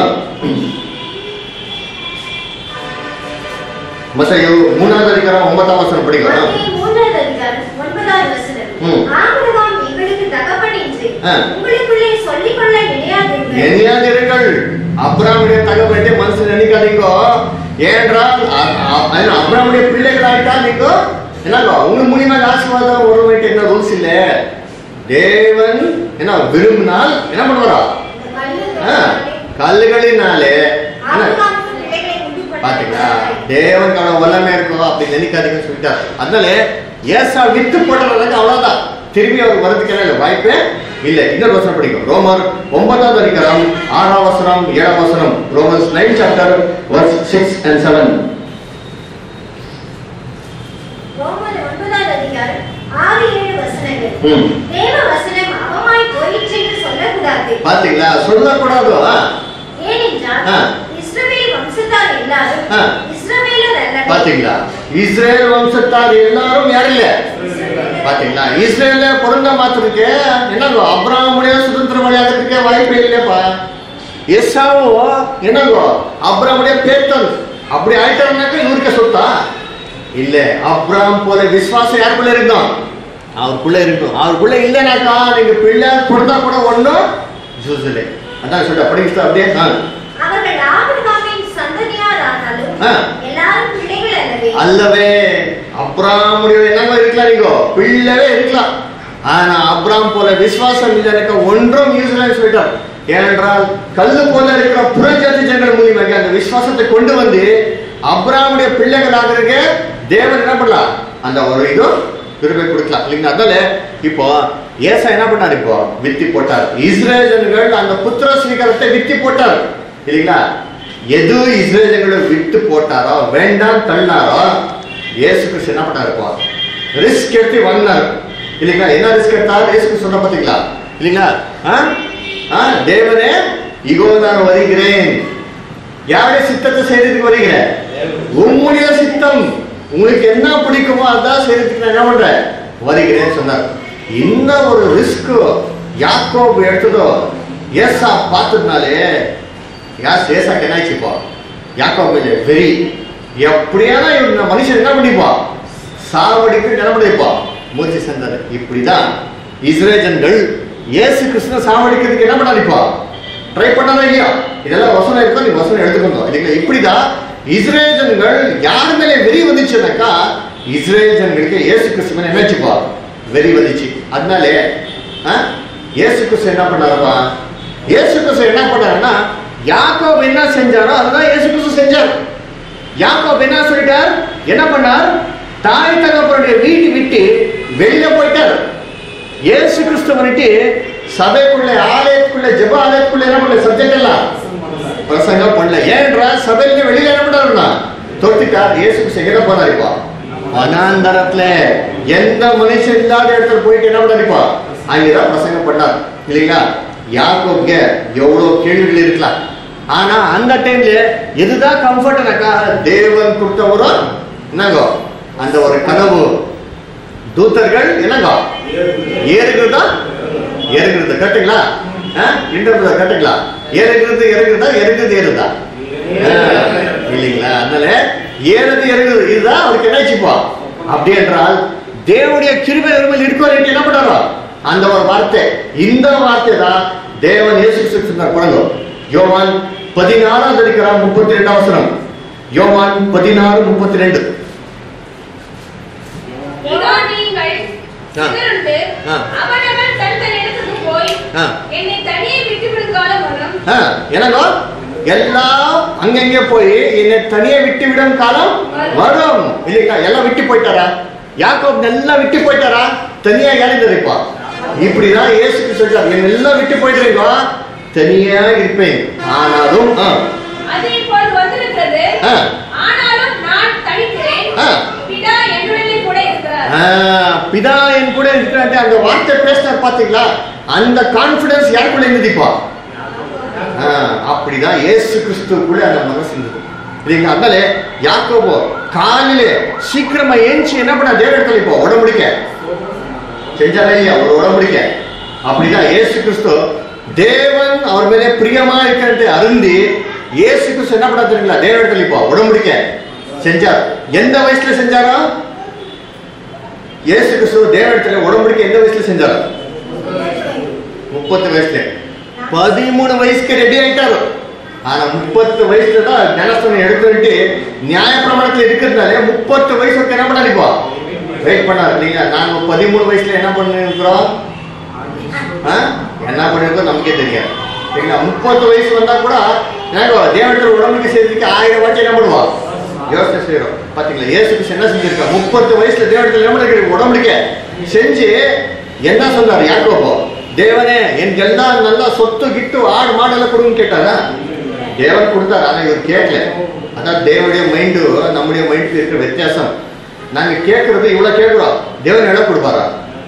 [SPEAKER 1] மத்த மூணாவது அதிகாரம் ஒன்பதாம் வசனம் படிக்கும்
[SPEAKER 2] மத்திய மூன்றாவது அதிகாரம், ஒன்பதாவது வசனம்.
[SPEAKER 1] ம்.
[SPEAKER 2] ஆபிரகாம் எங்களுக்கு தகப்பன் என்று
[SPEAKER 1] ஆ.
[SPEAKER 2] உங்களுக்குள்ளே சொல்லிக்கொள்ள நினையாதீர்கள்.
[SPEAKER 1] எண்ணியாதிருங்கள் அப்ராமுடைய தகவலை மனசு நினைக்காதீங்கோ ஏனென்றால் அ- அ- அது அப்ராமுடைய பிள்ளைகள் ஆயிட்டா நீங்க என்னங்க உங்க மூலியமாக ஆசீர்வாதம் வர வேண்டிய என்ன ரூல்ஸ் இல்ல தேவன் என்ன விரும்பினால் என்ன பண்ணுவாரா
[SPEAKER 2] இந்த
[SPEAKER 1] ஆ,
[SPEAKER 2] கல்லுகளினாலே
[SPEAKER 1] கல்லுகளினாலே என்ன
[SPEAKER 2] ஆபிரகாமுக்கு பிள்ளைகளை உண்டு பண்ண
[SPEAKER 1] பாத்தீங்களா தேவனுக்கு அவ்வளவு வல்லமை இருக்கும் அப்படி நினைக்காதீங்கன்னு சொல்லிட்டார் அதனால ஏசா வித்து போட்டதுக்கு அவ்வளவுதான் திரும்பி அவர் வரதுக்கு இல்லை வாய்ப்பே இல்ல இன்னொரு வசனம் படிக்கும் ரோமர் ஒன்பதாவது அதிகாரம் ஆறாம் வசனம் ஏழாம் வசனம் Romans nine chapter verse six and seven
[SPEAKER 2] ரோமர் ஒன்பதாவது அதிகாரம், ஆறு, ஏழு வசனங்கள்.
[SPEAKER 1] ம்.
[SPEAKER 2] தேவ வசனம் அவமாய் போயிற்று என்று சொல்லக்கூடாது.
[SPEAKER 1] பாத்தீங்களா சொல்லக்கூடாது ஆ?
[SPEAKER 2] ஏனென்றால்
[SPEAKER 1] ஆ.
[SPEAKER 2] இஸ்ரவேல் வம்சத்தார் எல்லாரும்
[SPEAKER 1] ஆ.
[SPEAKER 2] இஸ்ரவேலர் அல்லவே.
[SPEAKER 1] பாத்தீங்களா இஸ்ரேல் வம்சத்தார் எல்லாரும் யாரும் இல்ல
[SPEAKER 2] இஸ்ரவேலர்
[SPEAKER 1] பாத்தீங்களா இஸ்ரேல பிறந்த மாத்திரಕ್ಕೆ என்னங்கோ அப்ராமுடைய சுதந்திரம் ஆகிறதுக்கே வாய்ப்பே இல்லையப்பா எஸ்ஸாவோ என்னங்கோ அப்ராமுடைய பேத்தன் அப்படி ஆயிட்டாருனாக்க இவருக்கு சொத்தா இல்ல அப்ராம் போல விசுவாசம் யாருக்குள்ள இருந்தோம் அவருக்குள்ள இருக்கும் அவருக்குள்ள இல்லைனாக்கா நீங்க பிள்ளை கொடுத்தா கூட ஒண்ணும் ஜூஸ் இல்லை அதான் சொல்ற படிக்க அப்படியே ஆ.
[SPEAKER 2] அவர்கள் ஆபிரகாமின் சந்ததியார் ஆனாலும்
[SPEAKER 1] ஆ.
[SPEAKER 2] எல்லாரும் பிள்ளைகள் அல்லவே
[SPEAKER 1] அல்லவே அப்ராமுடைய என்னங்க இருக்கலாம் நீங்க பிள்ளவே இருக்கலாம் ஆனா அப்ராம் போல விசுவாசம் இல்லைனாக்க ஒன்றும் யூஸ்லன்னு சொல்லிட்டார் ஏனென்றால் கல்லு போல இருக்கிற புறஜாதி ஜனங்கள் மூலியமாக அந்த விசுவாசத்தை கொண்டு வந்து அப்ராமுடைய பிள்ளைகள் ஆகிறதுக்கு தேவன் என்ன பண்ணலாம் அந்த ஒரு இது கிருபை கொடுக்கலாம் இல்லைங்களா அதனால இப்போ ஏசா என்ன பண்ணார் இப்போ வித்தி போட்டார் இஸ்ரேல் ஜனங்கள் அந்த புத்திர ஸ்வீகாரத்தை வித்தி போட்டார் இல்லைங்களா எது இஸ்ரேல் ஜனங்களை விட்டு போட்டாரோ வேண்டாம் தள்ளினாரோ இயேசு கிறிஸ்து என்ன பண்ணாரு இப்போ ரிஸ்க் எடுத்து வாங்கினார் இல்லைங்களா என்ன ரிஸ்க் எடுத்தார் இயேசு கிறிஸ்து சொன்ன பார்த்தீங்களா இல்லைங்களா ஆ ஆ தேவனே இகோ நான் வருகிறேன் யாருடைய சித்தத்தை செய்யறதுக்கு வருகிறேன் உம்முடைய சித்தம் உங்களுக்கு என்ன பிடிக்குமோ அதான் செய்யறதுக்கு நான் என்ன பண்றேன் வருகிறேன்னு சொன்னார் இந்த ஒரு ரிஸ்க் யாக்கோப் எடுத்ததோ ஏசா பார்த்ததுனாலே யாஸ் ஏசாக்கு என்ன ஆயிடுச்சுப்பா யாக்கோப் மேலே வெறி எப்படியான இந்த மனுஷன் என்ன பண்ணிப்பா சாவடிக்கு என்ன பண்ணிப்பா மூச்சு சென்றாரு இப்படிதான் இஸ்ரேஜன்கள் இயேசு கிருஷ்ண சாவடிக்கிறதுக்கு என்ன பண்ணாருப்பா ட்ரை பண்ணாதா இல்லையா இதெல்லாம் வசனம் இருக்கோ நீ வசனம் எடுத்துக்கணும் இல்லைங்களா இப்படிதான் இஸ்ரேல் ஜனங்கள் யார் மேலே வெறி வந்துச்சுனாக்கா இஸ்ரேல் ஜனங்களுக்கு இயேசு கிறிஸ்து மேல என்னாச்சுப்பா வெறி வந்துச்சு அதனாலே ஆ, இயேசு கிறிஸ்து என்ன பண்ணாருப்பா இயேசு கிறிஸ்து என்ன பண்ணாருன்னா யாக்கோப் என்ன செஞ்சாரோ அதுதான் இயேசு கிறிஸ்து செஞ்சார் யாக்கோப் என்ன சொல்லிட்டார் என்ன பண்ணார் தாய் தகப்பனுடைய வீட்டு விட்டு வெளியில போயிட்டார் இயேசு கிறிஸ்து வந்துட்டு சபைக்குள்ள ஆலயத்துக்குள்ள ஜெப ஆலயத்துக்குள்ள என்ன பண்ணல சப்ஜெக்ட் எல்லாம் பிரசங்கம் பண்ணல ஏன்றா சபையில வெளியில என்ன பண்ணாருன்னா தொட்டுட்டார் இயேசு கிறிஸ்து எங்க போனார் இப்போ வனாந்தரத்துல எந்த மனுஷன் இல்லாத இடத்துல போயிட்டு என்ன பண்ணாருப்பா அங்கதான் பிரசங்கம் பண்ணார் இல்லைங்களா யாக்கோப்ಗೆ எவ்வளவு கேள்விகள் இருக்கலாம் ஆனா அந்த டைம்ல எதுதான் கம்ஃபர்ட்னாக்கா தேவன் கொடுத்தவரோ என்னங்கோ அந்த ஒரு கனவு தூதர்கள் என்னங்கோ ஏறுகிறதா ஏறுகிறது கட்டுங்களா இன்டர்வியூ கட்டுங்களா ஏறுகிறது இறங்குறதா இறங்குறது ஏறுதா ஆ, இல்லைங்களா அதனால ஏறது இறங்குது இதுதான் அவருக்கு என்ன ஆச்சுப்பா அப்படி என்றால் தேவனுடைய கிருபை உரிமையில் இருக்கோ என்று என்ன பண்றாரோ அந்த ஒரு வார்த்தை இந்த வார்த்தை தான் தேவன் இயேசு கிறிஸ்து சொன்னார் பாருங்க யோவான் பதினாறாம் அதிகாரம் முப்பத்தி ரெண்டாம் வசனம் யோவான் பதினாறு முப்பத்தி ரெண்டு
[SPEAKER 4] இதோ நீங்கள்
[SPEAKER 1] ஆ.
[SPEAKER 4] சிதறுண்டு
[SPEAKER 1] ஆ.
[SPEAKER 4] அவனவன் தன் தன் இடத்துக்கு போய்
[SPEAKER 1] ஆ.
[SPEAKER 4] என்னை தனியே விட்டுவிடும் காலம் வரும்
[SPEAKER 1] ஆ, என்னங்கோ எல்லாம் அங்கங்கே போய் என்னை தனியா விட்டு விடும் காலம் வரும் இல்லைங்களா எல்லாம் விட்டு போயிட்டாரா யாக்கோப் எல்லாம் விட்டு போயிட்டாரா தனியா இறந்தது இப்போ இப்படிதான் இயேசுக்கு சொல்றாரு என்ன எல்லாம் விட்டு போயிடுறீங்க தனியா இருப்பேன் ஆனாலும் ஆ,
[SPEAKER 4] அது இப்பொழுது வந்திருக்கிறது
[SPEAKER 1] ஆ.
[SPEAKER 4] ஆனாலும் நான் தனிக்கிறேன்
[SPEAKER 1] ஆ.
[SPEAKER 4] பிதா என்னுடனே கூட இருக்கிறார்
[SPEAKER 1] ஆ, பிதா என் கூட இருக்கிறாரு அந்த வார்த்தை பேசினார் பாத்தீங்களா அந்த கான்பிடன்ஸ் யாருக்குள்ள இருந்தது இப்போ ஆ, ஆ, அப்படிதான் இயேசு கிறிஸ்துக்குள்ள அந்த மனசு இருந்தது இல்லைங்களா அதனால யாக்கோபோ காலையிலே சீக்கிரமா ஏஞ்சி என்ன பண்ண தேவ இடத்துல இப்போ உடம்புடிக்க செஞ்சாரா இல்லையா ஒரு உடம்புடிக்க அப்படிதான் இயேசு கிறிஸ்து தேவன் அவர் மேலே பிரியமா இருக்கிறது அருந்தி இயேசு கிறிஸ்து என்ன பண்ண தெரியுங்களா தேவ இடத்துல இப்போ உடம்புடிக்க செஞ்சார் எந்த வயசுல செஞ்சாரோ இயேசு கிறிஸ்து தேவ இடத்துல உடம்புடிக்க எந்த வயசுல செஞ்சாரோ முப்பத்து வயசுல பதிமூணு வயசுக்கு ரெடி ஆயிட்டாரு ஆனா முப்பத்து வயசுல தான் ஞானஸ்தானம் எடுத்துட்டு நியாய பிரமாணத்துல இருக்கிறதுனால முப்பத்து வயசு வரைக்கும் என்ன பண்ணாரு இப்போ வெயிட் பண்ணாரு இல்லைங்களா நாங்க பதிமூணு வயசுல என்ன பண்ணிருக்கிறோம் ஆ? என்ன பண்ணிருக்கோம் நமக்கே தெரியாது சரிங்களா முப்பத்து வயசு வந்தா கூட எனக்கு தேவனத்தில் உடம்புக்கு செய்யறதுக்கு ஆயிரம் வாட்டி என்ன பண்ணுவோம் யோசனை செய்யறோம் பாத்தீங்களா இயேசு கிறிஸ்து என்ன செஞ்சிருக்கா முப்பத்து வயசுல தேவனத்தில் என்ன பண்ணிருக்க உடம்புக்கு செஞ்சு என்ன சொன்னார் யாக்கோபோ தேவனே எனக்கு எல்லாம் நல்லா சொத்து கிட்டு ஆடு மாடெல்லாம் கொடுங்கன்னு கேட்டாரா தேவன் கொடுத்தாரு ஆனா இவர் கேட்கல அதான் தேவனுடைய மைண்டு நம்முடைய மைண்டுக்கு இருக்கிற வித்தியாசம் நாங்க கேட்கறது இவ்வளவு கேட்கிறோம் தேவன் இடம் கொடுப்பாரா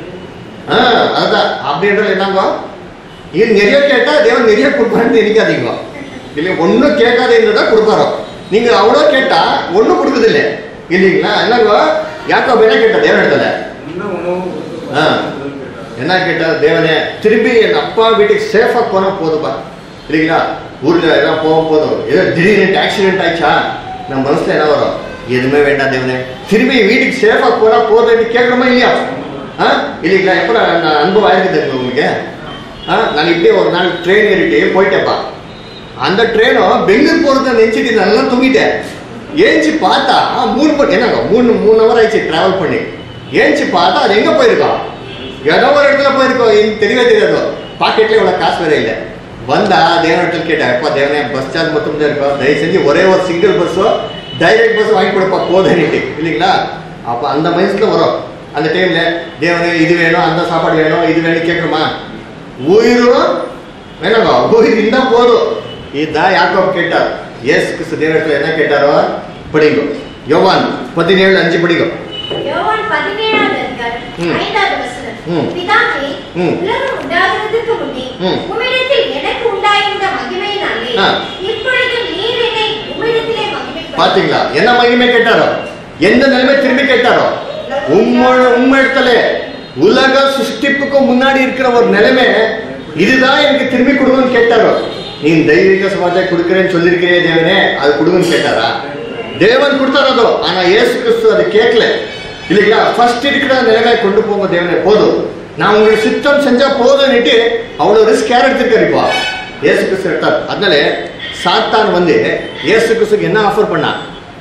[SPEAKER 1] ஆ, அதுதான் அப்படின்றது என்னங்க இது நிறைய கேட்டா தேவன் நிறைய கொடுப்பாருன்னு நினைக்காதீங்க இல்லை ஒன்றும் கேட்காத இருந்தா கொடுப்பாரோ நீங்க அவ்வளோ கேட்டா ஒன்றும் கொடுக்குது இல்லை இல்லைங்களா என்னங்க யாக்கோ என்ன கேட்டா தேவன் இடத்துல
[SPEAKER 3] இன்னும் உணவு
[SPEAKER 1] ஆ. என்ன கேட்டா தேவனே திரும்பி என் அப்பா வீட்டுக்கு சேஃபா போனா போதுப்பா இல்லைங்களா ஊர்ல எல்லாம் போக போதும் ஏதோ திடீர்னு ஆக்சிடென்ட் ஆயிடுச்சா நம்ம மனசுல என்ன வரும் எதுவுமே வேண்டாம் தேவனே திரும்பி வீட்டுக்கு சேஃபா போனா போதும்னு கேட்கணுமா இல்லையா ஆ இல்லைங்களா எப்போ நான் அனுபவம் ஆயிருக்கு தெரியுமா உங்களுக்கு ஆ நான் இப்படியே ஒரு நாள் ட்ரெயின் ஏறிட்டு போயிட்டேப்பா அந்த ட்ரெயினும் பெங்களூர் போறத நினைச்சிட்டு நல்லா தூங்கிட்டேன் ஏஞ்சி பார்த்தா மூணு மணி என்னங்க மூணு மூணு ஹவர் ஆயிடுச்சு டிராவல் பண்ணி ஏஞ்சி பார்த்தா அது எங்க போயிருக்கோம் ஏதோ ஒரு இடத்துல போயிருக்கோம் எனக்கு தெரியவே தெரியாது பாக்கெட்ல இவ்வளவு காசு வேற இல்லை வந்தா தேவனிடத்தில் கேட்டேன் அப்பா தேவனே பஸ் சார்ஜ் மட்டும் தான் இருக்கும் தயவு செஞ்சு ஒரே ஒரு சிங்கிள் பஸ்ஸோ டைரக்ட் பஸ் வாங்கி கொடுப்பா போதுன்னுட்டு இல்லைங்களா அப்ப அந்த மைண்ட்ல வரும் அந்த டைம்ல தேவனே இது வேணும் அந்த சாப்பாடு வேணும் இது வேணும் கேட்கணுமா உயிரும் வேணாங்க உயிர் இருந்தா போதும் இதுதான் யாக்கோப் கேட்டார் ஏசு கிறிஸ்து தேவனிடத்தில் என்ன கேட்டாரோ படிங்க யோவான் பதினேழு அஞ்சு படிங்க
[SPEAKER 2] யோவான் பதினேழாவது அதிகாரம்,
[SPEAKER 1] ம்.
[SPEAKER 2] ஐந்தாவது வசனம்.
[SPEAKER 1] ம்.
[SPEAKER 2] பிதாவே,
[SPEAKER 1] ம்.
[SPEAKER 2] உலகம் உண்டாகிறதுக்கு முன்னே
[SPEAKER 1] ம்.
[SPEAKER 2] உம்மிடத்தில் எனக்கு உண்டாயிருந்த மகிமையினாலே,
[SPEAKER 1] ஆ.
[SPEAKER 2] இப்பொழுது நீர் என்னை உம்மிடத்திலே மகிமைப்படுத்தும்.
[SPEAKER 1] பாத்தீங்களா என்ன மகிமை கேட்டாரோ எந்த நிலைமை திரும்பி கேட்டாரோ உம்மோட உம்மிடத்துல உலக சிருஷ்டிப்புக்கு முன்னாடி இருக்கிற ஒரு நிலைமை இதுதான் எனக்கு திரும்பி கொடுங்கன்னு கேட்டாரோ நீ தெய்வீக சமாஜை கொடுக்கிறேன்னு சொல்லியிருக்கிறே தேவனே அது கொடுங்கன்னு கேட்டாரா தேவன் கொடுத்தார் அதோ ஆனா இயேசு கிறிஸ்து அது கேட்கல இல்லைங்களா ஃபர்ஸ்ட் இருக்கிற நிலைமை கொண்டு போங்க தேவனே போதும் நான் உங்களுக்கு சித்தம் செஞ்சா போதும்னுட்டு அவ்வளவு ரிஸ்க் யார் எடுத்திருக்காரு இப்போ இயேசு கிறிஸ்து எடுத்தார் அதனால சாத்தான் வந்து இயேசு கிறிஸ்துக்கு என்ன ஆஃபர் பண்ணா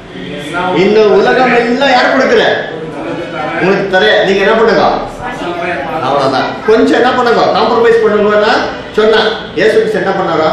[SPEAKER 1] இந்த உலகம் எல்லாம் யார் கொடுக்குற உங்களுக்கு தர நீங்க என்ன பண்ணுங்க அவ்வளவுதான் கொஞ்சம் என்ன பண்ணுங்க காம்ப்ரமைஸ் பண்ணுங்கன்னா சொன்னா இயேசு கிறிஸ்து என்ன பண்ணாரோ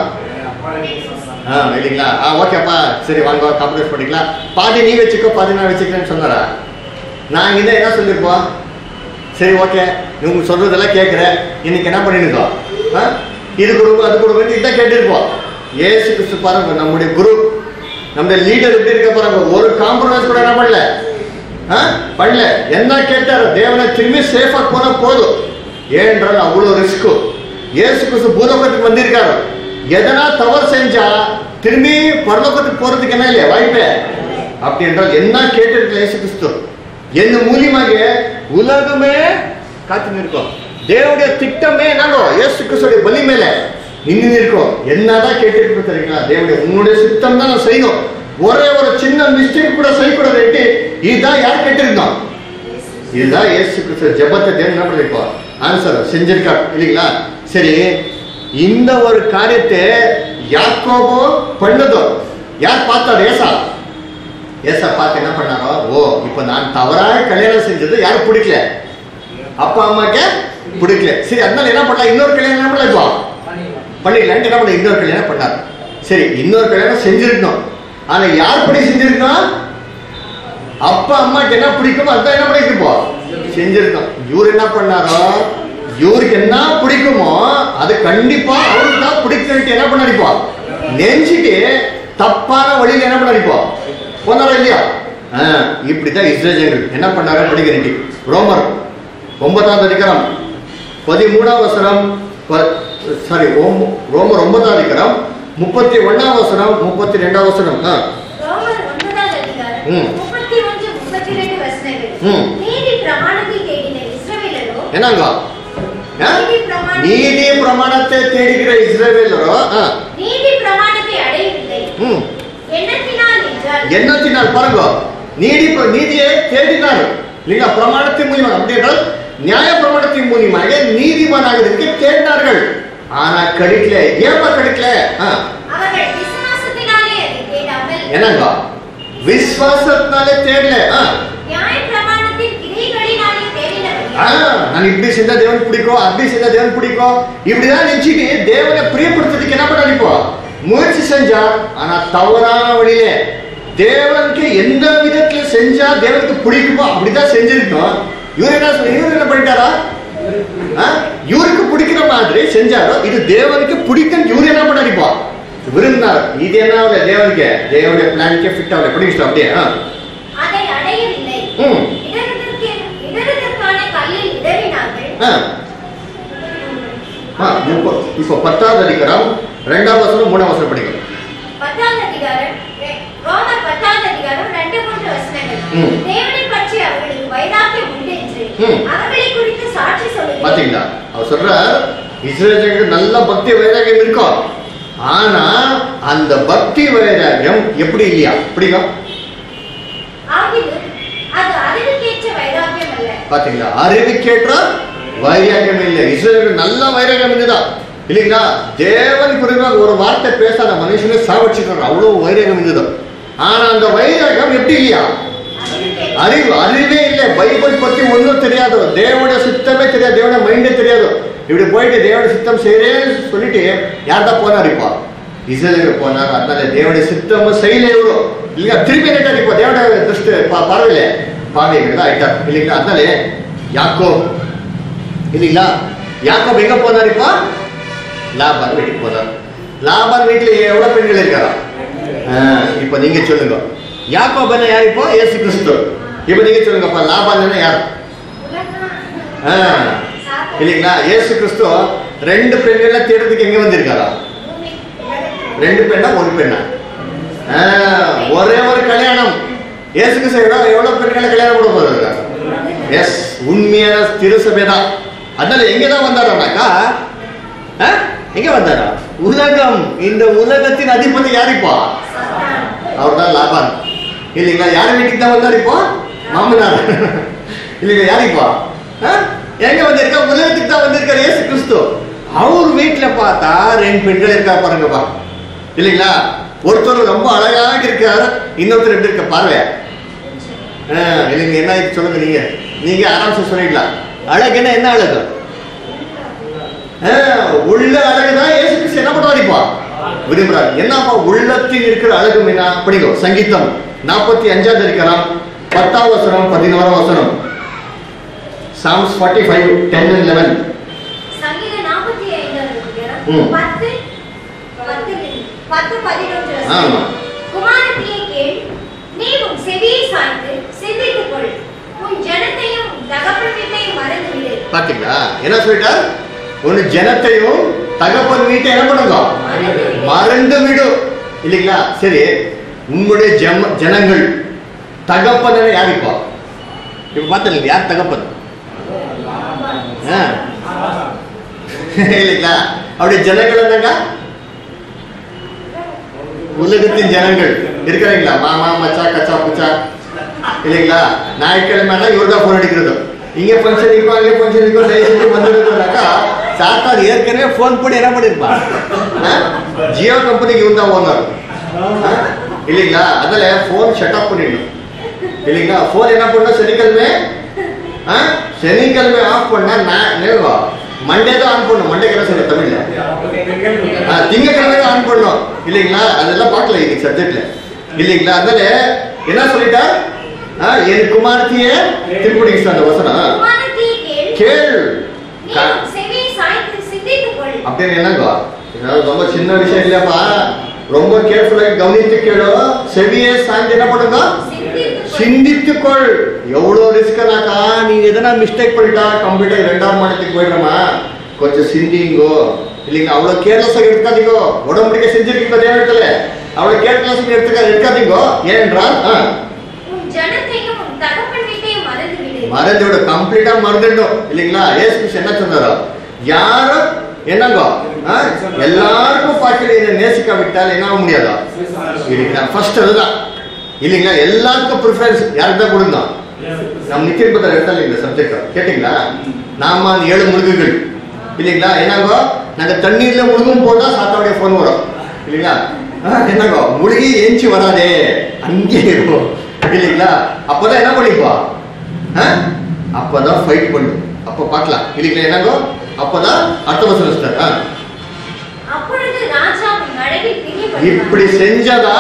[SPEAKER 1] ஆ இல்லைங்களா ஆ ஓகேப்பா சரி வாங்க காம்ப்ரமைஸ் பண்ணிக்கலாம் பாதி நீ வச்சுக்கோ பாதி நான் வச்சுக்கிறேன்னு சொன்னாரா நாங்க இதை என்ன சொல்லியிருப்போம் சரி ஓகே இவங்க சொல்றதெல்லாம் கேட்குறேன் இன்னைக்கு என்ன பண்ணிருக்கோம் ஆ இது கொடுங்க அது கொடுங்கன்னு இதான் கேட்டிருப்போம் ஏசு கிறிஸ்து பாருங்க நம்முடைய குரு நம்முடைய லீடர் எப்படி இருக்க பாருங்க ஒரு காம்ப்ரமைஸ் கூட என்ன பண்ணல ஆ பண்ணல என்ன கேட்டாரு தேவனை திரும்பி சேஃபா போனா போதும் ஏன்றால் அவ்வளவு ரிஸ்க் ஏசு கிறிஸ்து பூலோகத்துக்கு வந்திருக்காரு எதனா தவறு செஞ்சா திரும்பி பரலோகத்துக்கு போறதுக்கு என்ன இல்லையா வாய்ப்பே அப்படி என்றால் என்ன கேட்டிருக்க இயேசு கிறிஸ்து என்ன மூலியமாக உலகமே காத்து நிற்கும் தேவனுடைய திட்டமே என்னங்கோ இயேசு கிறிஸ்துடைய பலி மேல நின்று நிற்கும் என்னதான் கேட்டிருக்கு தெரியுங்களா தேவனுடைய உன்னுடைய சித்தம் தான் நான் செய்யணும் ஒரே ஒரு சின்ன மிஸ்டேக் கூட செய்யக்கூடாது இதுதான் யார் கேட்டிருந்தோம் இதுதான் இயேசு கிறிஸ்து ஜெபத்தை தேவன் என்ன பண்ணிருப்போம் ஆன்சர் செஞ்சிருக்கார் இல்லைங்களா சரி இந்த ஒரு காரியத்தை யாக்கோபோ பண்ணதோ யார் பார்த்தார் ஏசா ஏசா பார்த்து என்ன பண்ணாரோ ஓ இப்போ நான் தவறாக கல்யாணம் செஞ்சது யாரும் பிடிக்கல அப்பா அம்மாக்கு பிடிக்கல சரி அதனால என்ன பண்ணலாம் இன்னொரு கல்யாணம் என்ன பண்ணலாம் இப்போ பண்ணிக்கலான்ட்டு என்ன பண்ண இன்னொரு கல்யாணம் பண்ணார் சரி இன்னொரு கல்யாணம் செஞ்சிருக்கணும் ஆனா யார் படி செஞ்சிருக்கணும் அப்பா அம்மாக்கு என்ன பிடிக்குமோ அதான் என்ன பண்ணிருக்கு இப்போ செஞ்சிருக்கோம் இவர் என்ன பண்ணாரோ இவருக்கு என்ன பிடிக்குமோ அது கண்டிப்பா அவருக்கு தான் பிடிக்குன்ட்டு என்ன பண்ணாரிப்போ நெஞ்சிட்டு தப்பான வழியில என்ன பண்ணாரிப்போ போனாரா இல்லையா ஆ, இப்படிதான் இஸ்ரேஜர்கள் என்ன பண்ணாரோ படிக்கிறேன் ரோமர் ஒன்பதாம் அதிகாரம் பதிமூணாம் வசனம் சாரி ரோமர் ஒன்பதாம் அதிகாரம் முப்பத்தி ஒன்னாம் வசனம் முப்பத்தி ரெண்டாம் வசனம் ஆ
[SPEAKER 2] ரோமர் ஒன்பதாம் அதிகாரம்
[SPEAKER 1] ம்.
[SPEAKER 2] முப்பத்தி ஒன்று முப்பத்தி ரெண்டு வசனங்கள்
[SPEAKER 1] ம்.
[SPEAKER 2] நீதி பிரமாணத்தை தேடின இஸ்ரவேலரோ
[SPEAKER 1] என்னங்க ஆ?
[SPEAKER 2] நீதி பிரமாணம்
[SPEAKER 1] நீதி பிரமாணத்தை தேடுகிற இஸ்ரவேலரோ ஆ,
[SPEAKER 2] நீதி பிரமாணத்தை அடையவில்லை
[SPEAKER 1] ம்
[SPEAKER 2] எண்ணத்தினால் என்றால்
[SPEAKER 1] எண்ணத்தினால் பாருங்க நீதி நீதியை தேடினார் இல்லைங்களா பிரமாணத்தின் மூலியமாக அப்படின்றால் நியாய பிரமாணத்தின் மூலியமாக நீதிமானாகிறதுக்கு தேடினார்கள் ஆனா கிடைக்கல ஏப்பா கிடைக்கல ஆ,
[SPEAKER 2] அவர்கள் விசுவாசத்தினாலே அதை தேடாமல்
[SPEAKER 1] என்னங்க விசுவாசத்தினாலே தேடல ஆ,
[SPEAKER 2] நியாய பிரமாணத்தின் கிரியைகளினாலே
[SPEAKER 1] ஆ,
[SPEAKER 2] தேடினபடியால்
[SPEAKER 1] நான் இப்படி செஞ்சா தேவன் பிடிக்கும் அப்படி செஞ்சா தேவன் பிடிக்கும் இப்படிதான் நினைச்சிட்டு தேவனை பிரியப்படுத்துறதுக்கு என்ன பண்ண இப்போ முயற்சி செஞ்சா ஆனா தவறான வழியிலே தேவனுக்கு எந்த விதத்துல செஞ்சா தேவனுக்கு பிடிக்குமோ அப்படிதான் செஞ்சிருக்கோம் இவர் என்ன சொல்~ இவர் என்ன பண்ணிட்டாரா ஆ? இவருக்கு பிடிக்கிற மாதிரி செஞ்சாரோ இது தேவனுக்கு பிடிக்கும் இவர் என்ன பண்ணாரு இப்போ விரும்பினார் இது என்ன ஆகல தேவனுக்கு தேவனுடைய பிளானுக்கே ஃபிட் ஆகல பிடிச்சிட்டோம் அப்படியே ஆ.
[SPEAKER 2] அதை அடையவில்லை
[SPEAKER 1] ம்
[SPEAKER 2] இடறுதற்கு இடறுதற்கான கல்லில் இடறினார்கள்
[SPEAKER 1] ஆ ஆ, முப்ப- இப்போ பத்தாவது அதிகாரம் ரெண்டாம் வசனம் மூணாம் வசனம் படிக்கும்
[SPEAKER 2] பத்தாவது அதிகாரம் ரெ- ரோமர் பத்தாவது அதிகாரம் ரெண்டு மூன்று வசனங்கள்
[SPEAKER 1] ம்.
[SPEAKER 2] தேவனை பற்றி அவர்களுக்கு வைராக்கியம் உண்டு என்று
[SPEAKER 1] ம்.
[SPEAKER 2] அவர்களை குறித்து சாட்சி சொல்லுகிறேன்
[SPEAKER 1] பாத்தீங்களா அவர் சொல்றார் இஸ்ரேலுக்கு நல்ல பக்தி வைராகியம் இருக்கும் ஆனா அந்த பக்தி வைராகியம் எப்படி இல்லையா பிடிக்கும்
[SPEAKER 2] ஆகிலும் அது அறிவுக்கேற்ற வைராக்கியம் அல்ல
[SPEAKER 1] பாத்தீங்களா அறிவுக்கேற்ற வைராகியம் இல்லை இஸ்ரேலுக்கு நல்ல வைராகியம் இருந்துதான் இல்லைங்களா தேவன் குறிப்பாக ஒரு வார்த்தை பேசாத மனுஷனை சாவடிச்சுக்கிறாங்க அவ்வளவு வைராகியம் இருந்தது ஆனா அந்த வைராகியம் எப்படி இல்லையா
[SPEAKER 2] அறிவுக்கேற்ற
[SPEAKER 1] அறிவு அறிவே இல்லை பைபிள் பத்தி ஒன்றும் தெரியாது தேவனுடைய சித்தமே தெரியாது தேவனுடைய மைண்டே தெரியாது இப்படி போயிட்டு தேவனுடைய சித்தம் செய்யறேன்னு சொல்லிட்டு யார் தான் போனார் இப்போ இஸ்ரேலுக்கு போனார் அதனால தேவனுடைய சித்தமும் செய்யல இவரு இல்லைங்க திருப்பி கேட்டார் இப்போ தேவனுடைய திருஷ்டி பா- பார்வையில பாவிகள் தான் ஆயிட்டார் இல்லைங்களா அதனால யாக்கோ இல்லைங்களா யாக்கோப் எங்க போனார் இப்போ லாபான் வீட்டுக்கு போனார் லாபான் வீட்டுல எவ்வளவு பெண்கள் இருக்காரா ஆ, இப்போ நீங்க சொல்லுங்க யாக்கோபன யார் இப்போ இயேசு கிறிஸ்து இப்போ நீங்க சொல்லுங்கப்பா லாபான் யார்
[SPEAKER 2] உலகம்
[SPEAKER 1] ஆ,
[SPEAKER 2] சாத்தான்,
[SPEAKER 1] இல்லைங்களா இயேசு கிறிஸ்து ரெண்டு பெண்களை தேடுறதுக்கு எங்க வந்திருக்காரா
[SPEAKER 2] பூமி, உலகத்தில்
[SPEAKER 1] ரெண்டு பெண்ணா ஒரு பெண்ணா ஆ, ஒரே ஒரு கல்யாணம் இயேசு கிறிஸ்து எவ்வளவு எவ்வளவு பெண்களை கல்யாணம் பண்ண போறாரு எஸ் உண்மையான திருசபை தான் அதனால எங்க தான் வந்தாருனாக்கா ஆ? எங்க வந்தாரா உலகம் இந்த உலகத்தின் அதிபதி யாரிப்பா
[SPEAKER 2] சாத்தான்.
[SPEAKER 1] அவர் தான் லாபான் இல்லைங்களா யார் வீட்டுக்கு தான் வந்தார் இப்போ மாமனார் இல்லைங்களா யார் இப்போ ஆ? எங்க வந்திருக்கா உலகத்துக்கு தான் வந்திருக்காரு இயேசு கிறிஸ்து அவர் வீட்டுல பார்த்தா ரெண்டு பெண்கள் இருக்கா பாருங்கப்பா இல்லைங்களா ஒருத்தர் ரொம்ப அழகாக இருக்கார் இன்னொருத்தர் எப்படி இருக்க பார்வை ஆ, இல்லைங்க என்ன ஆயிடுச்சு சொல்லுங்க நீங்க நீங்க ஆரம்பிச்சு சொல்லிடலாம் அழகுன்னா என்ன அழகு ஆ, உள்ள அழகுதான் இயேசு கிறிஸ்து என்ன பண்ணுவார் இப்போ விரும்புறாரு என்னப்பா உள்ளத்தில் இருக்கிற அழகு என்ன படிக்கும் சங்கீதம் நாற்பத்தி அஞ்சாவது இருக்கிறான் பத்தாம் வசனம் பதினோராம் வசனம் Psalms forty five ten and eleven
[SPEAKER 2] சங்கீதம் நாற்பத்தி ஐந்தாவது அதிகாரம்,
[SPEAKER 1] ம்.
[SPEAKER 2] பத்து பத்து- பத்து பதினொன்று
[SPEAKER 1] ஆமா.
[SPEAKER 2] வசனம். குமாரத்தியே கேள் நீ உன் செவியை சாய்த்து சிந்தித்துக் கொள் உன் ஜனத்தையும் உன் தகப்பன் வீட்டையும் மறந்துவிடு
[SPEAKER 1] பாத்தீங்களா என்ன சொல்லிட்டார் ஒன்னு ஜனத்தையும் தகப்பன் வீட்டை என்ன பண்ணுங்க
[SPEAKER 2] மறந்துவிடு.
[SPEAKER 1] மறந்து விடு இல்லைங்களா சரி உங்களுடைய ஜம ஜனங்கள் தகப்பன் யார் இப்போ இப்ப பார்த்தீங்க யார் தகப்பன் ஆ. இல்லைங்களா அப்படி ஜனங்கள் என்னங்க உலகத்தின் ஜனங்கள் இருக்கிறீங்களா மாமா மச்சா கச்சா புச்சா இல்லைங்களா ஞாயிற்றுக்கிழமை இவர் தான் ஃபோன் அடிக்கிறது இங்கே ஃபங்க்ஷன் இருக்கும் அங்கே ஃபங்க்ஷன் இருக்கும் தயவுசெய்து வந்துருக்கோம்னாக்கா சாத்தார் ஏற்கனவே ஃபோன் பண்ணி என்ன பண்ணிருப்பான் ஆ? ஜியோ கம்பெனிக்கு இவன் தான் ஓனர் இல்லைங்களா அதில் ஃபோன் ஷட் ஆஃப் பண்ணிடணும் இல்லைங்களா ஃபோன் என்ன பண்ணணும் சனிக்கிழமை ஆ சனிக்கிழமை ஆஃப் பண்ணா நான் நேருவா மண்டே தான் ஆன் பண்ணும் மண்டே என்ன சொல்ல தமிழ்ல ஆ, திங்கட்கிழமை தான் ஆன் பண்ணோம் இல்லைங்களா அதெல்லாம் பார்க்கல இன்னைக்கு சப்ஜெக்ட்ல இல்லைங்களா அதனால என்ன சொல்லிட்டா ஆ, என் குமாரத்திய திருப்படிங்க அந்த வசனம்
[SPEAKER 2] குமாரத்தியே கேள்
[SPEAKER 1] கேள்
[SPEAKER 2] நீ
[SPEAKER 1] க-
[SPEAKER 2] உன் செவியை சாய்த்து சிந்தித்துக் கொள்
[SPEAKER 1] அப்படின்னு என்னங்க இதெல்லாம் ரொம்ப சின்ன விஷயம் இல்லையாப்பா ரொம்ப கேர்ஃபுல்லாக கவனித்து கேளு செவியே சாய்ந்து என்ன பண்ணுங்க
[SPEAKER 2] சிந்தித்துக் கொள்
[SPEAKER 1] சிந்தித்துக்கொள் எவ்வளோ ரிஸ்க்னாக்கா நீ எதனா மிஸ்டேக் பண்ணிட்டா கம்ப்யூட்டர் ரெண்டாம் மாதத்துக்கு போயிடுறமா கொஞ்சம் சிந்திங்கோ இல்லைங்களா அவ்வளோ கேர்லெஸ்ஸாக எடுக்காதீங்கோ உடம்படிக்கை செஞ்சிருக்கீங்க தேவனத்தில் அவ்வளோ கேர்லெஸ்ஸாக எடுத்துக்க எடுக்காதீங்கோ ஏனென்றால் ஆ,
[SPEAKER 2] உன் ஜனத்தையும் உன் தகப்பன் வீட்டையும் மறந்து விடு
[SPEAKER 1] மறந்து விட கம்ப்ளீட்டா மறந்துட்டோம் இல்லைங்களா ஏசு கிறிஸ்து என்ன சொன்னாரோ யாரும் என்னங்கோ ஆ, எல்லாருக்கும் பார்க்கல இதை நேசிக்காவிட்டால் என்ன ஆக முடியாதா இல்லைங்களா ஃபர்ஸ்ட் அதுதான் இல்லைங்களா எல்லாருக்கும் ப்ரிஃபரன்ஸ் யாருக்கு தான் கொடுங்க நம்ம நித்திய பத்திர எடுத்தால இந்த சப்ஜெக்ட் கேட்டிங்களா நாம அந்த ஏழு முழுகுகள் இல்லைங்களா என்னங்கோ நாங்க தண்ணீர்ல முழுகும் போதா சாத்தாவுடைய ஃபோன் வரும் இல்லைங்களா ஆ, என்னங்கோ முழுகி எஞ்சி வராதே அங்கே இருக்கும் இல்லைங்களா அப்பதான் என்ன பண்ணிப்பா ஆ? அப்பதான் ஃபைட் பண்ணும் அப்ப பார்க்கலாம் இல்லைங்களா என்னங்கோ அப்பதான் அடுத்த வசனம் சார் ஆ
[SPEAKER 2] அப்பொழுது ராஜா உன் அழகில்
[SPEAKER 1] இப்படி
[SPEAKER 2] பிரியப்படுவான்
[SPEAKER 1] செஞ்சதா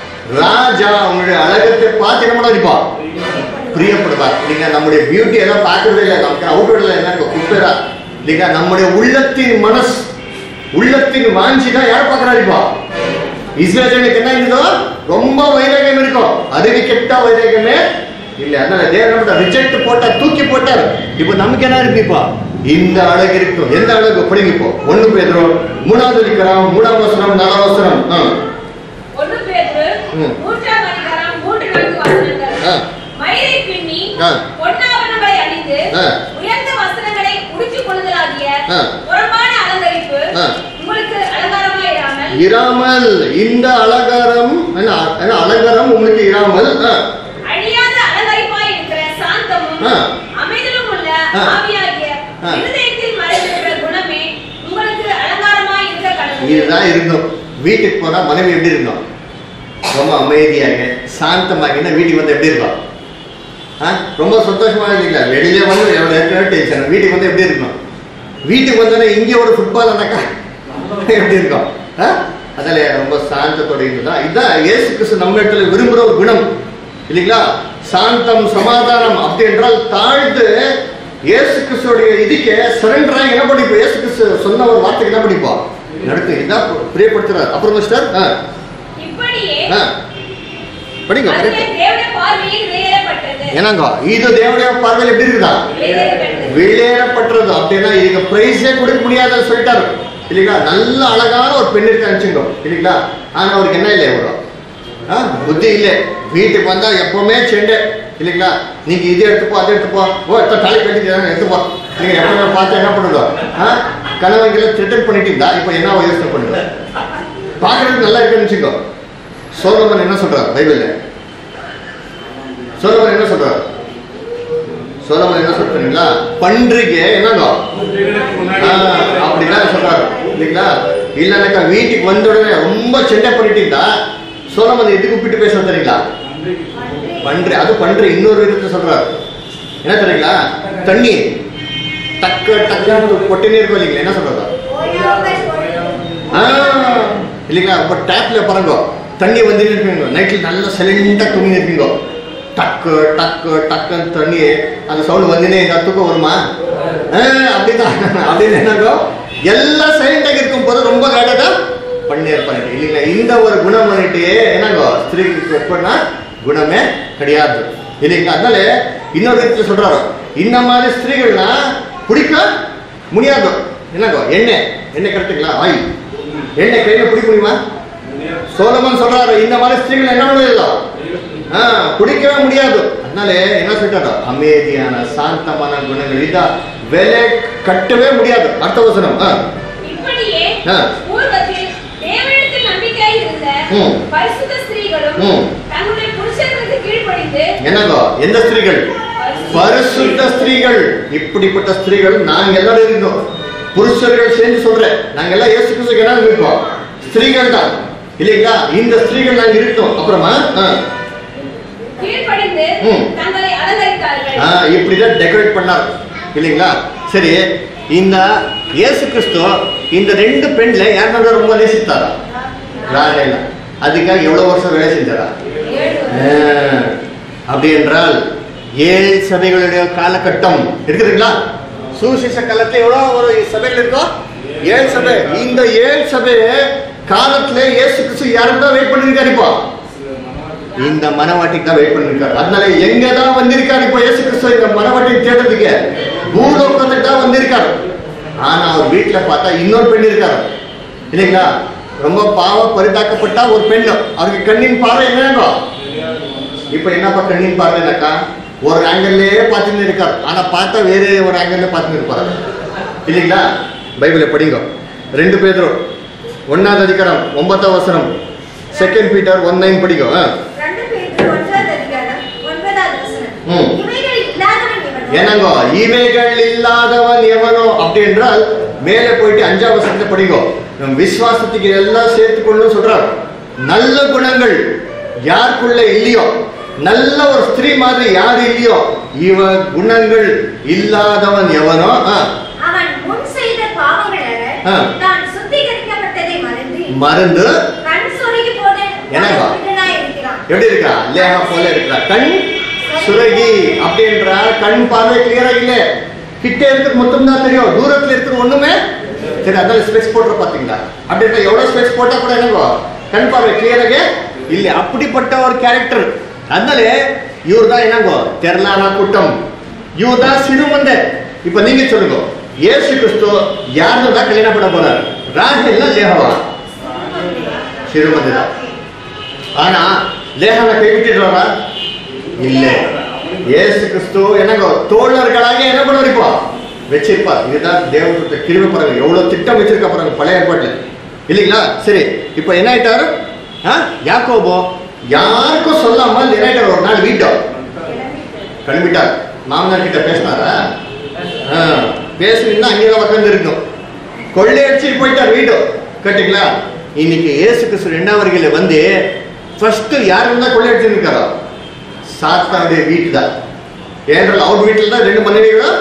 [SPEAKER 1] ராஜா அவனுடைய அழகத்தை பார்த்து என்ன பண்ணிப்பா பிரியப்படுவார் நீங்க நம்முடைய பியூட்டி எல்லாம் பார்க்கறதே இல்லை நமக்கு அவுட்வேர்ல என்ன குப்பைரா நீங்க நம்முடைய உள்ளத்தின் மனஸ் உள்ளத்தின் வாஞ்சி தான் யார் பார்க்கறாருப்பா இஸ்ரேலுக்கு என்ன இருந்ததோ ரொம்ப வைராகியம் இருக்கும் அறிவு கெட்ட வைராகியமே இல்ல அதனால தேவன் நம்ம ரிஜெக்ட் போட்டா தூக்கி போட்டார் இப்போ நமக்கு என்ன இருக்கு இப்போ இந்த அழகு இருக்கும் எந்த அழகு படிங்க இப்போ ஒண்ணு பேதுரும் மூணாவது அதிகாரம் மூணாவது வசனம் நாலாவது வசனம் ஆ.
[SPEAKER 4] ஒன்று பேதுரு
[SPEAKER 1] ம்.
[SPEAKER 4] மூன்றாம் அதிகாரம் மூன்று நான்கு வசனங்கள்
[SPEAKER 1] ஆ.
[SPEAKER 4] மயிரை பின்னி
[SPEAKER 1] ஆ.
[SPEAKER 4] பொன்னாபரணங்களை அணிந்து
[SPEAKER 1] ஆ.
[SPEAKER 4] உயர்ந்த வஸ்திரங்களை உடுத்திக் கொள்ளுதலாகிய
[SPEAKER 1] ஆ.
[SPEAKER 4] புறம்பான அலங்கரிப்பு
[SPEAKER 1] ஆ.
[SPEAKER 4] உங்களுக்கு அலங்காரமாயிராமல்
[SPEAKER 1] இராமல் இந்த அலங்காரம் என்ன என்ன அலங்காரம் உங்களுக்கு இராமல் ஆ.
[SPEAKER 4] அழியாத அலங்கரிப்பாய் இருக்கிற சாந்தமும்
[SPEAKER 1] ஆ.
[SPEAKER 4] அமைதலும் உள்ள
[SPEAKER 1] ஆ.
[SPEAKER 4] ஆவியாகிய
[SPEAKER 1] ஆ.
[SPEAKER 4] இருதயத்தில் மறைந்திருக்கிற குணமே உங்களுக்கு அலங்காரமாய் இருக்க கடவுள்
[SPEAKER 1] இதுதான் இருந்தோம் வீட்டுக்கு போனா மனைவி எப்படி இருந்தோம் ரொம்ப அமைதியாக சாந்தமாக வீட்டுக்கு வந்து எப்படி இருக்கும் ஆ? ரொம்ப சந்தோஷமா இல்லைங்களா வெளியில வந்து எவ்வளவு ஏற்கனவே டென்ஷன் வீட்டுக்கு வந்து எப்படி இருக்கும் வீட்டுக்கு வந்தோடனே இங்கே ஒரு ஃபுட்பால் அண்ணாக்கா எப்படி இருக்கும் ஆ? அதில் ரொம்ப சாந்தத்தோட இருந்ததா இதுதான் இயேசு கிறிஸ்து நம்ம இடத்துல விரும்புகிற ஒரு குணம் இல்லைங்களா சாந்தம் சமாதானம் அப்படி என்றால் தாழ்ந்து இயேசு கிறிஸ்துடைய இதுக்கு சரண்டராக என்ன படிப்போம் இயேசு கிறிஸ்து சொன்ன ஒரு வார்த்தைக்கு என்ன படிப்போம் நடக்கு இதான் பிரியப்படுத்துறாரு அப்புறம் மிஸ்டர் ஆ
[SPEAKER 4] இப்படியே
[SPEAKER 1] ஆ படிங்க
[SPEAKER 4] அது
[SPEAKER 1] படிங்க
[SPEAKER 4] தேவனுடைய பார்வையில் வெளியேறப்பட்டது
[SPEAKER 1] என்னங்க இது தேவனுடைய பார்வையில் எப்படி இருக்குதா
[SPEAKER 4] வெளியேறப்பட்டது
[SPEAKER 1] வெளியேறப்பட்டுறது அப்படின்னா இதுக்கு பிரைஸே கொடுக்க முடியாதுன்னு சொல்லிட்டாரு இல்லைங்களா நல்ல அழகான ஒரு பெண் இருக்கு அனுப்பிச்சுங்க இல்லைங்களா ஆனா அவருக்கு என்ன இல்லை இவ்வளோ ஆ, புத்தி இல்லை வீட்டுக்கு வந்தா எப்பவுமே செண்டை இல்லைங்களா நீங்க இது எடுத்துப்போ அதை எடுத்துப்போ ஓ எத்தனை தாலி கட்டிட்டு எடுத்துப்போ நீங்க எப்பவுமே பார்த்து என்ன பண்ணுதோ ஆ கணவன்களை த்ரெட்டன் பண்ணிட்டு இருந்தா இப்போ என்ன யோசனை பண்ணுங்க பார்க்கறதுக்கு நல்லா இருக்குன்னு வச்சுக்கோ சோலமன் என்ன சொல்றாரு பைபிள்ல சோலமன் என்ன சொல்றாரு சோலமன் என்ன சொல்றீங்களா பன்றிக்கு என்னங்க ஆ, அப்படிதான் சொல்றாரு இல்லைங்களா இல்லைனாக்கா வீட்டுக்கு வந்த உடனே ரொம்ப செண்டை பண்ணிட்டு இருந்தா சோலமன் எதுக்கு கூப்பிட்டு பேச தெரியுங்களா பன்றி அது பன்றி இன்னொரு விதத்தை சொல்றாரு என்ன தெரியுங்களா தண்ணி டக்கு டக்குன்னு கொட்டினே இருக்கும் இல்லைங்களா என்ன சொல்றது
[SPEAKER 2] ஓயாமல் ஓயாமல்.
[SPEAKER 1] ஆ, இல்லைங்களா இப்போ டேப்ல பாருங்க தண்ணி வந்துட்டு இருப்பீங்க நைட்டில் நல்லா சைலண்டா தூங்கி இருப்பீங்க டக்கு டக்கு டக்குன்னு தண்ணி அந்த சவுண்ட் வந்துனே இந்த தூக்கம் வருமா ஆ, அப்படிதான் அப்படின்னு என்னங்கோ எல்லாம் சைலண்டாக இருக்கும் போது ரொம்ப கரெக்டாக பண்ணி இருப்பாங்க இல்லைங்களா இந்த ஒரு குணம் பண்ணிட்டு என்னங்கோ ஸ்திரீக்கு எப்படின்னா குணமே கிடையாது இல்லைங்களா அதனால இன்னொரு விதத்துல சொல்றாரு இந்த மாதிரி ஸ்திரீகள்னா பிடிக்க முடியாது என்னங்கோ எண்ணெய் எண்ணெய் கரெக்டுங்களா ஆயில் எண்ணெய் கையில பிடிக்க முடியுமா சோலமன் சொல்றாரு இந்த மாதிரி ஸ்திரீகள் என்ன முடியல ஆ பிடிக்கவே முடியாது அதனால என்ன சொல்லிட்டாரோ அமைதியான சாந்தமான குணங்கள் இதா விலை கட்டவே முடியாது அடுத்த வசனம் ஆ
[SPEAKER 4] இப்படியே
[SPEAKER 1] ஆ.
[SPEAKER 4] பூர்வத்தில் தேவனிடத்தில் நம்பிக்கையாய் இருந்த
[SPEAKER 1] ம்.
[SPEAKER 4] பரிசுத்த ஸ்திரீகளும்
[SPEAKER 1] ம்.
[SPEAKER 4] தங்களுடைய புருஷர்களுக்கு கீழ்ப்படிந்து
[SPEAKER 1] என்னங்கோ எந்த ஸ்திரீகள் பரிசுத்த ஸ்திரீகள் இப்படிப்பட்ட ஸ்திரீகள் நாங்க எல்லாரும் இருந்தோம் புருஷர்கள் சேர்ந்து சொல்றேன் நாங்க எல்லாம் இயேசு கிறிஸ்துக்கு என்ன இருக்கோம் ஸ்திரீகள் தான் இல்லைங்களா இந்த ஸ்திரீகள் நாங்க இருக்கோம் அப்புறமா ஆ,
[SPEAKER 4] கீழ்ப்படிந்து
[SPEAKER 1] ம்.
[SPEAKER 4] தங்களை அலங்கரித்தார்கள்
[SPEAKER 1] ஆ, இப்படிதான் டெக்கரேட் பண்ணார் இல்லைங்களா சரி இந்த இயேசு கிறிஸ்து இந்த ரெண்டு பெண்ல யாருன்னா ரொம்ப நேசித்தாரா ராஜேல அதுக்காக எவ்வளவு வருஷம் வேலை செஞ்சாரா ஆ, அப்படி என்றால் ஏழு சபைகளுடைய காலகட்டம் இருக்குதுங்களா சுவிசேஷ காலத்துல எவ்வளவு ஒரு சபைகள் இருக்கும் ஏழு சபை இந்த ஏழு சபை காலத்துல இயேசு கிறிஸ்து யாருக்கு தான் வெயிட் பண்ணிருக்காரு இப்போ இந்த மனவாட்டிக்கு தான் வெயிட் பண்ணிருக்காரு அதனால எங்க தான் வந்திருக்காரு இப்போ இயேசு கிறிஸ்து இந்த மனவாட்டி தேடுறதுக்கு பூலோகத்துக்கு தான் வந்திருக்காரு ஆனா அவர் வீட்டுல பார்த்தா இன்னொரு பெண் இருக்காரு இல்லைங்களா ரொம்ப பாவ பரிதாக்கப்பட்ட ஒரு பெண் அவருக்கு கண்ணின் பார்வை என்னங்க இப்ப என்னப்பா கண்ணின் பார்வைனாக்கா ஒரு ஆங்கிள்லயே பார்த்துன்னு இருக்காரு ஆனா பார்த்தா வேற ஒரு ஆங்கிள் பார்த்துன்னு இருப்பாரு இல்லைங்களா பைபிளை படிங்க ரெண்டு பேரும் ஒன்னாவது அதிகாரம் ஒன்பதாம் வசனம் செகண்ட் பீட்டர் ஒன் நைன் படிங்க ஆ.
[SPEAKER 2] ரெண்டு பேருக்கு ஒன்றாவது அதிகாரம் ஒன்பதாவது வசனம்
[SPEAKER 1] ம்.
[SPEAKER 2] இவைகள் இல்லாதவன் எவனோ
[SPEAKER 1] என்னங்க இவைகள் இல்லாதவன் எவனோ அப்படி என்றால் மேலே போயிட்டு அஞ்சாம் வசனத்தை படிங்க நம் விசுவாசத்துக்கு எல்லாம் சேர்த்துக்கொள்ளணும் சொல்றார் நல்ல குணங்கள் யாருக்குள்ள இல்லையோ நல்ல ஒரு ஸ்திரீ மாதிரி யாரு இல்லையோ இவ குணங்கள் இல்லாதவன் எவனோ ஆ,
[SPEAKER 2] அவன் முன் செய்த பாவங்கள் அல்ல,
[SPEAKER 1] ஆ.
[SPEAKER 2] தான் சுத்திகரிக்கப்பட்டதை மறந்து
[SPEAKER 1] மருந்து
[SPEAKER 2] கண் சொருகி போன
[SPEAKER 1] என்னவா?
[SPEAKER 2] குருடனாய் இருக்கிறான்
[SPEAKER 1] எப்படி இருக்கா லேஹா போல இருக்கா கண் சுரகி அப்படின்றா கண் பார்வை கிளியரா இல்ல கிட்ட இருக்கிறது மொத்தம் தான் தெரியும் தூரத்துல இருக்கிறது ஒண்ணுமே சரி அதனால ஸ்பெக்ஸ் போட்டுற பாத்தீங்களா அப்படின்ற எவ்வளவு ஸ்பெக்ஸ் போட்டா கூட என்னங்கோ கண் பார்வை கிளியராக இல்ல அப்படிப்பட்ட ஒரு கேரக்டர் அதனால இவர் தான் என்னங்கோ தெரலான கூட்டம் இவர் தான் சிறுமந்த இப்ப நீங்க சொல்லுங்க ஏசு கிறிஸ்து யாருன்னு தான் கல்யாணம் பண்ண போறாரு ராஜல்ல லேஹவா சிறுமந்தை தான் ஆனா லேஹாவை கைவிட்டுடுறாரா இல்ல ஏசு கிறிஸ்து என்னங்க தோழர்களாக என்ன பண்ணுவார் இப்போ வச்சிருப்பார் இதுதான் தேவனுடைய கிருமி பாருங்க எவ்வளவு திட்டம் வச்சிருக்க பாருங்க பழைய ஏற்பாட்டுல இல்லைங்களா சரி இப்போ என்ன ஆயிட்டாரு ஆ? யாக்கோபோ யாருக்கும் சொல்லாம என்ன ஆயிட்டாரு ஒரு நாள் வீட்டோ கிளம்பிட்டார் மாமனார் கிட்ட பேசினாரா ஆ, பேசுனீங்கன்னா அங்கேதான் உட்காந்து இருக்கும் கொள்ளையடிச்சு போயிட்டார் வீடு கேட்டீங்களா இன்னைக்கு இயேசு கிறிஸ்து ரெண்டாம் வருகையில வந்து ஃபர்ஸ்ட் யார் இருந்தா கொள்ளையடிச்சிருக்காரோ சாத்தானுடைய வீட்டு தான் ஏனென்றால் அவர் வீட்டில் தான் ரெண்டு மனைவிகளும்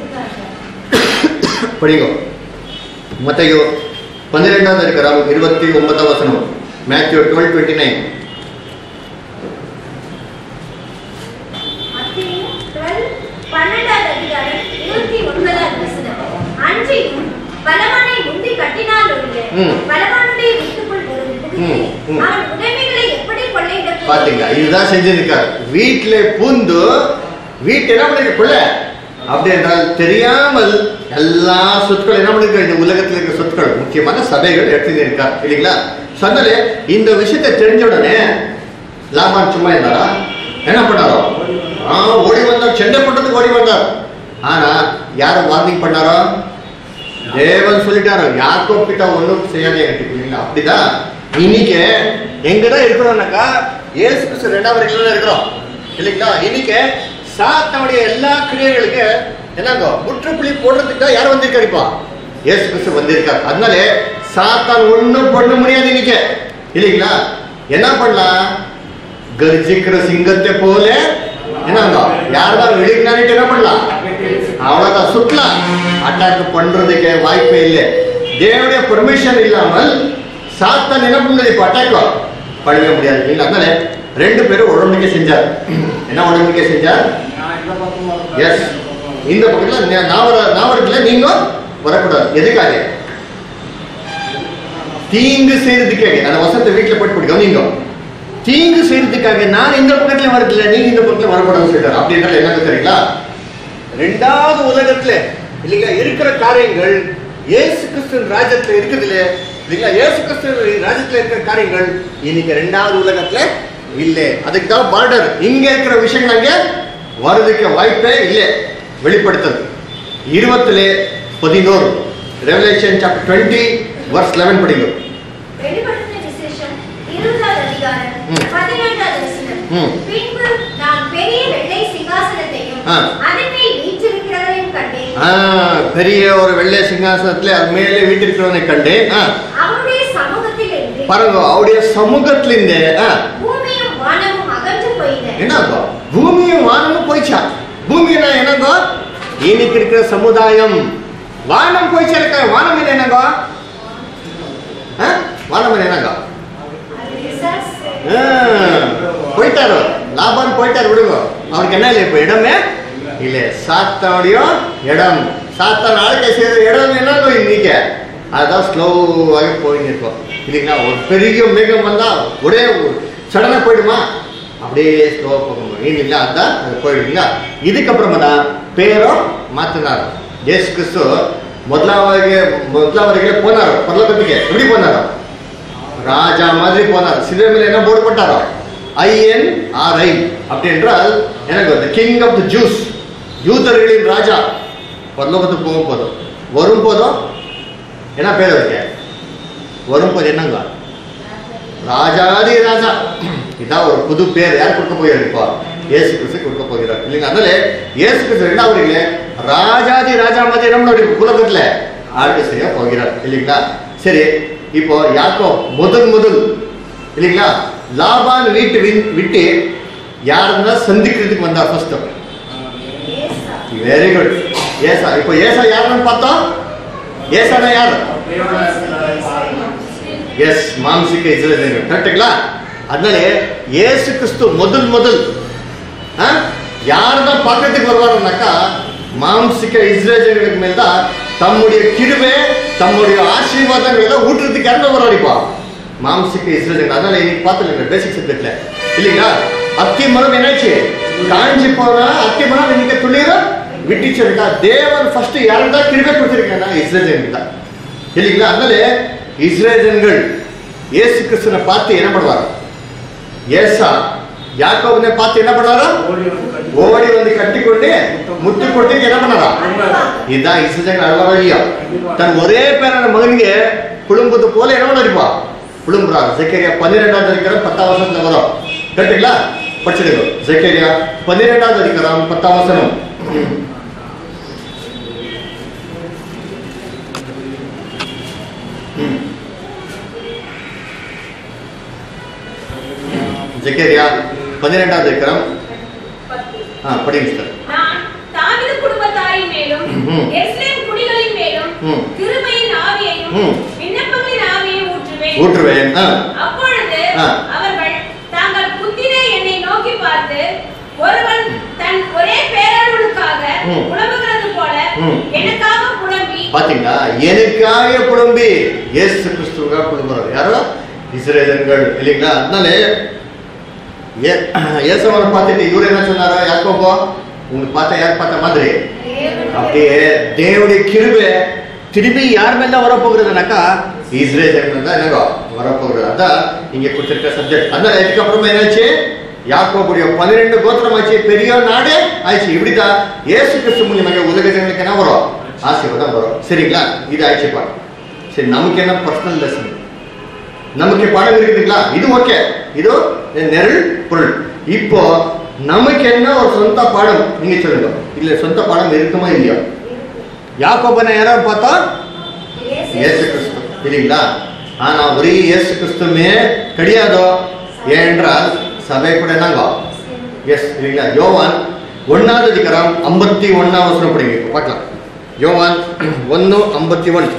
[SPEAKER 1] படிங்க மத்தையோ பன்னிரெண்டாவது இருக்கிறார் இருபத்தி ஒன்பதாம் வசனம் மேத்யூ டுவெல் டுவெண்ட்டி நைன்
[SPEAKER 2] மத்தேயு 12, பன்னெண்டாவது அதிகாரம், இருபத்தி ஒன்பதாவது வசனம். அன்றியும் பலவானை முந்தி கட்டினால் ஒழிய,
[SPEAKER 1] ம்.
[SPEAKER 2] பலவானுடைய வீட்டுக்குள் ஒரு புகுந்து,
[SPEAKER 1] ம், ம்.
[SPEAKER 2] அவன் உடைமைகளை எப்படி கொள்ளையிடப் போகிறான்?
[SPEAKER 1] பாத்தீங்களா இதுதான் செஞ்சிருக்காரு வீட்டுல பூந்து வீட்டு என்ன பண்ணிருக்குள்ள அப்படி என்றால் தெரியாமல் எல்லா சொற்கள் என்ன பண்ணிருக்க இந்த உலகத்தில் இருக்கிற சொற்கள் முக்கியமான சபைகள் எடுத்து இருக்கார் இல்லைங்களா சொன்னாலே இந்த விஷயத்தை தெரிஞ்ச உடனே லாபான் சும்மா இருந்தாரா என்ன பண்ணாரோ ஆ ஓடி வந்தார் செண்டை பண்றதுக்கு ஓடி வந்தார் ஆனா யாரும் வார்னிங் பண்ணாரோ தேவன் சொல்லிட்டாரு யாக்கோ கிட்ட ஒண்ணும் செய்யாதே இல்லைங்களா அப்படிதான் இன்னைக்கு எங்கதான் இருக்கிறோம்னாக்கா ஏசு கிறிஸ்து ரெண்டாவது வரைக்கும் இருக்கிறோம் இல்லைங்களா இன்னைக்கு சாத்தனுடைய எல்லா கிரியைகளுக்கு என்னங்க முற்றுப்புள்ளி போடுறதுக்கு தான் யார் வந்திருக்காரு இப்போ ஏசு கிறிஸ்து வந்திருக்காரு அதனால சாத்தான் ஒண்ணும் பண்ண முடியாது இன்னைக்கு இல்லைங்களா என்ன பண்ணலாம் கர்ஜிக்கிற சிங்கத்தை போல என்னங்க யார்தான் வெளியினாலிட்டு என்ன பண்ணலாம் அவ்வளவுதான் சுத்தலாம் அட்டாக் பண்றதுக்கு வாய்ப்பே இல்லை தேவனுடைய பெர்மிஷன் இல்லாமல் சாத்தான் என்ன பண்ணது இப்போ அட்டாக் பண்ணவே முடியாது இல்லை அதனால ரெண்டு பேரும் உடம்படிக்கை செஞ்சார் என்ன உடம்படிக்கை செஞ்சார் எஸ் இந்த பக்கத்துல நாவர நாவரத்துல நீங்க வரக்கூடாது எதுக்காக தீங்கு செய்யறதுக்காக அந்த வசத்தை வீட்டுல போட்டு போட்டு கவனிங்க தீங்கு செய்யறதுக்காக நான் இந்த பக்கத்துல வரதில்ல நீங்க இந்த பக்கத்துல வரக்கூடாதுன்னு சொல்லிட்டாரு அப்படின்றது என்னன்னு தெரியுங்களா ரெண்டாவது உலகத்துல இல்லைங்களா இருக்கிற காரியங்கள் இயேசு கிறிஸ்துவின் ராஜ்யத்துல இருக்குது இல்ல இல்லைங்களா இயேசு கிறிஸ்துவின் ராஜ்யத்துல இருக்கிற காரியங்கள் இன்னைக்கு ரெண்டாவது உலகத்துல இல்ல அதுக்கு தான் பார்டர் இங்க இருக்கிற விஷயங்கள் அங்க வர்றதுக்கு வாய்ப்பே இல்லை வெளிப்படுத்துது இருபத்துல பதினோரு Revelation chapter twenty verse eleven படிக்கும்
[SPEAKER 2] வெளிப்படுத்தின விசேஷம் இருபதாவது அதிகாரம்,
[SPEAKER 1] ம்.
[SPEAKER 2] பதினெட்டாவது வசனம்.
[SPEAKER 1] ம்.
[SPEAKER 2] பின்பு நான் பெரிய வெள்ளை சிங்காசனத்தையும்
[SPEAKER 1] ஆ.
[SPEAKER 2] அதன் மேல் வீற்றிருக்கிறவரையும் கண்டேன்
[SPEAKER 1] ஆ, பெரிய ஒரு வெள்ளை சிங்காசனத்துல அது மேலே வீட்டிருக்கிறவனை கண்டேன் ஆ,
[SPEAKER 2] அவருடைய சமூகத்தில் இருந்து
[SPEAKER 1] பாருங்க அவருடைய சமூகத்திலிருந்து ஆ,
[SPEAKER 2] பூமியும் வானமும் அகன்று போயின
[SPEAKER 1] என்னங்கோ பூமியும் வானமும் போயிச்சா பூமியில என்னங்கோ இன்னைக்கு இருக்கிற சமுதாயம் வானம் போயிச்சா இருக்க வானம் என்ன என்னங்கோ ஆ? வானம் என்ன என்னங்கோ ஆ, போயிட்டாரு லாபான் போயிட்டாரு விடுங்க அவருக்கு என்ன இல்லை இப்போ இடமே இல்லை சாத்தானுடைய இடம் சாத்தான் ஆளுக்கை செய்யற இடம் என்னங்கோ இன்னைக்கு அதுதான் ஸ்லோவாகி போயின்னு இருக்கோம் இல்லைங்களா ஒரு பெரிய மேகம் வந்தா ஒரே சடனாக போயிடுமா அப்படியே ஸ்லோவாக போகும் இல்லைங்களா அதுதான் அது போயிடுங்களா இதுக்கப்புறமா தான் பேரும் மாற்றினார் இயேசு கிறிஸ்து முதலாவது முதலாவதுகளே போனாரோ பரலோகத்துக்கு எப்படி போனாரோ ராஜா மாதிரி போனார் சிலுவை மேல என்ன போர்டு போட்டாரோ ஐஎன் ஆர் ஐ அப்படி என்றால் எனக்கு வந்து கிங் ஆஃப் த ஜூஸ் யூதர்களின் ராஜா பரலோகத்துக்கு போகும் போதும் வரும் போதும் என்ன பேர் அவருக்கு வரும் போது என்னங்க ராஜாதி ராஜா இதான் ஒரு புது பேர் யார் கொடுக்க போகிறார் இப்போ இயேசு கிறிஸ்து கொடுக்க போகிறார் இல்லைங்க அதனால இயேசு கிறிஸ்து என்ன அவர்களே ராஜாதி ராஜா மாதிரி நம்மளுடைய உலகத்துல ஆட்சி செய்ய போகிறார் இல்லைங்களா சரி இப்போ யாக்கோ முதல் முதல் இல்லைங்களா லாபான் வீட்டு வின்- விட்டு யாருன்னா சந்திக்கிறதுக்கு வந்தார் ஃபர்ஸ்ட் வெரி குட் ஏசா இப்போ ஏசா யாருன்னு பார்த்தோம் ஏசானா யாரு எஸ் மாம்சிக இஸ்ரேலர்கள் கரெக்டுங்களா அதனால இயேசு கிறிஸ்து முதல் முதல் யார் தான் பக்கத்துக்கு வருவாருனாக்கா மாம்சிக இஸ்ரேலர்களுக்கு மேல் தான் தம்முடைய கிருபை தம்முடைய ஆசீர்வாதங்கள் எல்லாம் ஊற்றுறதுக்கு இறந்து வராடிப்பா மாம்சிக இஸ்ரேலர்கள் அதனால இன்னைக்கு பார்த்துருங்க பேசிக் சப்ஜெக்ட்ல இல்லைங்களா அத்தி மரம் என்னாச்சு காஞ்சி போனா அத்தி மரம் இன்னைக்கு துளிர விட்டுச்சிருக்கா தேவன் ஃபர்ஸ்ட் யாரும் தான் கிருபை கொடுத்துருக்காங்க இஸ்ரேலர்களுக்கு தான் இல்லைங்களா அதனால இஸ்ரேலர்கள் இயேசு கிறிஸ்துனை பார்த்து என்ன பண்ணுவார் ஏசா யாக்கோபனை பார்த்து என்ன பண்ணாரா ஓடி வந்து கட்டிக்கொண்டு முத்து கொண்டு என்ன பண்ணாரா இதுதான் இஸ்ரேல் அழுவாரோ இல்லையா தன் ஒரே பேரான மகனுக்கு குழும்புது போல என்ன பண்ணிருப்பா குழும்புறாங்க ஜெக்கரியா பன்னிரெண்டாவது அதிகாரம் பத்தாம் வருஷத்துல வரும் கேட்டுங்களா படிச்சிடுங்க ஜெக்கரியா பன்னிரெண்டாவது அதிகாரம் பத்தாம் வசனம் ம். ஜெக்கரியா பன்னிரெண்டாவது அதிகாரம்
[SPEAKER 4] பத்து.
[SPEAKER 1] ஆ படிங்க சார்
[SPEAKER 4] நான் தாவீது குடும்பத்தாரின் மேலும்
[SPEAKER 1] ம்ஹும்.
[SPEAKER 4] எருசலேம் குடிகளின் மேலும்
[SPEAKER 1] ம்.
[SPEAKER 4] கிருபையின் ஆவியையும்
[SPEAKER 1] ம்.
[SPEAKER 4] விண்ணப்பங்களின் ஆவியையும் ஊற்றுவேன்
[SPEAKER 1] ஊற்றுவேன் ஆ
[SPEAKER 4] அப்பொழுது
[SPEAKER 1] ஆ.
[SPEAKER 4] அவர்கள் தாங்கள் குத்தின என்னை நோக்கி பார்த்து ஒருவன் தன் ஒரே பேரர்களுக்காக
[SPEAKER 1] ம்.
[SPEAKER 4] புலம்புகிறது போல
[SPEAKER 1] ம்.
[SPEAKER 4] எனக்காக புலம்பி
[SPEAKER 1] பாத்தீங்களா எனக்காக புலம்பி இயேசு கிறிஸ்துவாக புலம்புறாரு யாரோ இஸ்ரேலர்கள் இல்லைங்களா அதனால ஏ- ஏசவனை பார்த்துட்டு இவர் என்ன சொன்னாரா யாக்கோபோ உங்களுக்கு பார்த்தா யார் பார்த்த மாதிரி அப்படியே தேவனுடைய கிருபை திரும்பி யார் மேல வரப்போகிறதுனாக்கா இஸ்ரேல் தான் என்னங்க வரப்போகிறது அதான் இங்க கொடுத்திருக்க சப்ஜெக்ட் அதனால இதுக்கப்புறமா என்னாச்சு யாக்கோபுடைய பன்னிரெண்டு கோத்திரம் ஆச்சு பெரிய நாடே ஆயிடுச்சு இப்படிதான் ஏசு கிறிஸ்து மூலியமாக உலக ஜனங்களுக்கு என்ன வரும் ஆசீர்வாதம் வரும் சரிங்களா இது ஆயிடுச்சுப்பா சரி நமக்கு என்ன பர்சனல் லெசன் நமக்கு படம் இருக்குதுங்களா இது ஓகே இது நெருள் பொருள் இப்போ நமக்கு என்ன ஒரு சொந்த பாடம் நீங்க சொல்லுங்க இல்ல சொந்த பாடம் இருக்குமா இல்லையா யாக்கோபனை யாராவது பார்த்தா இயேசு கிறிஸ்து இல்லைங்களா ஆனா ஒரே இயேசு கிறிஸ்துமே கிடையாதோ ஏனென்றால் சபை கூட என்னங்க எஸ் இல்லைங்களா யோவான் ஒன்னாவது அதிகாரம் ஐம்பத்தி ஒன்னாம் வசனம் படிங்க இப்போ பார்க்கலாம் யோவான் ஒன்று ஐம்பத்தி ஒன்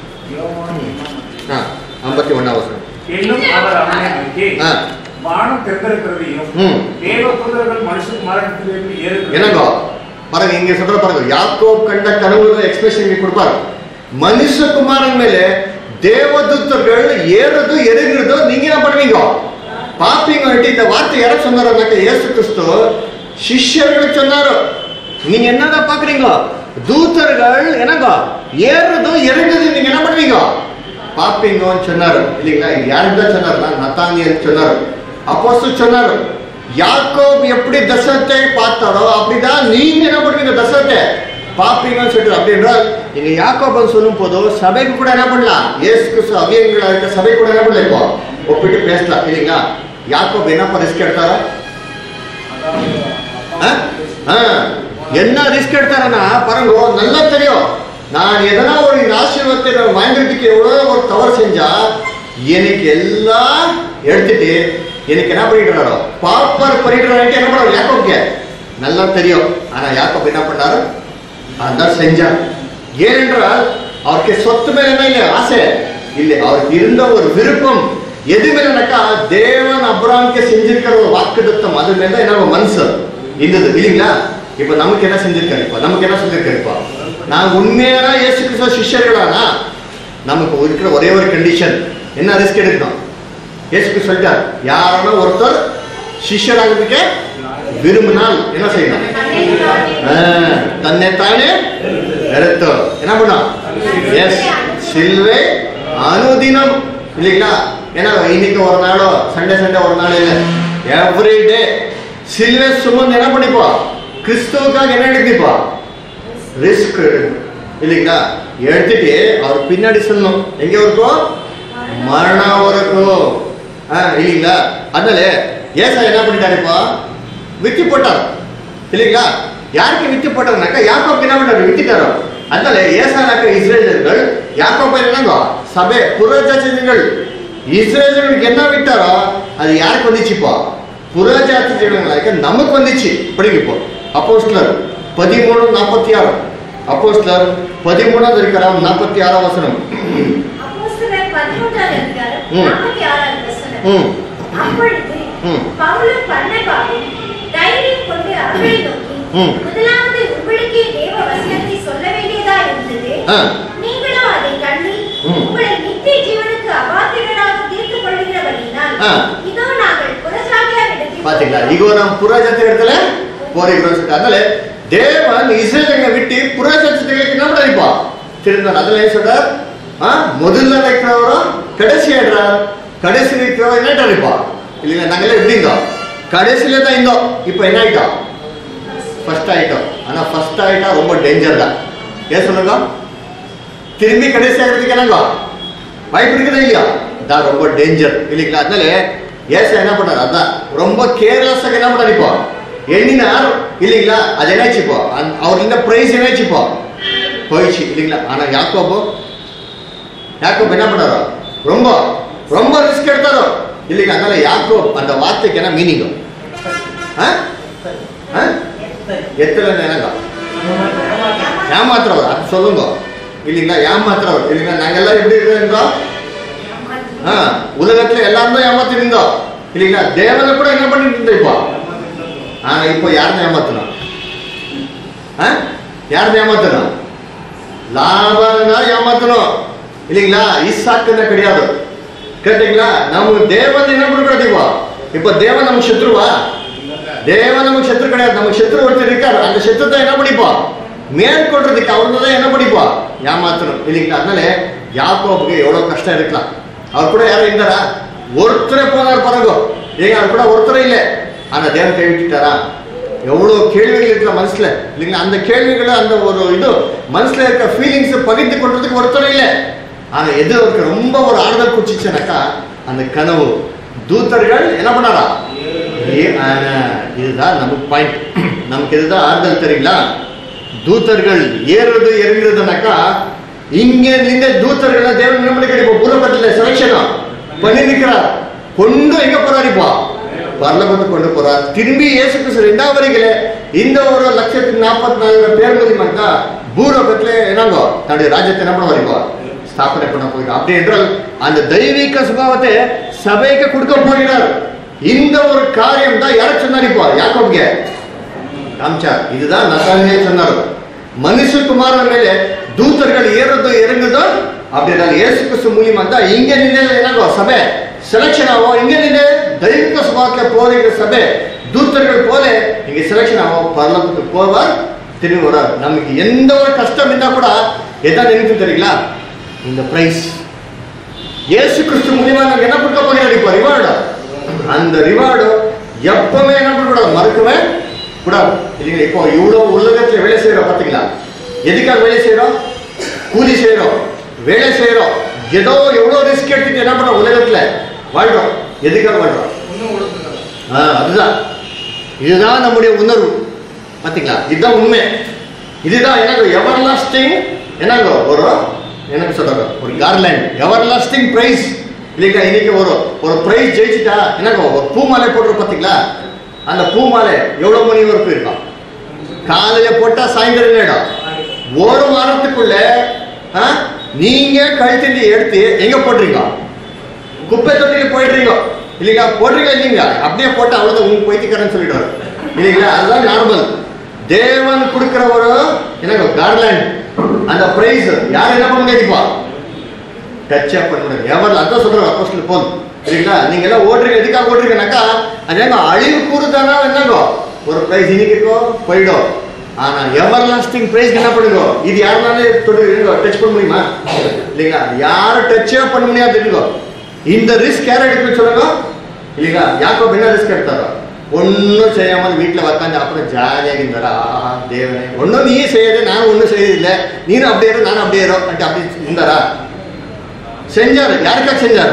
[SPEAKER 1] ஆ ஐம்பத்தி ஒன்னாம் வசனம்
[SPEAKER 3] இன்னும் அவர் அவனை நோக்கி
[SPEAKER 1] ஆ
[SPEAKER 3] வானம் திறந்திருக்கிறதையும்
[SPEAKER 1] ம்
[SPEAKER 3] தேவபுத்திரர்கள் மனுஷகுமாரத்திலிருந்து ஏறுகிறது
[SPEAKER 1] என்னங்கோ பாருங்க இங்க சொல்ற பாருங்க யாக்கோப் கண்ட கனவுல எக்ஸ்பிரஷன் இங்க கொடுப்பாரு மனுஷகுமாரன் ಮೇಲೆ தேவதூத்தர்கள் ஏறுறது எருகிறது நீங்க என்ன பண்ணுவீங்க பாப்பீங்க இந்த வார்த்தை யார சொன்னாருனாக்க இயேசு கிறிஸ்து சிஷ்யர்களுக்கு சொன்னாரு நீங்க என்னடா பாக்குறீங்க தூத்தர்கள் என்னங்க ஏறுறது இறங்குறது நீங்க என்ன பண்ணுவீங்க பாப்பீங்கன்னு சொன்னாரு இல்லைங்களா இது யாருக்கு தான் சொன்னாருன்னா நத்தானியல் சொன்னாரு அப்போஸ்து சொன்னாரு யாக்கோப் எப்படி தசத்தை பார்த்தாரோ அப்படிதான் நீங்க என்ன பண்ணுவீங்க தசத்தை பாப்பீங்கன்னு சொல்லிட்டு அப்படி என்றால் நீங்க யாக்கோபன் சொல்லும் போதோ சபைக்கு கூட என்ன பண்ணலாம் இயேசு கிறிஸ்து அவியங்களா இருக்க சபை கூட என்ன பண்ணலாம் இப்போ ஒப்பிட்டு பேசலாம் இல்லைங்களா யாக்கோப் என்ன ரிஸ்க் எடுத்தாரா ஆ? ஆ. என்ன ரிஸ்க் எடுத்தாரன்னா பாருங்க நல்லா தெரியும் நான் எதனா ஒரு இந்த ஆசீர்வாதத்தை நான் வாங்குறதுக்கு எவ்வளோ ஒரு தவறு செஞ்சா எனக்கு எல்லாம் எடுத்துட்டு எனக்கு என்ன பண்ணிடுறாரோ பாப்பர் பண்ணிடுறாரு என்ன பண்ணாரு யாக்கோப்க்கு நல்லா தெரியும் ஆனா யாக்கோப் என்ன பண்ணாரு அதான் செஞ்சார் ஏனென்றால் அவருக்கு சொத்து மேல என்ன இல்லை ஆசை இல்லை அவருக்கு இருந்த ஒரு விருப்பம் எது மேலனாக்கா தேவன் அப்ராம்க்கு செஞ்சிருக்கிற ஒரு வாக்குத்தத்தம் அது மேல தான் என்ன மனசு இருந்தது இல்லைங்களா இப்ப நமக்கு என்ன செஞ்சிருக்காரு இப்ப நமக்கு என்ன செஞ்சிருக்காரு இப்ப நான் உண்மையான இயேசு கிறிஸ்துவ சிஷ்யர்களானா நமக்கு இருக்கிற ஒரே ஒரு கண்டிஷன் என்ன ரிஸ்க் எடுக்கணும் இயேசுக்கு சொல்லிட்டார் யாரான ஒருத்தர் சிஷ்யராகிறதுக்கு விரும்பினால் என்ன செய்யணும் ஆ, தன்னைத்தானே வெறுத்து என்ன பண்ணா எஸ் சில்வை அனுதினம் இல்லைங்களா ஏன்னா இன்னைக்கு ஒரு நாளோ சண்டே சண்டே ஒரு நாள் இல்லை எவ்ரி டே சில்வை சுமந்து என்ன பண்ணிப்போ கிறிஸ்துவுக்காக என்ன எடுத்துப்போ ரிஸ்க் இல்லைங்களா எடுத்துட்டு அவர் பின்னாடி சொல்லணும் எங்க வரைக்கும் மரணம் வரைக்கும் ஆ, இல்லைங்களா அதனால ஏசா என்ன பண்ணிட்டாருப்பா வித்து போட்டார் இல்லைங்களா யாருக்கு வித்து போட்டாருனாக்கா யாக்கோப் என்ன பண்ணாரு வித்துட்டாரோ அதனால ஏசானாக்க இஸ்ரேலர்கள் யாக்கோப் என்னங்க சபை புறஜாதிகள் இஸ்ரேலர்களுக்கு என்ன விட்டாரோ அது யாருக்கு வந்துச்சுப்பா புறஜாதி ஜனங்களாக நமக்கு வந்துச்சு படிக்கப்போ அப்போஸ்லர் பதிமூணு நாற்பத்தி ஆறு அப்போஸ்லர் பதிமூணாவது இருக்கிறார் நாற்பத்தி ஆறாம் வசனம்
[SPEAKER 2] அப்போஸ்தலர் பதிமூன்றாவது அதிகாரம்,
[SPEAKER 1] ம்.
[SPEAKER 2] நாற்பத்தி ஆறாவது வசனம்.
[SPEAKER 1] ம்
[SPEAKER 2] அப்பொழுது
[SPEAKER 1] ம்.
[SPEAKER 2] பவுலும் பர்னபாவும் தைரியம் கொண்டு அவரை நோக்கி,
[SPEAKER 1] ம்.
[SPEAKER 2] முதலாவது உங்களுக்கே தேவ வசனத்தை சொல்ல வேண்டியதா இருந்தது
[SPEAKER 1] ஆ.
[SPEAKER 2] நீங்களோ அதை கண்ணி
[SPEAKER 1] ம்.
[SPEAKER 2] உங்களை நித்திய ஜீவனுக்கு அபாத்திரராக தீர்த்துக் கொள்கிறபடியினால்
[SPEAKER 1] ஆ.
[SPEAKER 2] இதோ நாங்கள் புறஜாதியாரிடத்தில்
[SPEAKER 1] பாத்தீங்களா ಈಗ ನಾವು ಪುರಾಜಾತಿ இடத்துல போறீங்களோ அதனால தேவன் இஸ்ரேலங்க விட்டு புறாஜாத்திகளுக்கு என்ன பண்ணிப்பா திருந்தார் அதுல ஏன் சொல்றார் ஆ முதல்ல இருக்கிறவரு கடைசி ஆயிடுறார் கடைசி இருக்கிறவர் என்ன ஆயிட்டாருப்பா இல்லைங்க நாங்கெல்லாம் எப்படி இருந்தோம் கடைசியில தான் இருந்தோம் இப்போ என்ன ஆயிட்டோம் ஃபர்ஸ்ட் ஆயிட்டோம் ஆனா ஃபர்ஸ்ட் ஆயிட்டா ரொம்ப டேஞ்சர் தான் ஏன் சொல்லுங்க திரும்பி கடைசி ஆகிறதுக்கு என்னங்க வாய்ப்பு இருக்குதா இல்லையா தான் ரொம்ப டேஞ்சர் இல்லைங்களா அதனால ஏச என்ன பண்ணாரு அதான் ரொம்ப கேர்லெஸ்ஸாக என்ன பண்ணாரு இப்போ எண்ணினார் இல்லைங்களா அது என்னாச்சு இப்போ அந்த- அவர்கிட்ட பிரைஸ் என்னாச்சு இப்போ போயிடுச்சு இல்லைங்களா ஆனா யாக்கோபு யாக்கோப் என்ன பண்ணாரோ ரொம்ப ரொம்ப ரிஸ்க் எடுத்தாரோ இல்லைங்களா அதனால யாக்கோப் அந்த வார்த்தைக்கு என்ன மீனிங் எத்தனை என்னங்க ஏமாத்துறவர் அது சொல்லுங்க இல்லைங்களா ஏமாத்துறவர் இல்லைங்களா நாங்கெல்லாம் எப்படி இருந்தோம் ஆ, உலகத்துல எல்லாரும் தான் ஏமாத்தி இருந்தோம் இல்லைங்களா தேவனை கூட என்ன பண்ணிட்டு இருந்தோம் இப்போ ஆனா இப்போ யாருன்னு ஏமாத்தணும் ஆ? யாருன்னு ஏமாத்தணும் லாபம் தான் ஏமாத்தணும் இல்லைங்களா ஈசாக்குன்னு கிடையாது கேட்டீங்களா நமக்கு தேவன் என்ன பண்ணக்கூடாது இப்போ இப்போ தேவன் நமக்கு சத்ருவா தேவன் நமக்கு சத்ரு கிடையாது நமக்கு சத்ரு ஒருத்தர் இருக்காரு அந்த சத்ருத்தை என்ன பண்ணிப்போம் மேற்கொள்றதுக்கு அவங்க தான் என்ன பண்ணிப்பா ஏமாத்தணும் இல்லைங்களா அதனால யாக்கோபுக்கு எவ்வளவு கஷ்டம் இருக்கலாம் அவர் கூட யாரும் இருந்தாரா ஒருத்தரே போனார் பாருங்க ஏங்க அவர் கூட ஒருத்தரே இல்லை ஆனா தேவன் கைவிட்டுட்டாரா எவ்வளவு கேள்விகள் இருக்கிற மனசுல இல்லைங்களா அந்த கேள்விகளை அந்த ஒரு இது மனசுல இருக்க ஃபீலிங்ஸ் பகிர்ந்து கொள்றதுக்கு ஒருத்தரே இல்லை ஆனா எது அவருக்கு ரொம்ப ஒரு ஆறுதல் குச்சிச்சுனாக்கா அந்த கனவு தூதர்கள் என்ன பண்ணாரா ஏ, ஆனா, இதுதான் நமக்கு பாயிண்ட் நமக்கு இதுதான் ஆறுதல் தெரியுங்களா தூதர்கள் ஏறுறது இறங்குறதுனாக்கா இங்க நின்ற தூதர்கள் தேவன் என்ன பண்ணி இப்போ பூர்வபத்தில் செலக்ஷன் பண்ணி நிற்கிறார் கொண்டு எங்க போறாரு இப்போ பரலோகத்துக்கு கொண்டு போறார் திரும்பி இயேசு கிறிஸ்து ரெண்டாவது வரைக்கும் இந்த ஒரு லட்சத்துக்கு நாற்பத்தி நாலு பேர் மூலியமாக்கா பூலோகத்துல என்னங்கோ தன்னுடைய ராஜ்யத்தை என்ன பண்ண வரீங்க ஸ்தாபனை பண்ண போகிறார் அப்படி என்றால் அந்த தெய்வீக சுபாவத்தை சபைக்கு கொடுக்க போகிறார் இந்த ஒரு காரியம் தான் யாரை சொன்னார் இப்போ யாக்கோப்ಗೆ காமிச்சார் இதுதான் நசாலியே சொன்னார் மனுஷகுமாரன் ಮೇಲೆ ದೂತರುಗಳು ಏರೋದು ಇರಂಗುದು அப்படின்னா இயேசு கிறிஸ்து மூலியமா தான் இங்க நின்று என்னங்கோ சபை செலக்ஷன் ஆகும் இங்க நின்று தெய்வீக சுபாவத்துல போகிற சபை தூத்தர்கள் போல இங்க செலக்ஷன் ஆகும் பரலோகத்துக்கு போவார் திரும்பி வரார் நமக்கு எந்த ஒரு கஷ்டம் இருந்தா கூட எதா நினைக்கும் தெரியுங்களா இந்த பிரைஸ் இயேசு கிறிஸ்து மூலியமா நமக்கு என்ன கொடுக்க போகிறார் இப்போ ரிவார்டு அந்த ரிவார்டு எப்பவுமே என்ன பண்ணக்கூடாது மறக்கவே கூடாது இல்லைங்களா இப்போ இவ்வளோ உலகத்துல வேலை செய்யறோம் பார்த்தீங்களா எதுக்காக வேலை செய்யறோம் கூலி செய்யறோம் வேலை செய்யறோம் ஏதோ எவ்வளோ ரிஸ்க் எடுத்துட்டு என்ன பண்றோம் உலகத்துல வாழ்றோம் எதுக்காக வாழ்றோம் ஆ, அதுதான் இதுதான் நம்முடைய உணர்வு பாத்தீங்களா இதுதான் உண்மை இதுதான் எனக்கு எவர் லாஸ்டிங் என்னங்க ஒரு எனக்கு சொல்றாங்க ஒரு கார்லேண்ட் எவர் லாஸ்டிங் பிரைஸ் இல்லைங்களா இன்னைக்கு ஒரு ஒரு பிரைஸ் ஜெயிச்சுட்டா என்னங்க ஒரு பூ மாலை போடுறோம் பாத்தீங்களா அந்த பூ மாலை எவ்வளவு மணி வரைக்கும் இருக்கும் காலையில போட்டா சாயந்தரம் நேரம் ஒரு வாரத்துக்குள்ள ஆ, நீங்க கழுத்திட்டு எடுத்து எங்க போடுறீங்க குப்பை தொட்டியில போயிடுறீங்க இல்லைங்களா போடுறீங்க இல்லைங்களா அப்படியே போட்டு அவ்வளவுதான் உங்களுக்கு பைத்தியக்காரன்னு சொல்லிடுவாரு இல்லைங்களா அதுதான் நார்மல் தேவன் கொடுக்கிற ஒரு எனக்கு கார்லேண்ட் அந்த பிரைஸ் யாரும் என்ன பண்ண முடியாதுப்பா டச் அப் பண்ண முடியாது எவர் அதான் சொல்றாரு அப்போஸ்டல் போன் இல்லைங்களா நீங்க எல்லாம் ஓடுறீங்க எதுக்காக ஓடுறீங்கனாக்கா அது என்ன அழிவு கூறுதானா என்னங்கோ ஒரு பிரைஸ் இன்னைக்கு இருக்கோ போயிடும் ஆனா எவர் லாஸ்டிங் பிரைஸ் என்ன பண்ணுங்க இது யாருனாலே தொடு டச் பண்ண முடியுமா இல்லைங்களா யாரும் டச்சே பண்ண முடியாது இல்லைங்க இந்த ரிஸ்க் யார் எடுக்கணும் சொல்லுங்க இல்லைங்களா யாக்கோ என்ன ரிஸ்க் எடுத்தாரோ ஒன்றும் செய்யாமல் வீட்டில் உக்காந்து அப்புறம் ஜாலியாக இருந்தாரா ஆஹா தேவனே ஒன்றும் நீயே செய்யாத நானும் ஒன்றும் செய்யறதில்லை நீனும் அப்படியே இரு நானும் அப்படியே இரு அப்படின்ட்டு அப்படி இருந்தாரா செஞ்சாரு யாருக்காக செஞ்சாரு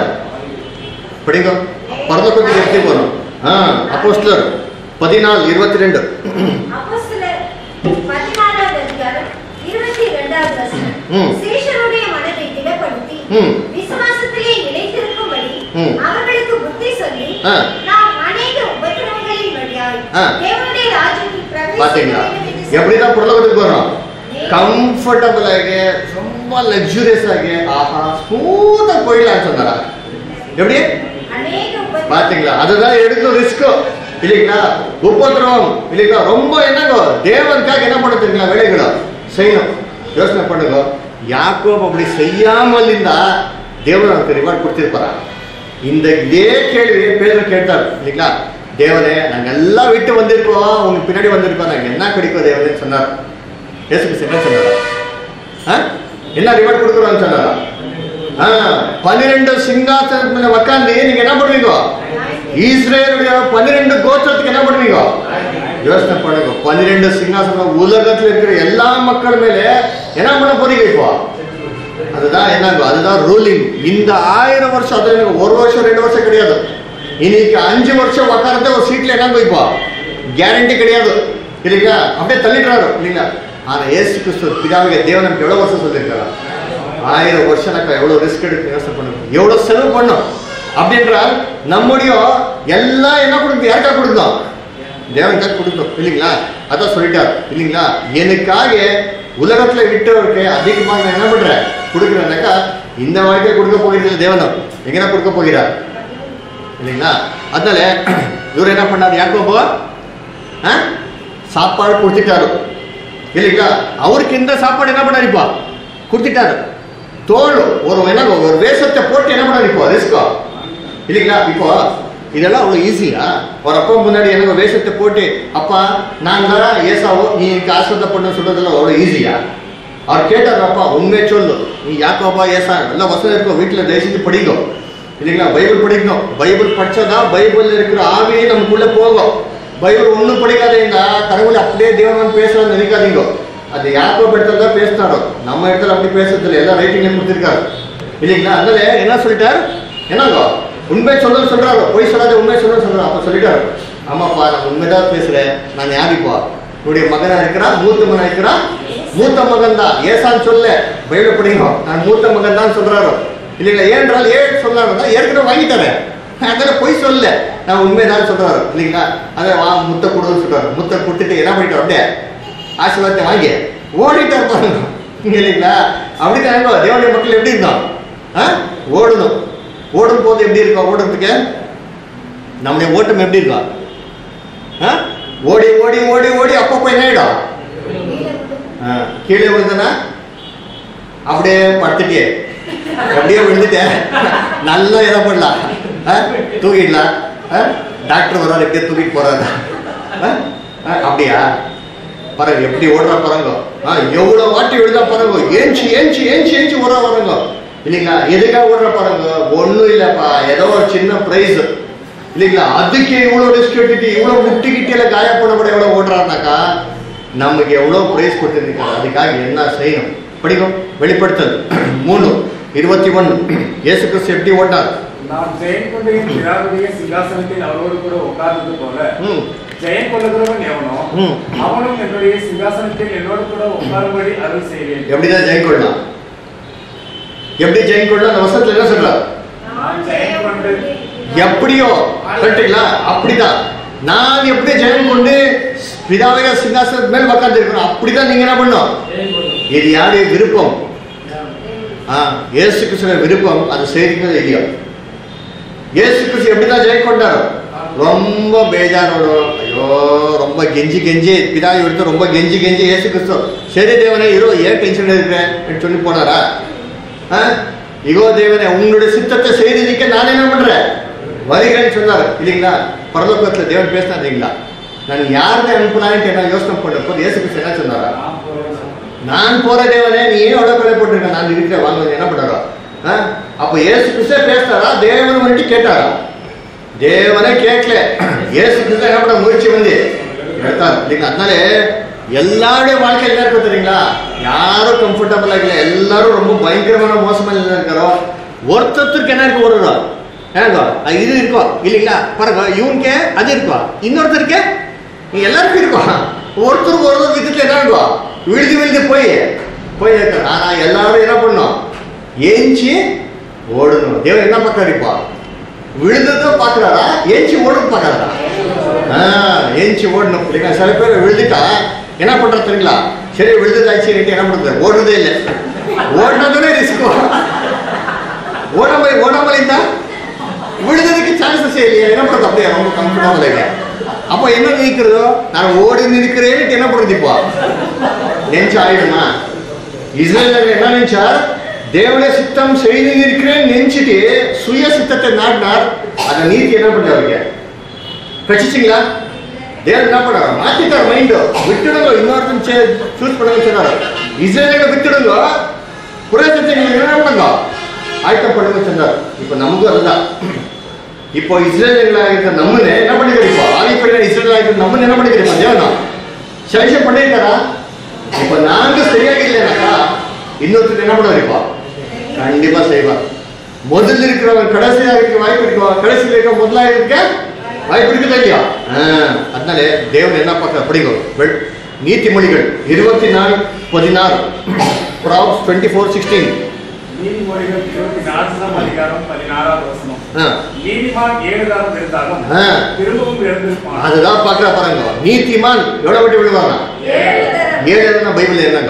[SPEAKER 1] படிங்க பரலோகத்துக்கு எப்படி போறோம் ஆ அப்போஸ்தலர் பதினாலு இருபத்தி ரெண்டு
[SPEAKER 2] அப்போஸ்தலர் பதினாறாவது அதிகாரம் இருபத்தி இரண்டாவது வசனம்.
[SPEAKER 1] ம்.
[SPEAKER 2] சீஷருடைய மனதை திடப்படுத்தி
[SPEAKER 1] ம்.
[SPEAKER 2] விசுவாசத்திலே நிலைத்திருக்கும்படி
[SPEAKER 1] ம்.
[SPEAKER 2] அவர்களுக்கு புத்தி சொல்லி
[SPEAKER 1] ஆ.
[SPEAKER 2] நாம் அநேக உபத்திரவங்களின் வழியாய்
[SPEAKER 1] ஆ.
[SPEAKER 2] தேவனுடைய ராஜ்யத்தில் பிரவேசிக்க
[SPEAKER 1] பாத்தீங்களா
[SPEAKER 2] வேண்டும் என்று சொல்லி-
[SPEAKER 1] எப்படிதான் பரலோகத்துக்கு போறோம் கம்ஃபர்டபுள் ஆகி ரொம்ப லக்ஸூரியஸ் ஆகி ஆஹா ஸ்மூத்தா போயிடலாம்னு சொன்னாரா எப்படி
[SPEAKER 2] அநேக உபத்திரவ-
[SPEAKER 1] பாத்தீங்களா அதுதான் எடுக்கும் ரிஸ்க் இல்லைங்களா உபத்திரவம் இல்லைங்களா ரொம்ப என்னங்கோ தேவனுக்காக என்ன பண்ண தெரியுங்களா வேலைகளோ செய்யணும் யோசனை பண்ணுங்க யாக்கோப் அப்படி செய்யாமல் இருந்தா தேவன் அவனுக்கு ரிவார்ட் கொடுத்திருப்பாரா இந்த இதே கேள்வி பேர் கேட்டார் இல்லைங்களா தேவனே நாங்க எல்லாம் விட்டு வந்திருக்கோம் உங்களுக்கு பின்னாடி வந்திருக்கோம் நாங்க என்ன கிடைக்கும் தேவனே சொன்னார் இயேசு கிறிஸ்து என்ன சொன்னாரா ஆ? என்ன ரிவார்ட் கொடுக்குறோம்னு சொன்னாரா ஆ, பன்னிரெண்டு சிங்காசனத்து மேல உக்காந்து நீங்க என்ன பண்ணுவீங்க இஸ்ரேலுடைய பன்னிரெண்டு கோத்திரத்துக்கு என்ன பண்ணுவீங்க யோசனை பண்ணுங்க பன்னிரெண்டு சிங்காசனம் உலகத்துல இருக்கிற எல்லா மக்கள் மேல என்ன பண்ண போறீங்க இப்போ அதுதான் என்னங்க அதுதான் ரூலிங் இந்த ஆயிரம் வருஷம் அது எனக்கு ஒரு வருஷம் ரெண்டு வருஷம் கிடையாது இன்னைக்கு அஞ்சு வருஷம் உட்காரத ஒரு சீட்ல என்னங்க இப்போ கேரண்டி கிடையாது இல்லைங்களா அப்படியே தள்ளிடுறாரு இல்லைங்களா ஆனா ஏசு கிறிஸ்து பிதாவிக தேவன் நமக்கு எவ்வளவு வருஷம் சொல்லியிருக்காரா ஆயிரம் வருஷம் எனக்கு எவ்வளவு ரிஸ்க் எடுத்து யோசனை பண்ணும் எவ்வளவு செலவு பண்ணும் அப்படின்றால் நம்முடைய எல்லாம் என்ன கொடுக்கும் யாருக்கா கொடுக்கும் தேவனுக்காக கொடுக்கணும் இல்லைங்களா அதான் சொல்லிட்டார் இல்லைங்களா எனக்காக உலகத்துல விட்டவருக்கு அதிகமாக நான் என்ன பண்றேன் கொடுக்குறேன்னாக்கா இந்த வாழ்க்கையை கொடுக்க போகிறது தேவனம் எங்கன்னா கொடுக்க போகிறார் இல்லைங்களா அதனால இவர் என்ன பண்ணார் யாக்கோபோ ஆ? சாப்பாடு கொடுத்துட்டாரு இல்லைங்களா அவருக்கு இந்த சாப்பாடு என்ன பண்ணாரு இப்போ கொடுத்துட்டாரு தோல் ஒரு என்ன ஒரு வேஷத்தை போட்டு என்ன பண்ணாரு இப்போ ரிஸ்கோ இல்லைங்களா இப்போ இதெல்லாம் அவ்வளோ ஈஸியா ஒரு அப்பா முன்னாடி எனக்கு வேஷத்தை போட்டு அப்பா நான் தான் ஏசாவோ நீ எனக்கு ஆசிரத்தை பண்ண சொல்றதெல்லாம் அவ்வளோ ஈஸியா அவர் கேட்டார் அப்பா உண்மை சொல்லு நீ யாக்கோபா ஏசா எல்லாம் வசதி இருக்கும் வீட்டில் தயவுசெய்து படிக்கும் இல்லைங்களா பைபிள் படிக்கணும் பைபிள் படிச்சாதான் பைபிள்ல இருக்கிற ஆவியே நமக்குள்ள போகும் பைபிள் ஒன்றும் படிக்காதீங்க கடவுள் அப்படியே தேவன் பேசுறான்னு நினைக்காதீங்க அது யாக்கோ இடத்துல தான் பேசினாரோ நம்ம இடத்துல அப்படி பேசுறது இல்லை எல்லாம் ரைட்டிங்ல கொடுத்துருக்காரு இல்லைங்களா அதனால என்ன சொல்லிட்டார் என்னங்க உண்மை சொல்ல சொல்றாரு பொய் சொல்லாத உண்மை சொல்ல சொல்றாரு அப்ப சொல்லிட்டாரு ஆமாப்பா நான் உண்மைதான் பேசுறேன் நான் யாரிப்பா உன்னுடைய மகனா இருக்கிறா மூத்த மகனா இருக்கிறா மூத்த மகன் தான் ஏசான்னு சொல்ல பைபிள் படிங்க நான் மூத்த மகன் தான் சொல்றாரு இல்லைங்களா ஏன்றால் ஏன் சொன்னாருன்னா ஏற்கனவே வாங்கிட்டாரு அதனால பொய் சொல்ல நான் உண்மைதான் சொல்றாரு இல்லைங்களா அதை வா முத்த கொடுன்னு சொல்றாரு முத்த கொடுத்துட்டு என்ன பண்ணிட்டோம் அப்படியே ஆசீர்வாதத்தை வாங்கி ஓடிட்டார் பாருங்க இல்லைங்களா அப்படித்தாங்க தேவனுடைய மக்கள் எப்படி இருந்தோம் ஆ? ஓடணும் ஓடும் போது எப்படி இருக்கும் ஓடுறதுக்கு நம்முடைய ஓட்டம் எப்படி இருக்கும் ஆ? ஓடி ஓடி ஓடி ஓடி அப்பப்போ என்ன ஆயிடும் ஆ, கீழே விழுந்தனா அப்படியே படுத்துட்டே அப்படியே விழுந்துட்டேன் நல்லா எதை பண்ணலாம் ஆ? தூக்கிடலாம் ஆ? டாக்டர் வர்றாரு எப்படியே தூக்கிட்டு போறாரு ஆ? ஆ, அப்படியா பாருங்க எப்படி ஓடுறா பாருங்க ஆ, எவ்வளவு வாட்டி விழுதா பாருங்க ஏஞ்சி ஏஞ்சி ஏஞ்சி ஏஞ்சி ஓடுறா பாருங்க இல்லைங்களா எதுக்காக ஓடுற பாருங்க ஒண்ணும் இல்லப்பா ஏதோ ஒரு சின்ன பிரைஸ் இல்லைங்களா அதுக்கு இவ்வளவு ரிஸ்க் எடுத்துட்டு இவ்வளவு முட்டிக்கிட்டே காயப்படப்பட எவ்வளவு ஓடுறாருனாக்கா நமக்கு எவ்வளவு பிரைஸ் கொடுத்துருக்காரு அதுக்காக என்ன செய்யணும் படிக்கும் வெளிப்படுத்தல் மூணு இருபத்தி ஒன்று இயேசு கிறிஸ்து எப்படி ஓட்டார்
[SPEAKER 3] நான் ஜெயம் கொண்ட என் பிதாவுடைய சிங்காசனத்தில் அவரோடு கூட உட்கார்ந்தது போல
[SPEAKER 1] ம்
[SPEAKER 3] ஜெயம் கொள்ளுகிறவன் எவனோ
[SPEAKER 1] ம்.
[SPEAKER 3] அவனும் என்னுடைய சிங்காசனத்தில் என்னோடு கூட உட்காரும்படி அருள் செய்வேன்
[SPEAKER 1] எப்படிதான் ஜெயம் கொள்ளலாம் எப்படி ஜெயம் கொள்ளலாம் அந்த வசனத்துல என்ன சொல்றாரு
[SPEAKER 3] நான் ஜெயம் கொண்டு
[SPEAKER 1] எப்படியோ கரெக்டுங்களா அப்படிதான் நான் எப்படி ஜெயம் கொண்டு பிதாவைய சிங்காசனத்து மேல் உட்கார்ந்து இருக்கிறோம் அப்படிதான் நீங்க என்ன பண்ணும் இது யாருடைய விருப்பம் ஆ இயேசு கிறிஸ்துவ விருப்பம் அது செய்திருக்கிறது இல்லையோ இயேசு கிறிஸ்து எப்படிதான் ஜெயம் கொண்டாரோ ரொம்ப பேஜாரோட ஐயோ ரொம்ப கெஞ்சி கெஞ்சி பிதாவை எடுத்து ரொம்ப கெஞ்சி கெஞ்சி இயேசு கிறிஸ்து சரி தேவனே இரு ஏன் டென்ஷன் இருக்கிறேன் சொல்லி போனாரா ஆ? இகோ தேவனே உங்களுடைய சித்தத்தை செய்திருக்க நான் என்ன பண்றேன் வருகிறேன்னு சொன்னார் இல்லைங்களா பரலோகத்துல தேவன் பேசினார் இல்லைங்களா நான் யாருமே அனுப்பலான்ட்டு என்ன யோசனை பண்ணப்போ இயேசு கிறிஸ்து என்ன சொன்னாரா
[SPEAKER 3] நான் போறேன்.
[SPEAKER 1] நான் போற தேவனே நீ ஏன் அவ்வளோ கொலை போட்டிருக்க நான் இருக்கிற வாங்க என்ன பண்ணாரோ ஆ? அப்போ இயேசு கிறிஸ்தே பேசுறாரா தேவன் வந்துட்டு கேட்டாரா தேவனே கேட்கல இயேசு கிறிஸ்து என்ன பண்ண முயற்சி வந்து எடுத்தார் இல்லைங்களா அதனால எல்லாருடைய வாழ்க்கை என்ன இருக்கும் தெரியுங்களா யாரும் கம்ஃபர்டபுளா இல்லை எல்லாரும் ரொம்ப பயங்கரமான மோசமா இருக்காரோ ஒருத்தருக்கு என்ன இருக்கு ஒரு ஏங்க இது இருக்கும் இல்லைங்களா பாருங்க இவனுக்கே அது இருக்கும் இன்னொருத்தருக்கு நீ எல்லாருக்கும் இருக்கும் ஒருத்தருக்கு ஒருத்தர் விதத்துல என்ன இருக்கும் விழுது விழுது போய் போய் இருக்க ஆனா எல்லாரும் என்ன பண்ணணும் ஏஞ்சி ஓடணும் தேவன் என்ன பார்க்கறாரு இப்போ விழுந்ததும் பார்க்கறாரா ஏஞ்சி ஓடணும் பார்க்கறாரா ஆ ஏஞ்சி ஓடணும் இல்லைங்களா சில பேர் விழுந்துட்டா என்ன பண்றது தெரியுங்களா சரி விழுந்ததாச்சு என்ன பண்றது ஓடுறதே இல்லை ஓடினதுனே ரிஸ்க் ஓடாம ஓடாமல் இருந்தா விழுந்ததுக்கு சான்சஸ் இல்லையா என்ன பண்றது அப்படியே ரொம்ப கம்ஃபர்டபுள் இல்லை அப்போ என்ன நினைக்கிறதோ நான் ஓடி நிற்கிறேன்னு என்ன பண்றது இப்போ நெஞ்சு ஆயிடுமா இஸ்ரேலர் என்ன நினைச்சார் தேவனே சித்தம் செய்து இருக்கிறேன் நினைச்சிட்டு சுய சித்தத்தை நாட்டினார் அந்த நீதி என்ன பண்ணாருங்க கட்சிச்சிங்களா தேவன் என்ன பண்ணாரு மாத்திட்டார் மைண்ட் விட்டுடுங்க இன்னொருத்தன் சூஸ் பண்ண சொன்னாரு இஸ்ரேலை விட்டுடுங்க புரட்சத்தை நீங்க என்ன பண்ணுங்க ஆயத்தம் பண்ணுங்க சொன்னார் இப்போ நமக்கும் அதுதான் இப்போ இஸ்ரேலர்களா இருக்கிற நம்மளே என்ன பண்ணிக்கிறோம் இப்போ ஆதிப்படியா இஸ்ரேலா இருக்கிற நம்மள என்ன பண்ணிக்கிறோம் தேவனா செலக்ஷன் பண்ணியிருக்காரா இப்போ நாங்க சரியாக இல்லைனாக்கா இன்னொருத்தர் என்ன பண்ணுவார் இப்போ கண்டிப்பா செய்வார் முதல்ல இருக்கிறவன் கடைசியா இருக்க வாய்ப்பு இருக்கா கடைசியில் இருக்க முதலா இருக்க வாய்ப்பு இருக்குதா இல்லையா ஆ, அதனால தேவன் என்ன பார்க்க படிக்கும் வெள்- நீதிமொழிகள் இருபத்தி நாலு பதினாறு ப்ராப்ஸ் டுவெண்ட்டி ஃபோர் சிக்ஸ்டீன்
[SPEAKER 3] நீதிமொழிகள் இருபத்தி நான்காம் அதிகாரம் பதினாறாவது வசனம்
[SPEAKER 1] ஆ
[SPEAKER 3] நீதிமான் ஏழு தரம் இருந்தாலும்
[SPEAKER 1] ஆ.
[SPEAKER 3] திரும்பவும் எழுந்திருப்பான்
[SPEAKER 1] அதுதான் பார்க்குற பாருங்க நீதிமான் எவ்வளவு வட்டி விடுவாங்க
[SPEAKER 2] ஏழு தரம்
[SPEAKER 1] ஏழு பைபிள் என்னங்க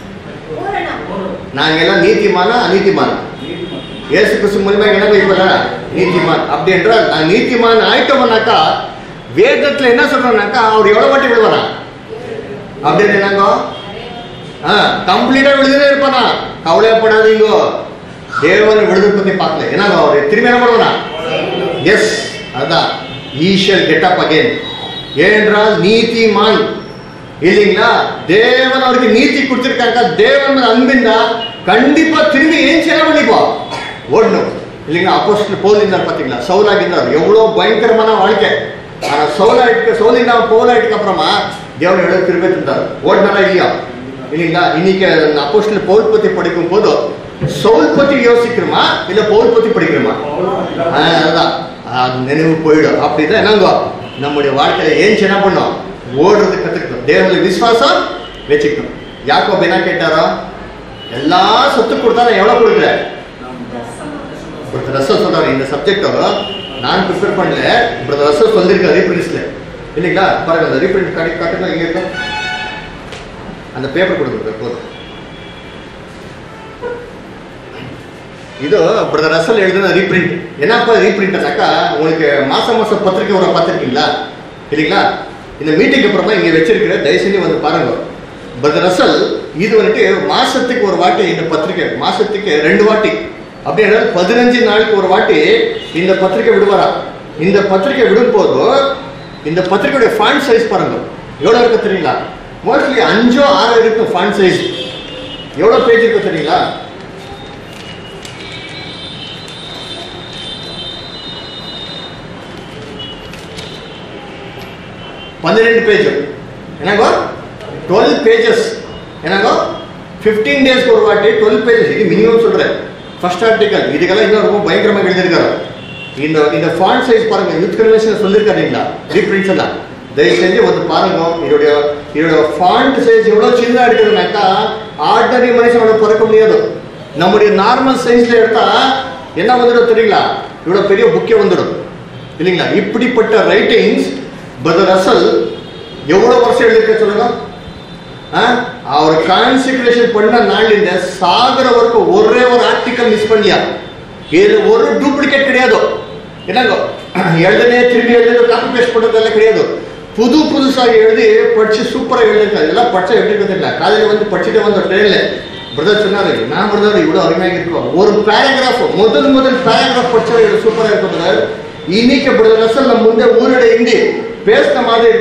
[SPEAKER 2] பூரணம்
[SPEAKER 1] நாங்க எல்லாம் நீதிமானா அநீதிமானா
[SPEAKER 3] நீதிமான்
[SPEAKER 1] இயேசு கிறிஸ்து மூலியமா என்ன வைப்பல நீதிமான் அப்படி என்றால் நான் நீதிமான் ஆயிட்டோம்னாக்கா வேதத்துல என்ன சொல்றோம்னாக்கா அவர் எவ்வளவு வாட்டி விடுவாரா அப்படின்னு என்னங்க ஆ கம்ப்ளீட்டா விழுதுனே இருப்பானா கவலைப்படாதீங்க தேவன் விழுது பத்தி பார்க்கல என்னங்க அவர் திரும்பி என்ன பண்ணுவானா எஸ் அதான் ஈஷல் கெட் அப் அகைன் ஏனென்றால் நீதிமான் இல்லைங்களா தேவன் அவருக்கு நீதி கொடுத்திருக்காங்க தேவன் மேல அன்பிந்தா கண்டிப்பா திரும்பி ஏன் என்ன பண்ணிப்போ ஓடணும் இல்லைங்களா அப்போஸ்டல் பவுல் இருந்தார் பாத்தீங்களா சவுலாக இருந்தார் எவ்வளவு பயங்கரமான வாழ்க்கை ஆனா சவுலாயிட்டு சவுலினா பவுலாயிட்டுக்கு அப்புறமா தேவன் எவ்வளவு திரும்பி தந்தார் ஓடினாரா இல்லையா இல்லைங்களா இன்னைக்கு அப்போஸ்டல் பவுல் பத்தி படிக்கும் போது சவுல் பத்தி யோசிக்கிறோமா இல்ல பவுல் பத்தி படிக்கிறோமா ஆ, அதுதான் அது நினைவு போயிடும் அப்படிதான் என்னங்கோ நம்முடைய வாழ்க்கையில ஏன் என்ன பண்ணோம் ஓடுறது கத்துக்கணும் தேவனுடைய விசுவாசம் வச்சுக்கணும் யாக்கோப் என்ன கேட்டாரோ எல்லா சொத்து கொடுத்தா நான் எவ்வளவு கொடுக்குறேன் ஒருத்தர் ரசம் சொல்றாரு இந்த சப்ஜெக்ட் நான் ப்ரிப்பேர் பண்ணல பிரதர் ரசம் சொல்லியிருக்காரு ரீப்ரிண்ட்ஸ்ல இல்லைங்களா பாருங்க அந்த ரீப்ரிண்ட் காட்டி காட்டுங்க இங்க இருக்கும் அந்த பேப்பர் கொடுங்க போதும் இது பிரதர் ரசல் எழுதின ரீப்ரிண்ட் என்னப்பா ரீப்ரிண்ட்னாக்கா உங்களுக்கு மாசம் மாசம் பத்திரிக்கை வர பார்த்துருக்கீங்களா இல்லைங்களா இந்த மீட்டிங் அப்புறமா இங்கே வச்சிருக்கிற தயவு செஞ்சு வந்து பாருங்க பிரதர் ரசல் இது வந்துட்டு மாசத்துக்கு ஒரு வாட்டி இந்த பத்திரிக்கை மாசத்துக்கு ரெண்டு வாட்டி அப்படின்னா பதினஞ்சு நாளுக்கு ஒரு வாட்டி இந்த பத்திரிக்கை விடுவாரா இந்த பத்திரிக்கை விடும்போது இந்த பத்திரிக்கையுடைய ஃபாண்ட் சைஸ் பாருங்க எவ்வளோ இருக்கு தெரியுங்களா மோஸ்ட்லி அஞ்சோ ஆறோ இருக்கும் ஃபாண்ட் சைஸ் எவ்வளோ பேஜ் இருக்கு தெரியுங்களா பன்னிரெண்டு பேஜ் என்னங்கோ டுவெல் பேஜஸ் என்னங்கோ ஃபிஃப்டீன் டேஸ்க்கு ஒரு வாட்டி டுவெல் பேஜஸ் இது மினிமம் சொல்கிறேன் ஃபர்ஸ்ட் ஆர்டிக்கல் இதுக்கெல்லாம் இன்னும் ரொம்ப பயங்கரமாக எழுதியிருக்காரு இந்த இந்த ஃபாண்ட் சைஸ் பாருங்க யூத் கன்வென்ஷன் சொல்லியிருக்காருங்களா ரீப்ரிண்ட்ஸ் எல்லாம் தயவு செஞ்சு வந்து பாருங்க இதோடைய இதோட ஃபாண்ட் சைஸ் எவ்வளோ சின்னதாக இருக்குதுனாக்கா ஆர்டினரி மனுஷனோட பிறக்க முடியாது நம்முடைய நார்மல் சைஸ்ல எடுத்தா என்ன வந்துடும் தெரியுங்களா இவ்வளோ பெரிய புக்கே வந்துடும் இல்லைங்களா இப்படிப்பட்ட ரைட்டிங்ஸ் பிரதர் ரசல் எவ்வளோ வருஷம் எழுதிருக்க சொல்லுங்க ஆ? அவர் கான்சிக்ரேஷன் பண்ண நாளில் சாகர வரைக்கும் ஒரே ஒரு ஆர்டிக்கல் மிஸ் பண்ணியா இது ஒரு டூப்ளிகேட் கிடையாது என்னங்க எழுதனே திரும்பி எழுதுறது காப்பி பேஸ்ட் பண்ணுறதெல்லாம் கிடையாது புது புதுசாக எழுதி படிச்சு சூப்பராக எழுதிருக்காரு இதெல்லாம் படிச்சா எப்படி இருக்கு தெரியல காலையில் வந்து படிச்சுட்டு வந்த ட்ரெயினில் பிரதர் சொன்னாரு நான் பிரதர் இவ்வளோ அருமையாக இருக்கும் ஒரு பேராகிராஃப் முதல் முதல் பேராகிராஃப் படிச்சா இது சூப்பராக இருக்கும் பிரதர் இன்னைக்கு பிரதர் ரசல் நம்ம முன்னே ஊரோட இந்தி பேசின மாதிரி இருக்கும்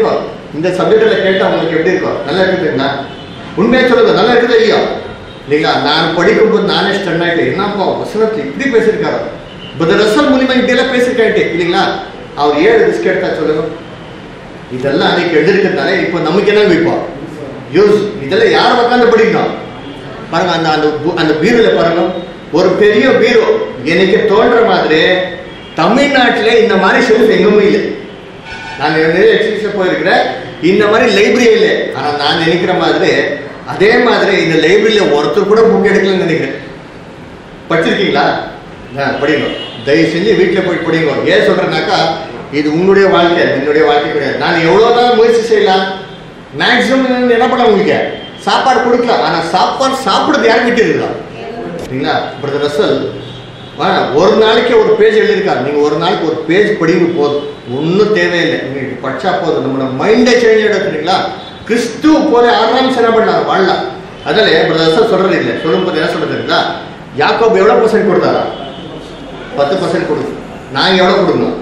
[SPEAKER 1] இந்த சப்ஜெக்ட்ல கேட்டா உங்களுக்கு எப்படி இருக்கும் நல்லா இருக்குதுங்களா உண்மையா சொல்லுங்க நல்லா இருக்குது இல்லையா இல்லைங்களா நான் படிக்கும்போது நானே ஸ்டன் ஆயிட்டு என்னப்பா வசனத்தில் இப்படி பேசியிருக்காரு பட் ரசல் மூலியமா இப்படி எல்லாம் பேசியிருக்காயிட்டு இல்லைங்களா அவர் ஏழு பிஸ்கெட் தான் சொல்லுங்க இதெல்லாம் அன்னைக்கு எழுதிருக்கிறதால இப்போ நமக்கு என்ன வைப்போம் யூஸ் இதெல்லாம் யார் உட்காந்து படிக்கணும் பாருங்க அந்த அந்த பு- அந்த பீரோல பாருங்க ஒரு பெரிய பீரோ எனக்கு தோன்ற மாதிரி தமிழ்நாட்டிலே இந்த மாதிரி ஷெல்ஃப் எங்குமே இல்லை நான் நிறைய எக்ஸிபிஷன் போயிருக்கிறேன் இந்த மாதிரி லைப்ரரி இல்லை ஆனால் நான் நினைக்கிற மாதிரி அதே மாதிரி இந்த லைப்ரரியில் ஒருத்தர் கூட புக் எடுக்கலன்னு நினைக்கிறேன் படிச்சிருக்கீங்களா ஆ, படிங்க தயவு செஞ்சு வீட்டில் போய் படிங்க ஏன் சொல்கிறேன்னாக்கா இது உங்களுடைய வாழ்க்கை என்னுடைய வாழ்க்கை கிடையாது நான் எவ்வளோதான் முயற்சி செய்யலாம் மேக்ஸிமம் என்ன பண்ண உங்களுக்கு சாப்பாடு கொடுக்கலாம் ஆனால் சாப்பாடு சாப்பிடுறது யாரும் விட்டு இருக்கலாம் சரிங்களா பிரதர் ரசல் ஆ, ஒரு நாளைக்கு ஒரு பேஜ் எழுதியிருக்காரு நீங்கள் ஒரு நாளைக்கு ஒரு பேஜ் படிங்க போதும் ஒன்றும் தேவையில்லை நீங்கள் படிச்சா போதும் நம்மளோட மைண்டே சேஞ்ச் ஆகிடும் சரிங்களா கிறிஸ்துவ போல ஆறாம் என்ன பண்ணலாம் வாழலாம் அதில் பிரதர் ரசல் சொல்றது இல்லை சொல்லும்போது என்ன சொல்றது தெரியுங்களா யாக்கோப் எவ்வளோ பர்சன்ட் கொடுத்தாரா பத்து பர்சன்ட் கொடுங்க நாங்கள் எவ்வளோ கொடுக்கணும்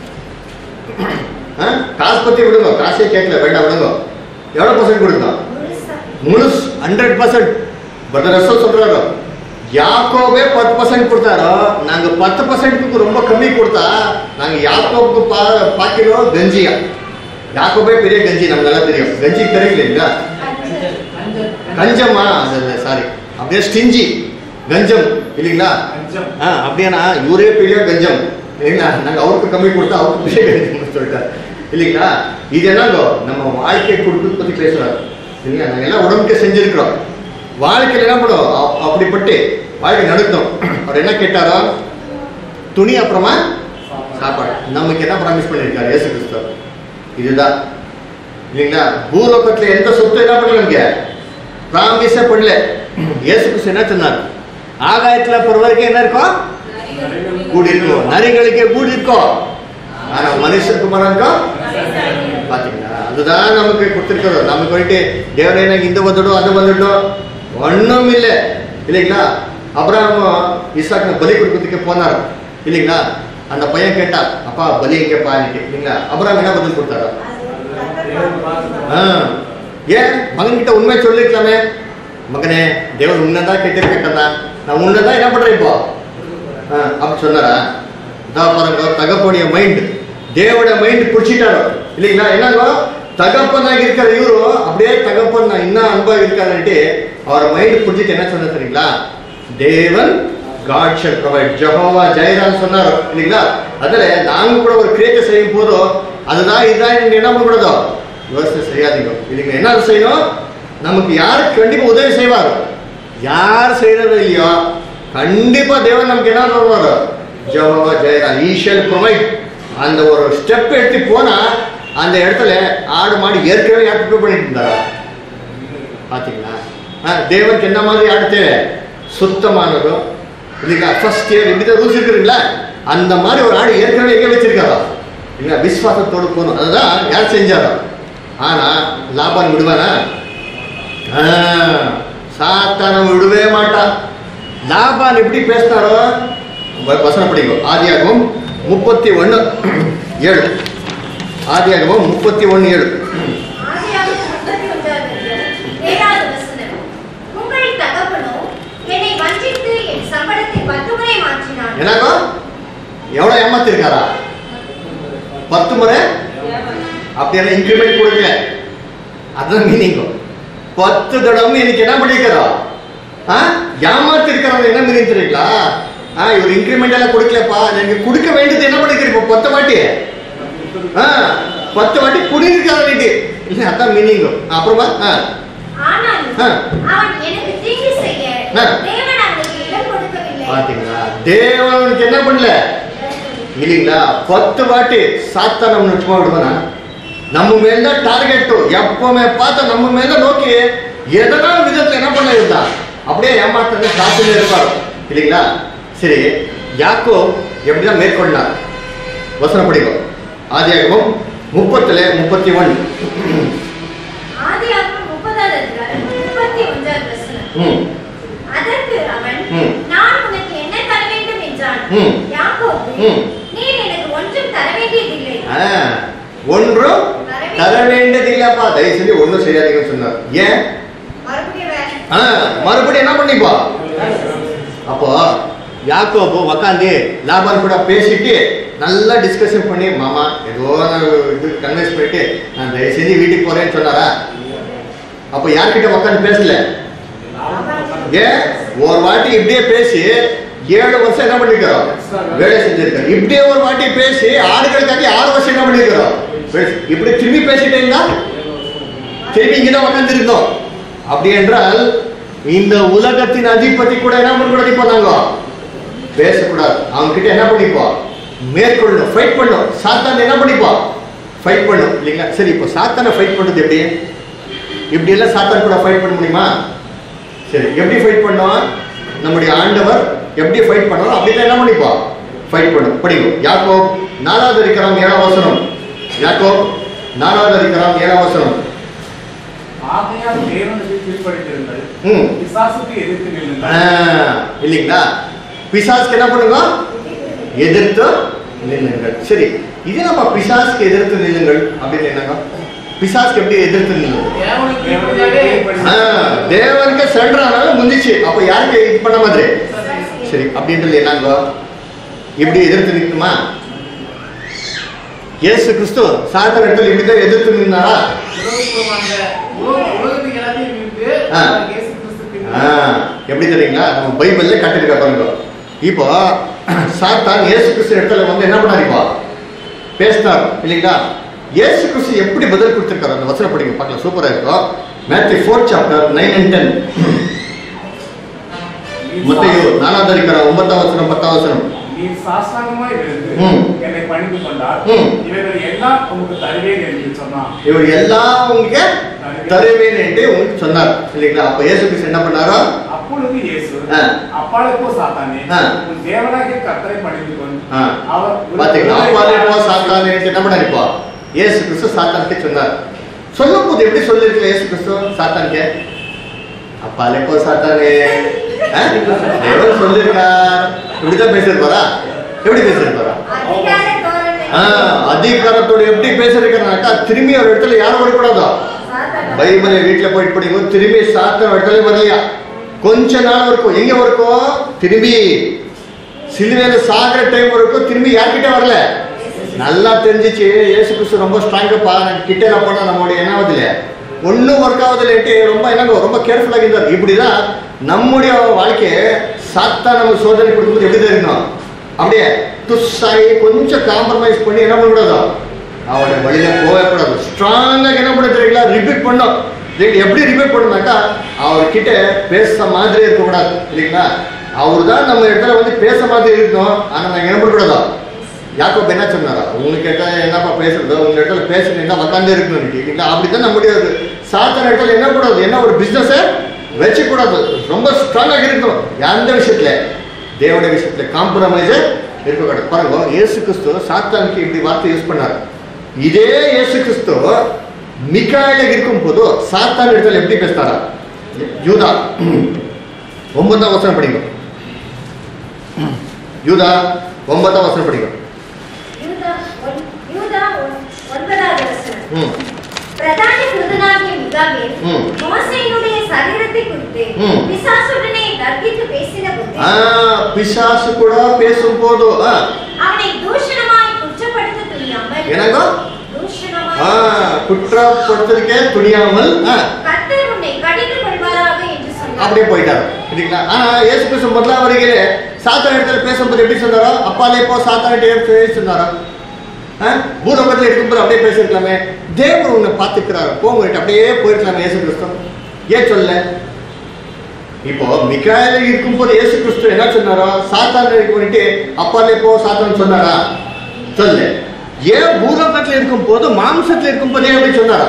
[SPEAKER 1] ஆ? காசு பற்றி விடுங்க காசே கேட்கல வேண்டாம் விடுங்க எவ்வளோ பர்சன்ட் கொடுக்கணும்
[SPEAKER 2] முழுசா
[SPEAKER 1] முழுசு ஹண்ட்ரட் பர்சன்ட் பட் ரசம் சொல்றாரு யாக்கோபே பத்து பர்சன்ட் கொடுத்தாரோ நாங்க பத்து பர்சன்ட்டுக்கு ரொம்ப கம்மி கொடுத்தா நாங்க யாக்கோபுக்கு பா பாக்கிலோ கஞ்சியா யாக்கோபே பெரிய கஞ்சி நமக்கு எல்லாம் தெரியும் கஞ்சி தெரியலைங்களா கஞ்சமா சாரி அப்படியே ஸ்டிஞ்சி கஞ்சம் இல்லைங்களா
[SPEAKER 3] அஞ்சம்
[SPEAKER 1] ஆ அப்படியானா இவரே பெரிய கஞ்சம் இல்லைங்களா நாங்கள் அவருக்கு கம்மி கொடுத்தா அவருக்கு பெரிய கஞ்சம்னு சொல்லிட்டார் இல்லைங்களா இது என்னங்கோ நம்ம வாழ்க்கை கொடுத்து பற்றி பேசுறாரு இல்லைங்களா நாங்கள் எல்லாம் உடம்புக்கு செஞ்சிருக்கிறோம் வாழ்க்கையில் என்ன பண்ணுவோம் அ- அப்படிப்பட்டு வாழ்க்கை நடத்தோம் அவர் என்ன கேட்டாரோ துணி அப்புறமா சாப்பாடு நமக்கு என்ன ப்ராமிஸ் பண்ணியிருக்காரு இயேசு கிறிஸ்து இதுதான் இல்லைங்களா பூலோகத்தில் எந்த சொத்து என்ன பண்ணல நமக்கு ப்ராமிஸே பண்ணல இயேசு கிறிஸ்து என்ன சொன்னார் ஆகாயத்தில் போகிற வரைக்கும் என்ன இருக்கும் கூடி இருக்கும் நரிகளுக்கே கூடி இருக்கும் ஆனா மனுஷகுமாரங்க பாத்தீங்களா அதுதான் நமக்கு கொடுத்துருக்கிறோம் நமக்கு வந்துட்டு தேவனே எனக்கு இந்த வந்துடும் அது வந்துடும் ஒன்றும் இல்லை இல்லைங்களா அப்புறம் இசாக்கு பலி கொடுக்கறதுக்கு போனார் இல்லைங்களா அந்த பையன் கேட்டா அப்பா பலி எங்கப்பா இன்னைக்கு இல்லைங்களா அப்புறம் என்ன பதில் கொடுத்தாரா ஆ. ஏன் மகன்கிட்ட உண்மை சொல்லிருக்கலாமே மகனே தேவன் உன்னதான் கேட்டிருக்கட்டா நான் உன்னதான் என்ன பண்றேன் இப்போ ஆ, அப்படி சொன்னாரா இதான் பாருங்க தகப்பனுடைய மைண்ட் தேவோட மைண்ட் பிடிச்சிட்டாரோ இல்லைங்களா என்னங்கோ தகப்பனாக இருக்கிற இவரு அப்படியே தகப்பன் நான் இன்னும் அன்பா இருக்காருன்ட்டு அவர் மைண்ட் பிடிச்சிட்டு என்ன சொன்ன தெரியுங்களா தேவன் God shall provide Jehovah Jireh சொன்னார் இல்லைங்களா அதில் நாங்க கூட ஒரு கிரியேட்டை செய்யும் போதும் அதுதான் இதுதான் நீங்க என்ன பண்ணக்கூடாதோ யோசனை செய்யாதீங்க இல்லைங்க என்ன செய்யணும் நமக்கு யாரு கண்டிப்பா உதவி செய்வார் யார் செய்யறது இல்லையோ கண்டிப்பா தேவன் நமக்கு என்ன பண்ணுவார் ஜெகோவா ஜெயரான் ஈஷல் ப்ரொவைட் அந்த ஒரு ஸ்டெப் எடுத்து போனா அந்த இடத்துல ஆடு மாடு ஏற்கனவே யார் ப்ரிப்பேர் பண்ணிட்டு இருந்தாரா பாத்தீங்களா ஆ, தேவனுக்கு என்ன மாதிரி ஆடு தேவை சுத்தமானதும் இல்லைங்களா ஃபர்ஸ்ட் இயர் இப்படி ரூல்ஸ் இருக்குதுங்களா அந்த மாதிரி ஒரு ஆடு ஏற்கனவே எங்கே வச்சிருக்காரா இல்லைங்களா விஸ்வாசத்தோடு போகணும் அதுதான் யார் செஞ்சாரோ ஆனா லாபான் விடுவானா ஆ, சாத்தானம் விடவே மாட்டான் லாபான் எப்படி பேசினாரோ வ- வசனம் படிக்கும் ஆதியாகவும் முப்பத்தி ஒன்று ஏழு ஆதியாகவும் முப்பத்தி ஒன்று ஏழு
[SPEAKER 2] ஆதியாகமம் முப்பத்தி ஒன்றாவது அதிகாரம், ஏழாவது வசனம். உங்கள் தகப்பனோ என்னை வஞ்சித்து என் சம்பளத்தை பத்து முறை மாற்றினான்
[SPEAKER 1] என்னங்கோ எவ்வளோ ஏமாத்திருக்காரா பத்து முறை அப்படியெல்லாம் இன்க்ரிமெண்ட் கொடுக்கல அதுதான் மீனிங்கோ பத்து தடவை எனக்கு என்ன பண்ணிருக்கிறா ஆ ஏமாத்திருக்கிறவங்க என்ன மீனிங் தெரியுங்களா ஆ இவர் இன்க்ரிமெண்ட் எல்லாம் கொடுக்கலப்பா எனக்கு கொடுக்க வேண்டியது என்ன பண்ணிருக்கிற இப்போ பத்து வாட்டி ஆ பத்து வாட்டி குடியிருக்காத நீட்டு இல்லை அதான் மீனிங்கோ அப்புறமா ஆ
[SPEAKER 2] ஆனாலும்
[SPEAKER 1] ஆ.
[SPEAKER 2] அவன் எனக்கு தீங்கு செய்ய
[SPEAKER 1] ஆ.
[SPEAKER 2] தேவன் அவனுக்கு இடம் கொடுக்கவில்லை
[SPEAKER 1] பாத்தீங்களா தேவனுக்கு என்ன பண்ணல இல்லைங்களா பத்து வாட்டி சாத்தா நம்ம சும்மா விடுவானா நம்ம மேல தான் டார்கெட் எப்பவுமே பார்த்தா நம்ம மேல நோக்கி எதனா விதத்துல என்ன பண்ண இருந்தா அப்படியே ஏமாத்த காத்துல இருப்பார் இல்லைங்களா சரி யாக்கோ எப்படிதான் மேற்கொண்டார் வசனம் படிக்கும் ஆதியாகமும் முப்பத்துல முப்பத்தி ஒன்
[SPEAKER 2] ஆதியாகமம் முப்பதாவது அதிகாரம், முப்பத்தி ஒன்றாவது வசனம்.
[SPEAKER 1] ம்
[SPEAKER 2] அதற்கு அவன்
[SPEAKER 1] ம்.
[SPEAKER 2] நான் உனக்கு என்ன தர வேண்டும் என்றான்
[SPEAKER 1] ம்.
[SPEAKER 2] யாக்கோபு
[SPEAKER 1] ம்.
[SPEAKER 2] நீர் எனக்கு ஒன்றும் தர வேண்டியதில்லை
[SPEAKER 1] ஆ, ஒன்றும்
[SPEAKER 2] தர
[SPEAKER 1] தர வேண்டியதில்லப்பா தயவு செஞ்சு ஒன்றும் செய்யாதீங்கன்னு சொன்னார் ஏன்
[SPEAKER 2] மறுபடியும் வேற
[SPEAKER 1] ஆ, மறுபடியும் என்ன பண்ணிப்பா அப்போ யாக்கோபு உக்காந்து லாபான் கூட பேசிட்டு நல்லா டிஸ்கஷன் பண்ணி மாமா ஏதோ நான் இது கன்வின்ஸ் பண்ணிட்டு நான் தயவு செஞ்சு வீட்டுக்கு போறேன்னு சொன்னாரா அப்போ யார்கிட்ட உட்காந்து பேசல ஏன் ஒரு வாட்டி இப்படியே பேசி ஏழு வருஷம் என்ன பண்ணிருக்கிறோம் வேலை செஞ்சிருக்கோம் இப்படியே ஒரு வாட்டி பேசி ஆடுகளுக்காக ஆறு வருஷம் என்ன பண்ணிருக்கிறோம் வேலை- இப்படி திரும்பி பேசிட்டே இருந்தா திரும்பி இங்கதான் உட்காந்துருந்தோம் அப்படி என்றால் இந்த உலகத்தின் அதிபதி கூட என்ன பண்ணக்கூடாது இப்போ நாங்க பேசக்கூடாது அவங்க கிட்ட என்ன பண்ணிப்போம் மேற்கொள்ளணும் ஃபைட் பண்ணும் சாத்தான் என்ன பண்ணிப்போம் ஃபைட் பண்ணும் இல்லைங்களா சரி இப்போ சாத்தானை ஃபைட் பண்றது எப்படி இப்படி எல்லாம் சாத்தான் கூட ஃபைட் பண்ண முடியுமா சரி எப்படி ஃபைட் பண்ணோம் நம்முடைய ஆண்டவர் எப்படி ஃபைட் பண்ணோம் அப்படிதான் என்ன பண்ணிப்போம் ஃபைட் பண்ணும் படிக்கும் யாக்கோ நாலாவது அதிகாரம் ஏழாம் வசனம் யாக்கோ நாலாவது அதிகாரம் ஏழாம் வசனம்
[SPEAKER 3] ஆகையால் தேவனுக்கு கீழ்ப்படித்திருங்கள்
[SPEAKER 1] ம்
[SPEAKER 3] பிசாசுக்கு எதிர்த்து நில்லுங்கள்
[SPEAKER 1] ஆ, இல்லைங்களா பிசாஸ்க்கு என்ன பண்ணுங்க எதிர்த்து நில்லுங்கள் சரி இது நம்ம பிசாஸ்க்கு எதிர்த்து நில்லுங்கள் அப்படின்னு என்னங்க பிசாஸ்க்கு எப்படி எதிர்த்து நில்லுங்கள்
[SPEAKER 3] தேவனுக்கு கீழ்ப்படிந்தாலே
[SPEAKER 1] ஆ, தேவனுக்கு சரண்டர் ஆனாலும் முந்திச்சு அப்ப யாருக்கு இது பண்ண மாதிரி சரி அப்படின்றது என்னங்க இப்படி எதிர்த்து நிற்குமா இயேசு கிறிஸ்து சாத்தன் இடத்துல இப்படிதான் எதிர்த்து நின்னாரா
[SPEAKER 3] உலகத்துக்கு உலக- உலகத்துக்கு எல்லாத்தையும் விட்டு
[SPEAKER 1] ஆ.
[SPEAKER 3] இயேசு கிறிஸ்து
[SPEAKER 1] ஆ, எப்படி தெரியுங்களா நம்ம பைபிள்ல கட்டிருக்க பாருங்க இப்போ சாத்தான் இயேசு கிறிஸ்து இடத்துல வந்து என்ன பண்ணாரு இப்போ பேசினார் இல்லைங்களா இயேசு கிறிஸ்து எப்படி பதில் கொடுத்திருக்காரு அந்த வசனம் படிங்க பார்க்கலாம் சூப்பரா இருக்கும் Matthew fourth chapter nine and ten மத்தையோ நாலாவது அதிகாரம் ஒன்பதாம் வசனம் பத்தாம் வசனம்
[SPEAKER 3] நீ சாஸ்தாங்கமாய் இருந்து
[SPEAKER 1] ம்.
[SPEAKER 3] என்னை பணிந்து கொண்டால்
[SPEAKER 1] ம்.
[SPEAKER 3] இவைகள் எல்லாம் உமக்கு தருவேன் என்று சொன்னான்
[SPEAKER 1] இவர் எல்லாம் உங்களுக்கு தருவேன் என்று உங்களுக்கு சொன்னார் இல்லைங்களா அப்ப இயேசு கிறிஸ்து என்ன பண்ணாரோ
[SPEAKER 3] அப்பொழுது இயேசு
[SPEAKER 1] ஆ.
[SPEAKER 3] அப்பாளுக்கோ சாத்தானே
[SPEAKER 1] ஆ.
[SPEAKER 3] உன் தேவனாகிய கர்த்தரை பணிந்து கொண்டு
[SPEAKER 1] ஆ.
[SPEAKER 3] அவர்
[SPEAKER 1] பாத்தீங்களா அப்பாலே போ சாத்தானே என்ன பண்ணாரு இப்போ இயேசு கிறிஸ்து சாத்தானுக்கு சொன்னார் சொல்லும் போது எப்படி சொல்லிருக்கல இயேசு கிறிஸ்து சாத்தானுக்கு அப்பாலே போ சாத்தானே ஆ? தேவன் சொல்லிருக்கார் இப்படிதான் பேசிருப்பாரா எப்படி பேசிருப்பாரா
[SPEAKER 2] அதிகார தோரணை
[SPEAKER 1] ஆ, அதிகாரத்தோட எப்படி பேசிருக்கிறாக்கா திரும்பி ஒரு இடத்துல யாரும் வரக்கூடாதோ
[SPEAKER 2] சாத்தான
[SPEAKER 1] பைபிளை வீட்டுல போயிட்டு படிக்கும் திரும்பி சாத்த இடத்துல வரலையா கொஞ்ச நாள் வரைக்கும் எங்க வரைக்கும் திரும்பி சிலுவையில சாகிற டைம் வரைக்கும் திரும்பி யார்கிட்ட வரல நல்லா தெரிஞ்சிச்சு இயேசு கிறிஸ்து ரொம்ப ஸ்ட்ராங்கப்பா கிட்ட போனா நம்மளுடைய என்ன ஆகுதுல ஒன்றும் ஒர்க் ஆகுதுலேட்டு ரொம்ப என்னங்க ரொம்ப கேர்ஃபுல்லாக இருந்தார் இப்படிதான் நம்முடைய வாழ்க்கையை சாத்தா நம்ம சோதனை கொடுக்கும்போது எப்படி தான் இருக்கணும் அப்படியே துஸ்ஸாகி கொஞ்சம் காம்ப்ரமைஸ் பண்ணி என்ன பண்ணக்கூடாதோ அவருடைய வழியில போகவே கூடாது ஸ்ட்ராங்காக என்ன பண்ண தெரியுங்களா ரிப்பீட் பண்ணோம் இல்லைங்களா எப்படி ரிப்பீட் பண்ணாக்கா அவர்கிட்ட பேச மாதிரி இருக்கக்கூடாது இல்லைங்களா அவர் தான் நம்ம இடத்துல வந்து பேச மாதிரி இருக்கணும் ஆனால் நாங்கள் என்ன பண்ணக்கூடாதோ யாக்கோப் என்ன சொன்னாரா உங்களுக்கு கேட்டா என்னப்பா பேசுறது உங்க இடத்துல பேசுறீங்கன்னா உட்காந்தே இருக்கணும் இல்லைங்களா அப்படிதான் நம்முடைய ஒரு சாத்தன இடத்துல என்ன கூடாது என்ன ஒரு பிசினஸை வச்சுக்கூடாது ரொம்ப ஸ்ட்ராங்காக இருக்கணும் எந்த விஷயத்துல தேவனுடைய விஷயத்துல காம்ப்ரமைஸே இருக்கக்கூடாது பாருங்க இயேசு கிறிஸ்து சாத்தானுக்கு இப்படி வார்த்தை யூஸ் பண்ணார் இதே இயேசு கிறிஸ்து மிக்காயில இருக்கும் போது சாத்தான் இடத்துல எப்படி பேசினாரா யூதா ஒன்பதாம் வசனம் படிங்க யூதா ஒன்பதாம் வசனம் படிங்க
[SPEAKER 2] யூதா ஒன்- யூதா ஒன்- ஒன்பதாவது வசனம்.
[SPEAKER 1] ம்
[SPEAKER 2] பிரதான தூதனாகிய மிகாவேல்
[SPEAKER 1] ம்.
[SPEAKER 2] மோசேயினுடைய சரீரத்தை குறித்து
[SPEAKER 1] ம்.
[SPEAKER 2] பிசாசுடனே தர்க்கித்து பேசின போது
[SPEAKER 1] ஆ பிசாசு கூட பேசும்போது ஆ,
[SPEAKER 2] அவனை தூஷணமாய் குற்றப்படுத்த துணியாமல்
[SPEAKER 1] என்னங்க?
[SPEAKER 2] தூஷணமாய்
[SPEAKER 1] ஆ, குற்றப்படுத்துறதுக்கே துணியாமல் ஆ,
[SPEAKER 2] கர்த்தர் உன்னை கடிந்து கொள்வாராக என்று சொன்னார்
[SPEAKER 1] அப்படியே போயிட்டாரு இல்லைங்களா ஆனா இயேசு கிறிஸ்து முதலாம் வருகிறே சாத்தான் இடத்துல பேசும்போது எப்படி சொன்னாரோ அப்பாலே போ சாத்தான் பேசி சொன்னாரோ ஆ, பூலோகத்துல இருக்கும்போது அப்படியே பேசிருக்கலாமே தேவன் உன்னை பார்த்துக்கிறாரு போங்க அப்படியே போயிருக்கலாமே இயேசு கிறிஸ்து ஏன் சொல்ல இப்போ மிகாயில இருக்கும்போது இயேசு கிறிஸ்து என்ன சொன்னாரோ சாத்தான் பண்ணிட்டு அப்பாலே போ சாத்தான் சொன்னாரா சொல்ல ஏன் பூலோகத்துல இருக்கும் போது மாம்சத்துல இருக்கும் போதே அப்படி சொன்னாரா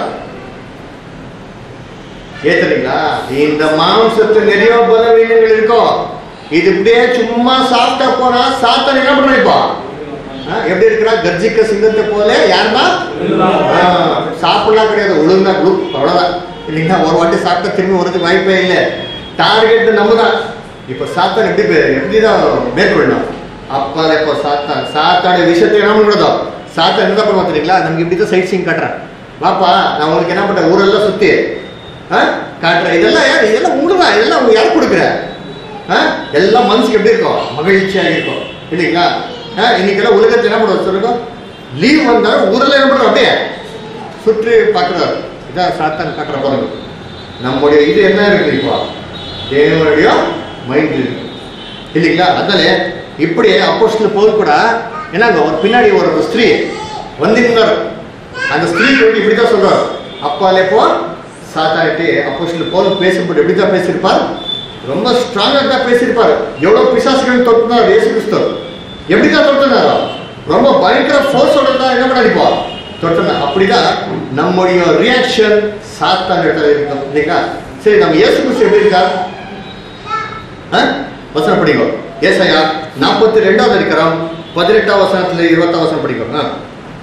[SPEAKER 1] ஏத்துறீங்களா இந்த மாம்சத்து நிறைய பலவீனங்கள் இருக்கும் இது இப்படியே சும்மா சாப்பிட்டா போனா சாத்தான் என்ன பண்ணிப்பா எப்படி இருக்கிறா கர்ஜிக்க சிங்கத்தை போல யாருன்னா ஆ, சாப்பிடலாம் கிடையாது ஒழுங்கா குழு அவ்வளவுதான் இல்லைங்களா ஒரு வாட்டி சாப்பிட்டா திரும்பி வரதுக்கு வாய்ப்பே இல்லை டார்கெட் நம்ம தான் இப்போ சாத்தான் எப்படி பே- எப்படிதான் மேற்கொள்ளணும் அப்பா இப்போ சாத்தான் சாத்தான விஷயத்தை என்ன பண்ணுறதோ சாத்தான் என்ன பண்ணுவா தெரியுங்களா நமக்கு இப்படி தான் சைட் சீங் காட்டுறேன் வாப்பா நான் உனக்கு என்ன பண்றேன் ஊரெல்லாம் சுத்தி ஆ? காட்டுறேன் இதெல்லாம் யார் இதெல்லாம் உங்களுக்கு தான் இதெல்லாம் உங்க யார் கொடுக்குற ஆ? எல்லாம் மனசுக்கு எப்படி இருக்கும் மகிழ்ச்சியா இருக்கும் இல்லைங்களா ஆ, இன்னைக்கெல்லாம் உலகத்துல என்ன பண்ணுவோம் சொல்லுங்க லீவ் வந்தாலும் ஊரில் என்ன பண்றோம் அப்படியே சுற்றி பார்க்குறாரு இதான் சாத்தான் காட்டுற பாருங்க நம்முடைய இது என்ன இருக்கு இப்போ தேவனுடைய மைண்ட் இருக்கு இல்லைங்களா அதனால இப்படி அப்போஸ்டல் போல் கூட என்னங்க ஒரு பின்னாடி ஒரு ஸ்திரீ வந்திருந்தார் அந்த ஸ்திரீ வந்து இப்படி தான் சொல்றாரு அப்பாலே போ சாத்தானிட்டு அப்போஸ்டல் போல் பேசும்போது எப்படி தான் பேசியிருப்பார் ரொம்ப ஸ்ட்ராங்கா தான் பேசியிருப்பார் எவ்வளவு பிசாசுகள் தொட்டுனார் இயேசு கிறிஸ்து எப்படி தான் தொட்டுனாரோ ரொம்ப பயங்கர ஃபோர்ஸோட தான் என்ன பண்ணிப்போ தொட்டன அப்படிதான் நம்முடைய ரியாக்ஷன் சாத்தான் இடத்துல இருக்கும் இல்லைங்களா சரி நம்ம இயேசு கிறிஸ்து எப்படி இருக்கார் ஆ? வசனம் படிக்கும் ஏசாயா நாற்பத்தி ரெண்டாவது இருக்கிறோம் பதினெட்டாம் வசனத்துல இருபத்தாம் வசனம் படிக்கும் ஆ.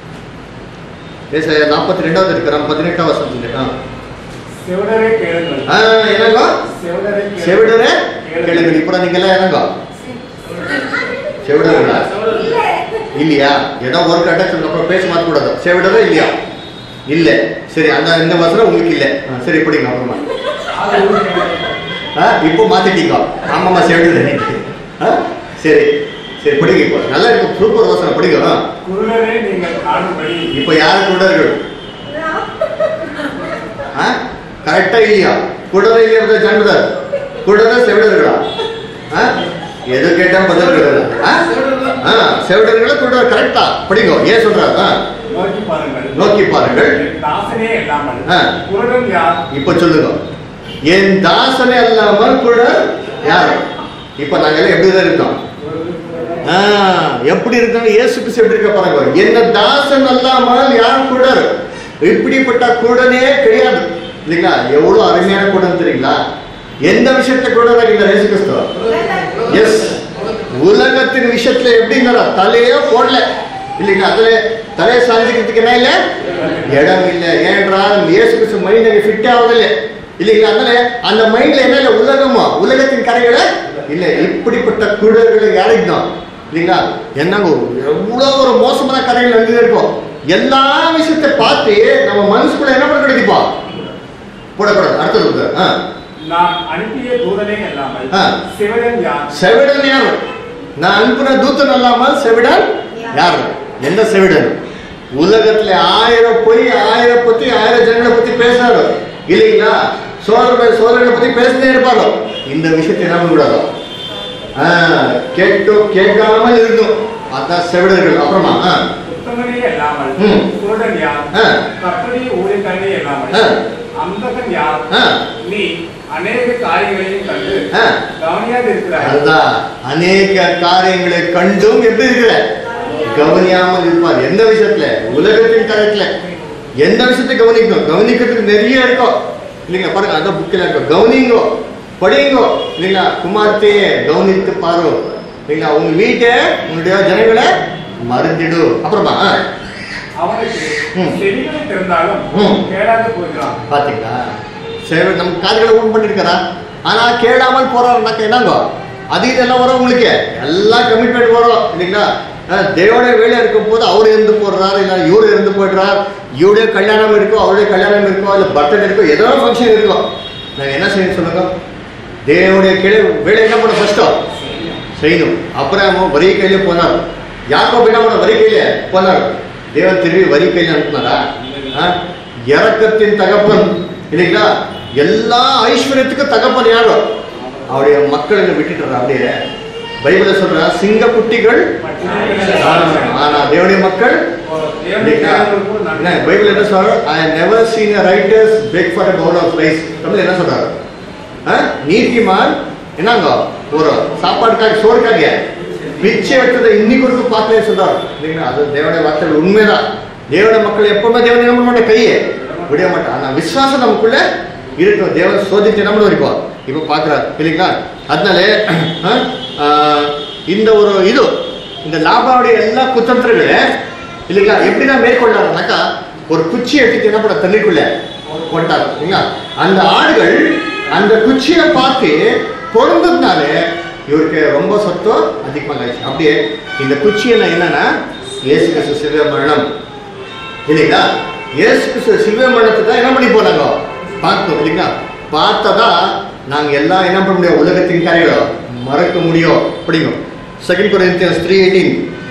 [SPEAKER 1] ஏசாயா நாற்பத்தி ரெண்டாவது இருக்கிறோம் பதினெட்டாம் வசனத்துல ஆ.
[SPEAKER 3] செவிடரே கேளுங்கள்
[SPEAKER 1] ஆ, என்னங்க
[SPEAKER 3] செவிடரே கேளுங்கள்.
[SPEAKER 1] செவிடரே கேளுங்கள் இப்போ நீங்க எல்லாம் என்னங்க செவிடர்களா
[SPEAKER 2] இல்ல
[SPEAKER 1] இல்லையா ஏதோ ஒரு கட்டத்துக்கு அப்புறம் பேச மாற்றக்கூடாது செவிடரே இல்லையா இல்ல சரி அந்த இந்த வசனம் உங்களுக்கு இல்ல ஆ, சரி படிங்க அப்புறமா
[SPEAKER 3] காது ஊதி கேளுங்கள்.
[SPEAKER 1] ஆ, இப்போ மாத்திட்டீங்க ஆமாம்மா செவிடரே ஆ, சரி சரி படிங்க இப்போ நல்லா இருக்கும் சூப்பர் வசனம் படிங்க ஆ.
[SPEAKER 3] குருடரே நீங்கள் காணும்படி
[SPEAKER 1] இப்போ யாரு குடர்கள் கரெக்டா இல்லையா குடரை இல்லையா ஜான்பதார் குடர செவிடர்களா ஆ? எது கேட்டா பதில் கிடையாது ஆ? ஆ, செவிடர்களா குடர் கரெக்டா படிங்க ஏன் சொல்றாரு ஆ,
[SPEAKER 3] நோக்கி பாருங்கள்
[SPEAKER 1] நோக்கி பாருங்கள்
[SPEAKER 3] என் தாசனே இல்லாமல்
[SPEAKER 1] ஆ.
[SPEAKER 3] குருடன் யார்
[SPEAKER 1] இப்ப சொல்லுங்க என் தாசனே அல்லாமல் குடர் யார் இப்ப நாங்க எல்லாம் எப்படிதான் இருக்கோம் ஆ, எப்படி இருக்கணும் இயேசு கிறிஸ்து எப்படி இருக்க பாருங்க என்ன தாசன் அல்லாமல் யார் கூடர் இப்படிப்பட்ட கூடனே கிடையாது இல்லைங்களா எவ்வளவு அருமையான கூடம் தெரியுங்களா எந்த விஷயத்தை கூட இல்லை இயேசு கிறிஸ்து எஸ் உலகத்தின் விஷயத்துல எப்படிங்கிற தலையே போடல இல்லைங்களா அதுல தலையை சாஞ்சிக்கிறதுக்கு என்ன இல்லை இடம் இல்லை ஏன்றால் இயேசு கிறிஸ்து மைண்ட் அங்கே ஃபிட் ஆகுதில்லை இல்லைங்களா அதனால அந்த மைண்ட்ல என்ன இல்லை உலகமா உலகத்தின் கரைகளை இல்லை இப்படிப்பட்ட குடர்களை யாரைக்கும் இல்லைங்களா என்னங்க எவ்வளோ ஒரு மோசமான கரைகள் அங்கே இருக்கும் எல்லா விஷயத்தை பார்த்து நம்ம மனசுக்குள்ள என்ன பண்ண கிடைக்குப்பா போடக்கூடாது அடுத்தது ஆ
[SPEAKER 3] நான் அனுப்பிய தூதனே அல்லாமல்
[SPEAKER 1] ஆ.
[SPEAKER 3] சிவடன் யார்
[SPEAKER 1] செவிடன் யார் நான் அனுப்பின தூத்தன் அல்லாமல் செவிடன் யார் என்ன செவிடன் உலகத்துல ஆயிரம் பொய் ஆயிரம் பத்தி ஆயிரம் ஜனங்களை பத்தி பேசுறாரு இல்லைங்களா சோதர சோதரனை பத்தி பேசினே இருப்பாரோ இந்த விஷயத்தை என்ன பண்ணக்கூடாதோ கேட்டு கேட்காமல் இருந்தோம் அதான் செவிடர்கள் அப்புறமா ஆ,
[SPEAKER 3] உத்தமனே அல்லாமல்
[SPEAKER 1] ம்.
[SPEAKER 3] குருடன் யார்
[SPEAKER 1] ஆ.
[SPEAKER 3] கற்பனை ஊழியக்காரனே அல்லாமல்
[SPEAKER 1] ஆ.
[SPEAKER 3] அந்தகன் யார்
[SPEAKER 1] ஆ.
[SPEAKER 3] நீ அநேக காரியங்களையும் கண்டு
[SPEAKER 1] ஆ.
[SPEAKER 3] கவனியாது இருக்கிறாய்
[SPEAKER 1] அதுதான் அநேக காரியங்களை கண்டும் எப்படி இருக்கிற கவனியாமல் இருப்பார் எந்த விஷயத்துல உலகத்தின் தரத்துல எந்த விஷயத்தை கவனிக்கணும் கவனிக்கிறதுக்கு நிறைய இருக்கும் இல்லைங்க பாருங்க அந்த புக்கில் இருக்கும் கவனிங்கோ படிங்கோ இல்லைங்களா குமார்த்தையே கவனித்து பாரு இல்லைங்களா உங்க வீட்டை உங்களுடைய ஜனங்களை மறந்துடு அப்புறமா ஆ,
[SPEAKER 3] அவனுக்கு
[SPEAKER 1] ம்.
[SPEAKER 3] செடிகளை திறந்தாலும்
[SPEAKER 1] ம்.
[SPEAKER 3] கேளாது போகிறான்
[SPEAKER 1] பாத்தீங்களா சரி நம்ம காதுகளை ஓன் பண்ணிருக்காரா ஆனா கேடாமல் போறாருனாக்க என்னங்கோ அது இதெல்லாம் வரும் உங்களுக்கு எல்லாம் கமிட்மெண்ட் வரும் இல்லைங்களா அஹ் தேவனுடைய வேலை இருக்கும் போது அவர் இருந்து போடுறாரு இல்ல இவரு இருந்து போயிடுறார் இவருடைய கல்யாணம் இருக்கும் அவருடைய கல்யாணம் இருக்கும் இல்ல பர்த்டே இருக்கும் ஏதோ ஃபங்க்ஷன் இருக்கும் நாங்க என்ன செய்யணும் சொல்லுங்க தேவனுடைய கீழே வேலை என்ன பண்ண ஃபர்ஸ்டோ செய்யணும் அப்புறம் வரி கையில போனார் யாக்கோப் என்ன பண்ண வரி கையில போனார் தேவன் திரும்பி வரி கையில அனுப்புனாரா ஆ? இறக்கத்தின் தகப்பன் இல்லைங்களா எல்லா ஐஸ்வர்யத்துக்கும் தகப்பன் யாரோ அவருடைய மக்களை விட்டுட்டுறா அப்படியே பைபிள சொல்ற சிங்க குட்டிகள் ஆ, ஆனா தேவனுடைய மக்கள் இல்லைங்களா? என்ன, பைபிள் என்ன சொல்ற I never seen righteous beg for bowl of rice Tamil என்ன சொல்றாரு ஆ? நீதிமான் என்னங்க ஒரு சாப்பாடுக்காக சோறுக்காக பிச்சை எடுத்ததை இன்னைக்கு கொடுத்து பார்க்கலே சொல்றாரு இல்லைங்களா அது தேவனுடைய வார்த்தைகள் உண்மைதான் தேவனுடைய மக்கள் எப்பவுமே தேவன் என்ன பண்ண மாட்டேன் கையே விட மாட்டான் ஆனா விசுவாசம் நமக்குள்ள இருக்கும் தேவன் சோதித்து என்ன பண்ணுவார் இப்போ இப்போ பார்க்குறாரு இல்லைங்களா அதனால ஆ, ஆ, இந்த ஒரு இது இந்த லாபாவுடைய எல்லா குத்தந்திரங்களே இல்லைங்களா எப்படிதான் மேற்கொண்டாருனாக்கா ஒரு குச்சி எடுத்து என்ன பண்ண தண்ணிக்குள்ள போட்டார் இல்லைங்களா அந்த ஆடுகள் அந்த குச்சியை பார்த்து பொருந்ததுனால இவருக்கு ரொம்ப சொத்தம் அதிகமாக ஆயிடுச்சு அப்படியே இந்த குச்சியில என்னன்னா இயேசு கிறிஸ்து சிலுவை மரணம் இல்லைங்களா ஏசு கிறிஸ்து சிலுவை மரணத்தை தான் என்ன பண்ணி போனாங்க பார்த்தோம் இல்லைங்களா பார்த்ததா நாங்க எல்லாம் என்ன பண்ண முடியும் உலகத்தின் காரியங்களோ மறக்க முடியும் அப்படிங்க செகண்ட் கொரிந்தியன்ஸ் த்ரீ எயிட்டீன்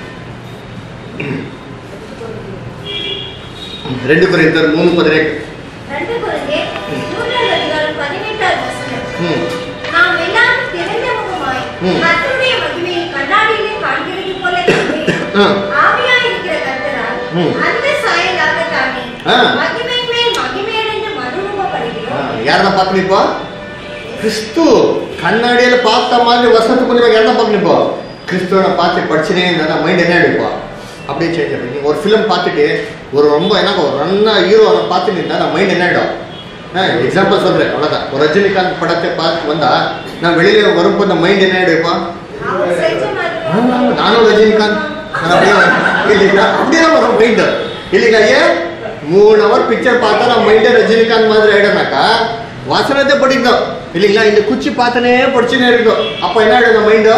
[SPEAKER 1] ரெண்டு கொரிந்தியர் மூணு பதினெட்டு
[SPEAKER 2] ரெண்டு குழந்தையர் மூன்றாவது அதிகாரம் பதினெட்டாவது வசனம்
[SPEAKER 1] ம்
[SPEAKER 2] நாம் எல்லாரும் திறந்த முகமாய்
[SPEAKER 1] ம்.
[SPEAKER 2] கர்த்தருடைய மகிமையை கண்ணாடியிலே காண்கிறது போல கண்டு,
[SPEAKER 1] ஆ.
[SPEAKER 2] ஆவியாய் இருக்கிற கர்த்தரால்
[SPEAKER 1] ம்.
[SPEAKER 2] அந்த சாயலாக தானே
[SPEAKER 1] ஆ.
[SPEAKER 2] மகிமை மேல் மகிமையடைந்து மறுரூபப்படுகிறோம்
[SPEAKER 1] யாரத பார்க்கணும் இப்போ கிறிஸ்து கண்ணாடியில பார்த்த மாதிரி வருஷத்துக்கு கொஞ்சம் யாரத பார்க்கணும் இப்போ கிறிஸ்துவனை பார்த்து படிச்சுனே இருந்தா மைண்ட் என்ன ஆகிடுப்பா அப்படியே சேஞ்ச் ஆகிடும் நீங்கள் ஒரு ஃபிலிம் பார்த்துட்டு ஒரு ரொம்ப என்ன ஒரு ரன்னா ஹீரோ பார்த்துட்டு இருந்தா நான் மைண்ட் என்ன ஆகிடும் எக்ஸாம்பிள் சொல்கிறேன் அவ்வளோதான் ஒரு ரஜினிகாந்த் படத்தை பார்த்து வந்தா நான் வெளியில வரும்போது அந்த மைண்ட் என்ன ஆகிடுப்பா
[SPEAKER 2] அவர் செஞ்ச மாதிரி
[SPEAKER 1] ஆமா, நானும் ரஜினிகாந்த் நான் அப்படியே வரேன். இல்லைங்களா அப்படியே வரும் மைண்ட் இல்லைங்களா ஏன் மூணு ஹவர் பிக்சர் பார்த்தா நம்ம மைண்டே ரஜினிகாந்த் மாதிரி ஆயிடும்னாக்கா வசனத்தை படிக்கணும் இல்லைங்களா இந்த குச்சி பார்த்தனே படிச்சுனே இருக்கும் அப்போ என்ன ஆயிடும் மைண்டு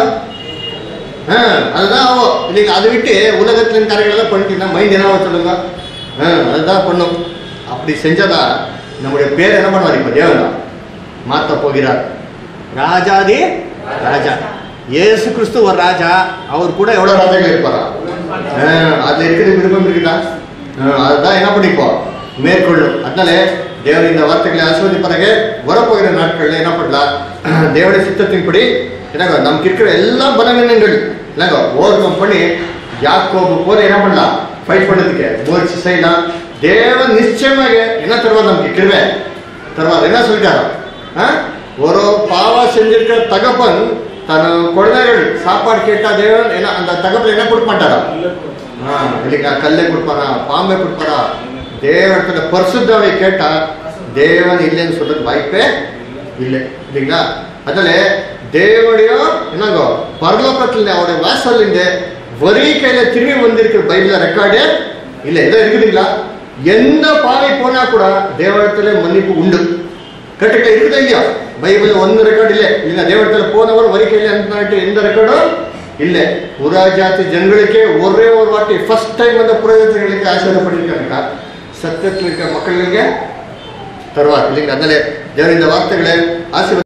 [SPEAKER 1] ஆ அதுதான் ஆகும் இல்லைங்களா அதை விட்டு உலகத்துல கரைகளெல்லாம் பண்ணிட்டீங்கன்னா மைண்ட் என்ன ஆகும் சொல்லுங்க ஆ அதுதான் பண்ணும் அப்படி செஞ்சதா நம்முடைய பேர் என்ன பண்ணுவார் இப்போ தேவனா மாற்ற போகிறார் ராஜாதி ராஜா இயேசு கிறிஸ்து ஒரு ராஜா அவர் கூட எவ்வளவு ராஜாக்கள் இருப்பாரா ஆ, அதுல இருக்கிற விருப்பம் இருக்குதா ஆ, அதுதான் என்ன பண்ணிப்போம் மேற்கொள்ளும் அதனால தேவர் இந்த வார்த்தைகளை ஆஸ்வதிப்பாருங்க வரப்போகிற நாட்கள்ல என்ன பண்ணலாம் தேவனுடைய சித்தத்தின்படி என்னங்க நமக்கு இருக்கிற எல்லா பலவீனங்கள் என்னங்க ஓவர் கம் பண்ணி யாக்கோபு போல என்ன பண்ணலாம் ஃபைட் பண்ணதுக்கு முயற்சி செய்யலாம் தேவன் நிச்சயமாக என்ன தருவார் நமக்கு கிருவை தருவார் என்ன சொல்லிட்டாரோ ஆ? ஒரு பாவா செஞ்சிருக்கிற தகப்பன் தன் குழந்தைகள் சாப்பாடு கேட்டா தேவன் என்ன அந்த தகப்பன் என்ன கொடுக்க மாட்டாரா ஆ, இல்லைங்களா கல்லை கொடுப்பாரா பாம்பை கொடுப்பாரா தேவனத்துல பரிசுத்தாவை கேட்டா தேவன் இல்லைன்னு சொல்றது வாய்ப்பே இல்லை இல்லைங்களா அதனால தேவனுடைய என்னங்கோ பரலோகத்துல அவருடைய வாசல் இருந்து வரி கையில திரும்பி வந்திருக்கிற பைபிள்ல ரெக்கார்டு இல்ல ஏதோ இருக்குதுங்களா எந்த பாவை போனா கூட தேவனத்துல மன்னிப்பு உண்டு கரெக்டாக இருக்குதா இல்லையா பைபிள் ಒಂದು ರೆಕಾರ್ಡ್ ಇಲ್ಲ ಇಲ್ಲ ದೇವಸ್ಥಾನ போனவர் வரிக்கையில் ಅಂತ எந்த ரெக்கார்டும் இல்லை புறா ஜாತಿ ಜನಗಳಿಗೆ ஒரே ஒரு வாட்டி ஃபர்ஸ்ட் டைம் அந்த புரோஜனங்களுக்கு ஆசீர்வதிப்பட்டிருக்காங்க சத்தியத்தில் இருக்கிற மக்களுக்கு தருவார் இல்லைங்களா அதனால தேவರ இந்த வார்த்தைகளை ஆசீர்வதி